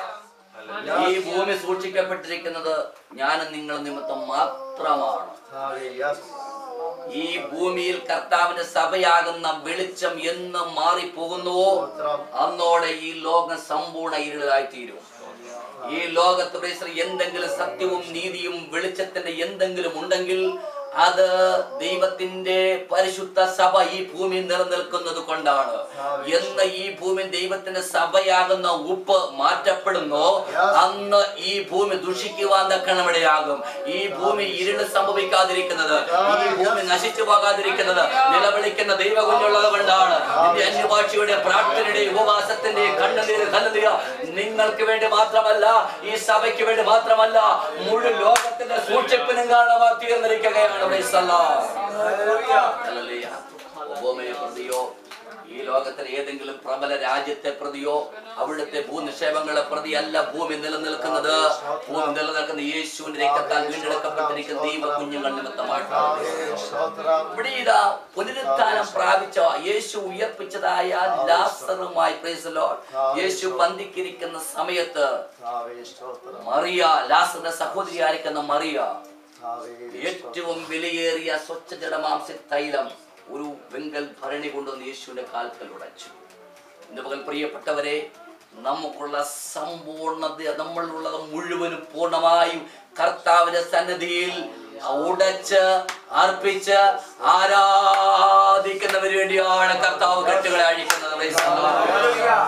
Speaker 1: ഈ ഭൂമി സൂക്ഷിക്കപ്പെട്ടിരിക്കുന്നത് ഞാനും നിങ്ങൾ നിമിത്തം മാത്രമാണ്
Speaker 2: കർത്താവേ, yes.
Speaker 1: ഈ ഭൂമിയിൽ കർത്താവിന്റെ സഭയാകുന്ന വെളിച്ചം എന്ന് മാറിപ്പോകുന്നുവോ
Speaker 2: സ്തോത്രം.
Speaker 1: അന്നോടെ ഈ ലോകം സമ്പൂർണ്ണ ഇരുളായി തീരും ഈ ലോകത്ത് പ്രേസർ എന്തെങ്കിലും സത്യവും നീതിയും വെളിച്ചത്തിന്റെ എന്തെങ്കിലും ഉണ്ടെങ്കിൽ അത് ദൈവത്തിന്റെ പരിശുദ്ധ സഭ ഈ ഭൂമിയിൽ നിലനിൽക്കുന്നത് കൊണ്ടാണ് എന്ന് ഈ ഭൂമി ദൈവത്തിന്റെ സഭയാകുന്ന ഉപ്പ് മാറ്റപ്പെടുന്നു അന്ന് ഈ ഭൂമി ദുഷിക്കുവാൻ തക്കണമിടയാകും ഈ ഭൂമി ഇരുള് സംഭവിക്കാതിരിക്കുന്നത് ഈ ഭൂമി നശിച്ചു പോകാതിരിക്കുന്നത് നിലവിളിക്കുന്ന ദൈവകുഞ്ഞുള്ളത് കൊണ്ടാണ് നിന്റെ അന്യഭാഷയുടെ പ്രാർത്ഥനയുടെ ഉപവാസത്തിന്റെ കണ്ണുനീര് കല്ലുതീര നിങ്ങൾക്ക് വേണ്ടി മാത്രമല്ല ഈ സഭയ്ക്ക് വേണ്ടി മാത്രമല്ല മുഴു ലോകത്തിന്റെ സൂക്ഷിപ്പിനും കാരണമായി തീർന്നിരിക്കുകയാണ് Praise the Lord. Hallelujah. ഉപമയെ പ്രതിയോ ഈ ലോകത്തിലെ ഏതെങ്കിലും പ്രബല രാജ്യത്തെ പ്രതിയോ അവിടുത്തെ ഭൂനിക്ഷേപങ്ങളെ പ്രതി അല്ല ഭൂമി നിലനിൽക്കുന്നത് ഭൂമി നിലനിൽക്കുന്ന യേശുവിന്റെ രക്തത്താൽ വീണ്ടെടുക്കപ്പെട്ടിരിക്കുന്ന ദൈവ കുഞ്ഞുങ്ങൾ നിമിത്തമായിട്ടാണ്
Speaker 2: കർത്താവേ, സ്തോത്രം.
Speaker 1: ഇവിടെ ഇതാ പുനരുത്ഥാനം പ്രാപിച്ച യേശു ഉയർപ്പിച്ചതായ ലാസറുമായി praise the Lord. യേശു പന്തിക്കിരിക്കുന്ന സമയത്ത്
Speaker 2: കർത്താവേ, സ്തോത്രം.
Speaker 1: മറിയ ലാസറിന്റെ സഹോദരിയായിരിക്കുന്ന മറിയ
Speaker 2: കർത്താവേ,
Speaker 1: ഏറ്റവും വിലയേറിയ സ്വച്ഛജടമാംസ തൈലം ഒരു വെങ്കൽ ഭരണി കൊണ്ടുവന്ന് യേശുവിന്റെ കാൽക്കൽ ഉടച്ചു ഇന്ന് പകൽ പ്രിയപ്പെട്ടവരെ നമുക്കുള്ള സമ്പൂർണ്ണത നമ്മളുള്ളത് മുഴുവനും പൂർണ്ണമായും കർത്താവിന്റെ സന്നിധിയിൽ ഉടച്ച് അർപ്പിച്ച് ആരാധിക്കുന്നവന് വേണ്ടിയാണ് കർത്താവ് കെട്ടുകളെ അഴിക്കുന്നത് Praise the Lord.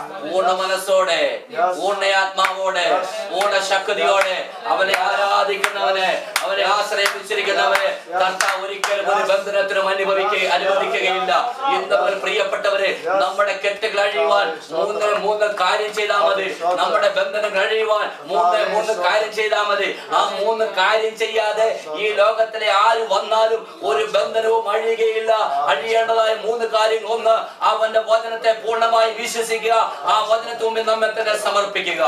Speaker 1: പൂർണ്ണ മനസ്സോടെ പൂർണ്ണ ആത്മാവോടെ പൂർണ്ണ ശക്തിയോടെ അവനെ ആരാധിക്കുന്നവനെ അവനെ ആശ്രയിപ്പിച്ചിരിക്കുന്നവനെ കർത്താവ് ഒരിക്കലും ഒരു ബന്ധനത്തിനും അനുഭവിക്കുക അനുവദിക്കുകയില്ല ഇന്ന് മുതൽ പ്രിയപ്പെട്ടവരെ നമ്മുടെ കെട്ടുകൾ അഴിയുവാൻ മൂന്ന് മൂന്ന് കാര്യം ചെയ്താൽ മതി നമ്മുടെ ബന്ധനം കഴിയുവാൻ മൂന്ന് മൂന്ന് കാര്യം ചെയ്താൽ മതി ആ മൂന്ന് കാര്യം ചെയ്യാതെ ഈ ലോകത്തിലെ ആര് വന്നാലും ഒരു ബന്ധനവും അഴിയുകയില്ല അഴിയേണ്ടതായ മൂന്ന് കാര്യങ്ങൾ ഒന്ന് അവന്റെ വചനത്തെ പൂർണ്ണമായി വിശ്വസിക്കുക ആ വചനത്തിന് മുമ്പിൽ നമ്മെ തന്നെ സമർപ്പിക്കുക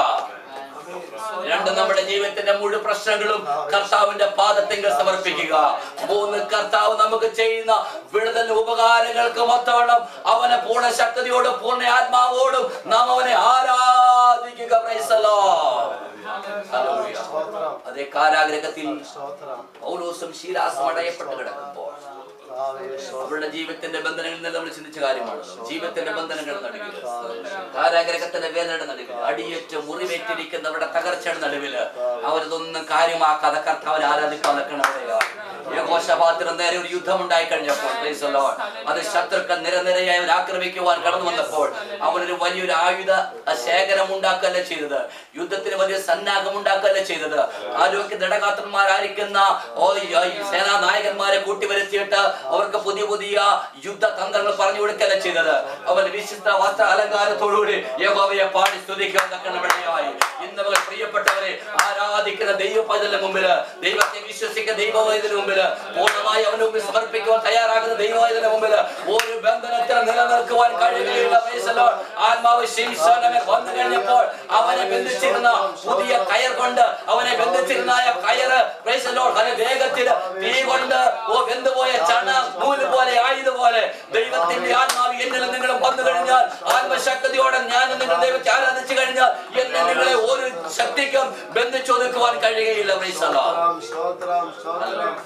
Speaker 1: രണ്ട് നമ്മുടെ ജീവിതത്തിന്റെ മുഴുവൻ പ്രശ്നങ്ങളും കർത്താവിന്റെ പാദത്തെങ്കിൽ സമർപ്പിക്കുക മൂന്ന് കർത്താവ് നമുക്ക് ചെയ്യുന്ന വിടുതൽ ഉപകാരങ്ങൾക്ക് മൊത്തവണ്ണം അവനെ പൂർണ്ണ ശക്തിയോടും പൂർണ്ണ ആത്മാവോടും നാം അവനെ ആരാധിക്കുക Praise the Lord. Hallelujah.
Speaker 2: സ്തോത്രം
Speaker 1: അതേ കാരാഗ്രഹത്തിൽ
Speaker 2: സ്തോത്രം
Speaker 1: പൗലോസും ശീലാസും അടയപ്പെട്ട് കിടക്കുമ്പോൾ
Speaker 2: കർത്താവേ സ്തോത്രം
Speaker 1: അവരുടെ ജീവിതത്തിന്റെ ബന്ധനങ്ങളിൽ നിന്ന് നമ്മൾ ചിന്തിച്ച കാര്യമാണ് ജീവിതത്തിന്റെ ബന്ധനങ്ങൾ നടുവിൽ കാരാഗ്രഹത്തിന്റെ വേദനയുടെ നടുവിൽ അടിയേറ്റ് മുറിവേറ്റിരിക്കുന്നവരുടെ തകർച്ചയുടെ നടുവിൽ അവരിതൊന്നും കാര്യമാക്കാതെ കർത്താവിനെ ആരാധിക്കാൻ നിൽക്കണവരെയാ യഹോശപാത്തിന് നേരെ ഒരു യുദ്ധം ഉണ്ടായി കഴിഞ്ഞപ്പോൾ praise the Lord. അത് ശത്രുക്കൾ നിരനിരയായി അവർ ആക്രമിക്കുവാൻ കടന്നു വന്നപ്പോൾ അവനൊരു വലിയൊരു ആയുധ ശേഖരം ഉണ്ടാക്കുകയല്ല ചെയ്തത് യുദ്ധത്തിന് വലിയ സന്നാഹം ഉണ്ടാക്കുകയല്ല ചെയ്തത് ആരോഗ്യ ദൃഢഗാത്രന്മാരായിരിക്കുന്ന ഓ ഈ സേനാ നായകന്മാരെ കൂട്ടിവരുത്തിയിട്ട് അവർക്ക് പുതിയ പുതിയ യുദ്ധ തന്ത്രങ്ങൾ പറഞ്ഞു കൊടുക്കല്ല ചെയ്തത് അവർ വിശിഷ്ട വസ്ത്ര അലങ്കാരത്തോടുകൂടി യഹോവയെ പാടി സ്തുതിക്കാൻ തക്കണമിടയായി ഇന്ന് മുതൽ പ്രിയപ്പെട്ടവരെ ആരാധിക്കുന്ന ദൈവ പൈതലിന് മുമ്പിൽ ദൈവത്തെ വിശ്വസിക്കുന്ന ദൈവവൈദ്യന് മുമ്പിൽ പൂർണ്ണമായി അവന് മുമ്പിൽ സമർപ്പിക്കുവാൻ തയ്യാറാകുന്ന ദൈവവൈദ്യന് മുമ്പിൽ ഒരു ബന്ധനത്തിൽ നിലനിൽക്കുവാൻ കഴിയുകയില്ല Praise the Lord. ആത്മാവ് ശിംശോനമേൽ വന്നു കഴിഞ്ഞപ്പോൾ അവനെ ബന്ധിച്ചിരുന്ന പുതിയ കയർ കൊണ്ട് അവനെ ബന്ധിച്ചിരുന്ന ആ കയറ് Praise the Lord. അത് വേഗത്തിൽ തീ കൊണ്ട് ഓ വെന്തുപോയ ചണ നൂല് പോലെ ആയതുപോലെ ദൈവത്തിന്റെ ആത്മാവ് എന്നിൽ നിങ്ങളും വന്നു കഴിഞ്ഞാൽ ആത്മശക്തിയോടെ ഞാൻ നിങ്ങൾ ദൈവത്തെ ആരാധിച്ചു കഴിഞ്ഞാൽ എന്നെ നിങ്ങളെ ഒരു ശക്തിക്കും ബന്ധിച്ചൊതുക്കുവാൻ കഴിയുകയില്ല Praise the Lord.
Speaker 2: സ്തോത്രം സ്തോത്രം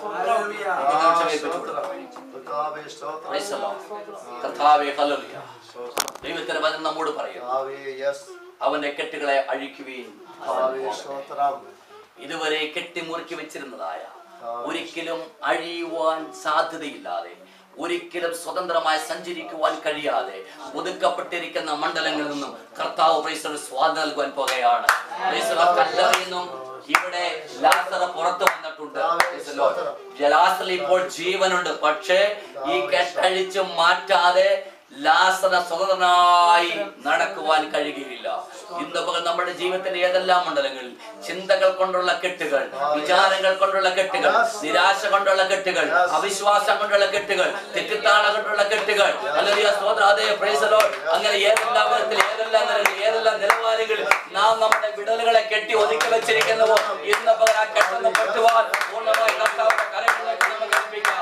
Speaker 2: കർത്താവേ സ്തോത്രം
Speaker 1: Praise the Lord. കർത്താവേ ഹല്ലേലൂയ. ദൈവത്തിന്റെ വചനം നമ്മോട് പറയും
Speaker 2: കർത്താവേ യെസ്
Speaker 1: അവന്റെ കെട്ടുകളെ അഴിക്കുകയും
Speaker 2: കർത്താവേ സ്തോത്രം
Speaker 1: ഇതുവരെ കെട്ടിമുറുക്കി വെച്ചിരുന്നതായ ഒരിക്കലും അഴിയുവാൻ സാധ്യതയില്ലാതെ ഒരിക്കലും സ്വതന്ത്രമായി സഞ്ചരിക്കുവാൻ കഴിയാതെ ഒതുക്കപ്പെട്ടിരിക്കുന്ന മണ്ഡലങ്ങളിൽ നിന്നും കർത്താവ് പ്രൈസർ സ്വാതന്ത്ര്യം നൽകുവാൻ പോകുകയാണ് പ്രൈസർ കല്ലറയിൽ നിന്നും ഇവിടെ ലാസറ പുറത്തു വന്നിട്ടുണ്ട് Praise the Lord. ലാസറിൽ ഇപ്പോൾ ജീവനുണ്ട് പക്ഷേ ഈ കെട്ടഴിച്ച് മാറ്റാതെ ലാസന സ്വതന്ത്രനായി നടക്കുവാൻ കഴിയുകയില്ല ഇന്ന് പകൽ നമ്മുടെ ജീവിതത്തിന്റെ ഏതെല്ലാം മണ്ഡലങ്ങളിൽ ചിന്തകൾ കൊണ്ടുള്ള കെട്ടുകൾ വിചാരങ്ങൾ കൊണ്ടുള്ള കെട്ടുകൾ നിരാശ കൊണ്ടുള്ള കെട്ടുകൾ അവിശ്വാസം കൊണ്ടുള്ള കെട്ടുകൾ തെറ്റിദ്ധാരണ കൊണ്ടുള്ള കെട്ടുകൾ അല്ലെങ്കിൽ സ്വതന്ത്രേ പ്രൈസലോ അങ്ങനെ ഏതെല്ലാം വിധത്തിൽ ഏതെല്ലാം നിലകളിൽ ഏതെല്ലാം നിലവാരങ്ങളിൽ നാം നമ്മുടെ വിടലുകളെ കെട്ടി ഒതുക്കി വെച്ചിരിക്കുന്നുവോ ഇന്ന് പകൽ ആ കെട്ടുന്ന പെട്ടുവാൻ പൂർണ്ണമായി കർത്താവിന്റെ കരങ്ങളിലേക്ക് നമുക്ക് ഏൽപ്പിക്കാം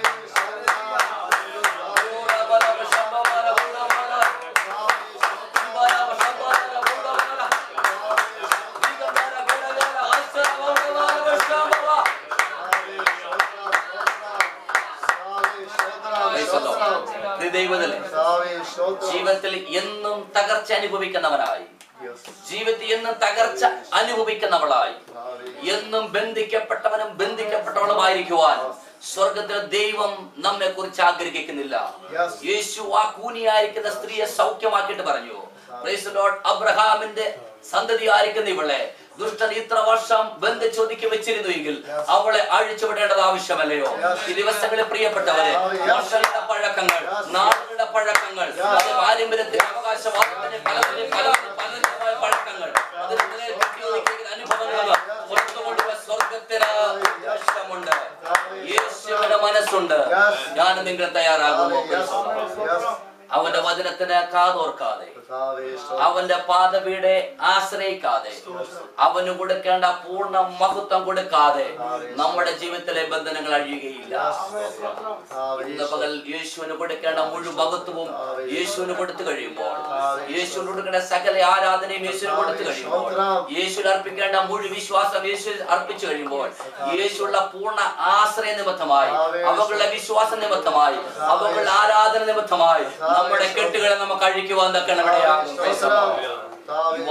Speaker 1: ദൈവത്തിലെ
Speaker 2: കർത്താവേ സ്തോത്രം
Speaker 1: ജീവിതത്തിൽ എന്നും തകർച്ച അനുഭവിക്കുന്നവനായി
Speaker 2: യെസ്
Speaker 1: ജീവിതത്തിൽ എന്നും തകർച്ച അനുഭവിക്കുന്നവളായി എന്നും ബന്ധിക്കപ്പെട്ടവനും ബന്ധിക്കപ്പെട്ടവളുമായിരിക്കുവാൻ സ്വർഗത്തിലെ ദൈവം നമ്മെ കുറിച്ച് ആഗ്രഹിക്കുന്നില്ല
Speaker 2: Yes.
Speaker 1: യേശു ആ കൂനിയായിരിക്കുന്ന സ്ത്രീയെ സൗഖ്യമാക്കിയിട്ട് പറഞ്ഞു Praise the Lord. അബ്രഹാമിന്റെ സന്തതി ആയിരിക്കുന്ന ഇവളെ ദുഷ്ടൻ ഇത്ര വർഷം ബന്ധിച്ചൊതുക്കി വെച്ചിരുന്നുവെങ്കിൽ അവളെ അഴിച്ചുവിടേണ്ടത് ആവശ്യമല്ലയോ ഈ ദിവസങ്ങളിൽ പ്രിയപ്പെട്ടവരെ വർഷങ്ങളുടെ പഴക്കങ്ങൾ നാളുകളുടെ പഴക്കങ്ങൾ അത് പാരമ്പര്യത്തിന്റെ അവകാശവാദത്തിന്റെ പലതിന്റെ പല പലതിന്റെ പഴക്കങ്ങൾ അതിന് നിലയിൽ കെട്ടിയൊതുക്കിയ അനുഭവങ്ങൾ പുറത്തു കൊണ്ടുപോയ സ്വർഗത്തിന് ഇഷ്ടമുണ്ട് യേശുവിന്റെ മനസ്സുണ്ട് ഞാൻ നിങ്ങൾ തയ്യാറാകുമോ
Speaker 2: യെസ് യെസ്
Speaker 1: അവന്റെ വചനത്തിന് കാതോർക്കാതെ
Speaker 2: കർത്താവേ സ്തോത്രം
Speaker 1: അവന്റെ പാദവിയുടെ ആശ്രയിക്കാതെ അവന് കൊടുക്കേണ്ട പൂർണ്ണ മഹത്വം കൊടുക്കാതെ നമ്മുടെ ജീവിതത്തിലെ ബന്ധനങ്ങൾ അഴിയുകയില്ല
Speaker 2: കർത്താവേ
Speaker 1: ഇന്ന് പകൽ യേശുവിന് കൊടുക്കേണ്ട മുഴുവൻ മഹത്വവും യേശുവിന് കൊടുത്തു കഴിയുമ്പോൾ യേശുവിന് കൊടുക്കേണ്ട സകല ആരാധനയും യേശുവിന് കൊടുത്തു കഴിയുമ്പോൾ യേശുവിന് അർപ്പിക്കേണ്ട മുഴുവൻ വിശ്വാസം യേശു അർപ്പിച്ചു കഴിയുമ്പോൾ യേശുള്ള പൂർണ്ണ ആശ്രയ നിമിത്തമായി അവകളുടെ വിശ്വാസ നിമിത്തമായി അവകളുടെ ആരാധന നിമിത്തമായി നമ്മുടെ കെട്ടുകളെ നമുക്ക് അഴിക്കുവാൻ തക്കണം ഇവിടെയാകും
Speaker 2: സ്തോത്രം കർത്താവേ
Speaker 1: You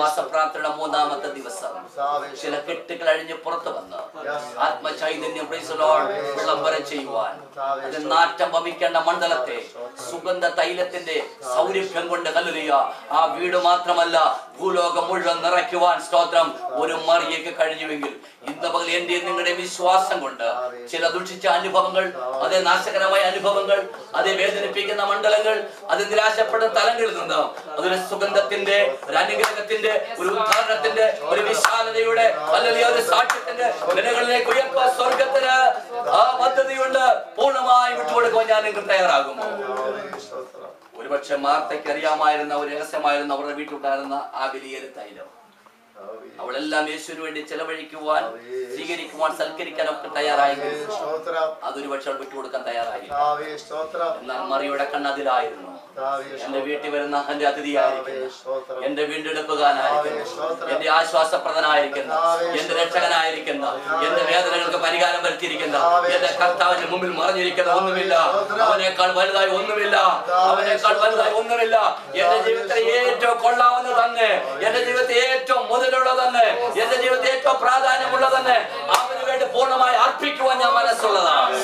Speaker 1: ഉപവാസ പ്രാർത്ഥന മൂന്നാമത്തെ ദിവസം
Speaker 2: കർത്താവേ,
Speaker 1: ചില കെട്ടുകൾ അഴിഞ്ഞ് പുറത്തു വന്ന് ആത്മചൈതന്യം praise the Lord, വിളംബരം ചെയ്യുവാൻ അത് നാറ്റം വമിക്കേണ്ട മണ്ഡലത്തെ സുഗന്ധ തൈലത്തിന്റെ സൗരഭ്യം കൊണ്ട് കല്ലുക ആ വീട് മാത്രമല്ല ഭൂലോകം മുഴുവൻ നിറയ്ക്കുവാൻ സ്തോത്രം ഒരു മറിയക്ക് കഴിഞ്ഞുവെങ്കിൽ ഇന്ന് പകൽ എന്റെ നിങ്ങളുടെ വിശ്വാസം കൊണ്ട് ചില ദുഷിച്ച അനുഭവങ്ങൾ അതേ നാശകരമായ അനുഭവങ്ങൾ അതേ വേദനിപ്പിക്കുന്ന മണ്ഡലങ്ങൾ അത് നിരാശപ്പെടുന്ന തലങ്ങളിൽ നിന്ന് അതൊരു സുഗന്ധത്തിന്റെ ഒരു അനുഗ്രഹത്തിന്റെ ഒരു ഉദ്ധാരണത്തിന്റെ ഒരു വിശാലതയുടെ അല്ലെങ്കിൽ ഒരു സാക്ഷ്യത്തിന്റെ നിലകളിലേക്ക് ഉയർത്ത സ്വർഗത്തിന് ആ പദ്ധതിയുണ്ട് പൂർണ്ണമായി വിട്ടുകൊടുക്കുവാൻ ഞാൻ നിങ്ങൾക്ക് തയ്യാറാകുമോ
Speaker 2: കർത്താവേ, സ്തോത്രം.
Speaker 1: ഒരുപക്ഷെ മാർത്തയ്ക്ക് അറിയാമായിരുന്ന ഒരു രഹസ്യമായിരുന്ന അവരുടെ വീട്ടിലുണ്ടായിരുന്ന ആ വലിയൊരു തൈലം
Speaker 2: കർത്താവേ,
Speaker 1: അവളെല്ലാം യേശുവിന് വേണ്ടി ചെലവഴിക്കുവാൻ സ്വീകരിക്കുവാൻ സൽക്കരിക്കാൻ ഒക്കെ തയ്യാറായി
Speaker 2: സ്തോത്രം.
Speaker 1: അതൊരു പക്ഷെ അവൾ വിട്ടുകൊടുക്കാൻ തയ്യാറായി
Speaker 2: കർത്താവേ, സ്തോത്രം.
Speaker 1: എന്നാൽ മറിയുടെ കണ്ണതിലായിരുന്നു
Speaker 2: കർത്താവേ,
Speaker 1: എന്റെ വീട്ടിൽ വരുന്ന എന്റെ
Speaker 2: കർത്താവേ,
Speaker 1: അതിഥിയായിരിക്കുന്നു
Speaker 2: സ്തോത്രം.
Speaker 1: എന്റെ വീണ്ടെടുപ്പുകാരനായിരിക്കുന്നു എന്റെ ആശ്വാസപ്രദനായിരിക്കുന്ന എന്റെ രക്ഷകനായിരിക്കുന്ന എന്റെ വേദനകൾക്ക് പരിഹാരം വരുത്തിയിരിക്കുന്ന എന്റെ കർത്താവിന്റെ മുമ്പിൽ മറഞ്ഞിരിക്കുന്ന ഒന്നുമില്ല അവനേക്കാൾ വലുതായി ഒന്നുമില്ല അവനേക്കാൾ വലുതായി ഒന്നുമില്ല എന്റെ ജീവിതത്തിൽ ഏറ്റവും കൊള്ളാവുന്ന തന്നെ എന്റെ ജീവിതത്തിൽ ഏറ്റവും മുതലുള്ള തന്നെ എന്റെ ജീവിതത്തിൽ ഏറ്റവും പ്രാധാന്യമുള്ള തന്നെ അവന് വേണ്ടി പൂർണ്ണമായി അർപ്പിക്കുവാൻ ഞാൻ മനസ്സുള്ളതാണ്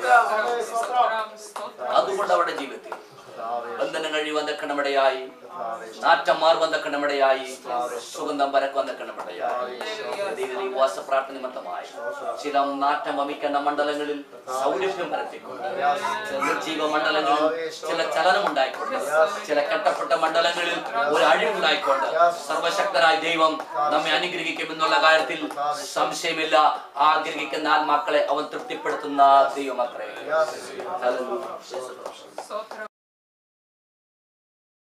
Speaker 1: അതുകൊണ്ട് അവരുടെ ജീവിതത്തിൽ
Speaker 2: കർത്താവേ,
Speaker 1: ബന്ധനം കഴിയുവാൻ തക്കണമിടയായി
Speaker 2: കർത്താവേ,
Speaker 1: നാറ്റം മാറുവാൻ തക്കണമിടയായി സുഗന്ധം പരക്കുവാൻ തക്കണമിടയായി ദൈവം ഈ ഉപവാസ പ്രാർത്ഥന നിമിത്തമായി ചില നാറ്റം വമിക്കേണ്ട മണ്ഡലങ്ങളിൽ സൗരഭ്യം പരത്തിക്കൊണ്ട് ചില നിർജീവ മണ്ഡലങ്ങളിൽ ചില ചലനം ഉണ്ടായിക്കൊണ്ട് ചില കെട്ടപ്പെട്ട മണ്ഡലങ്ങളിൽ ഒരു അഴിവുണ്ടായിക്കൊണ്ട് സർവശക്തനായ ദൈവം നമ്മെ അനുഗ്രഹിക്കും എന്നുള്ള കാര്യത്തിൽ സംശയമില്ല ആഗ്രഹിക്കുന്ന ആത്മാക്കളെ അവൻ തൃപ്തിപ്പെടുത്തുന്ന ദൈവം അത്രേ
Speaker 2: Yes.
Speaker 1: Hallelujah.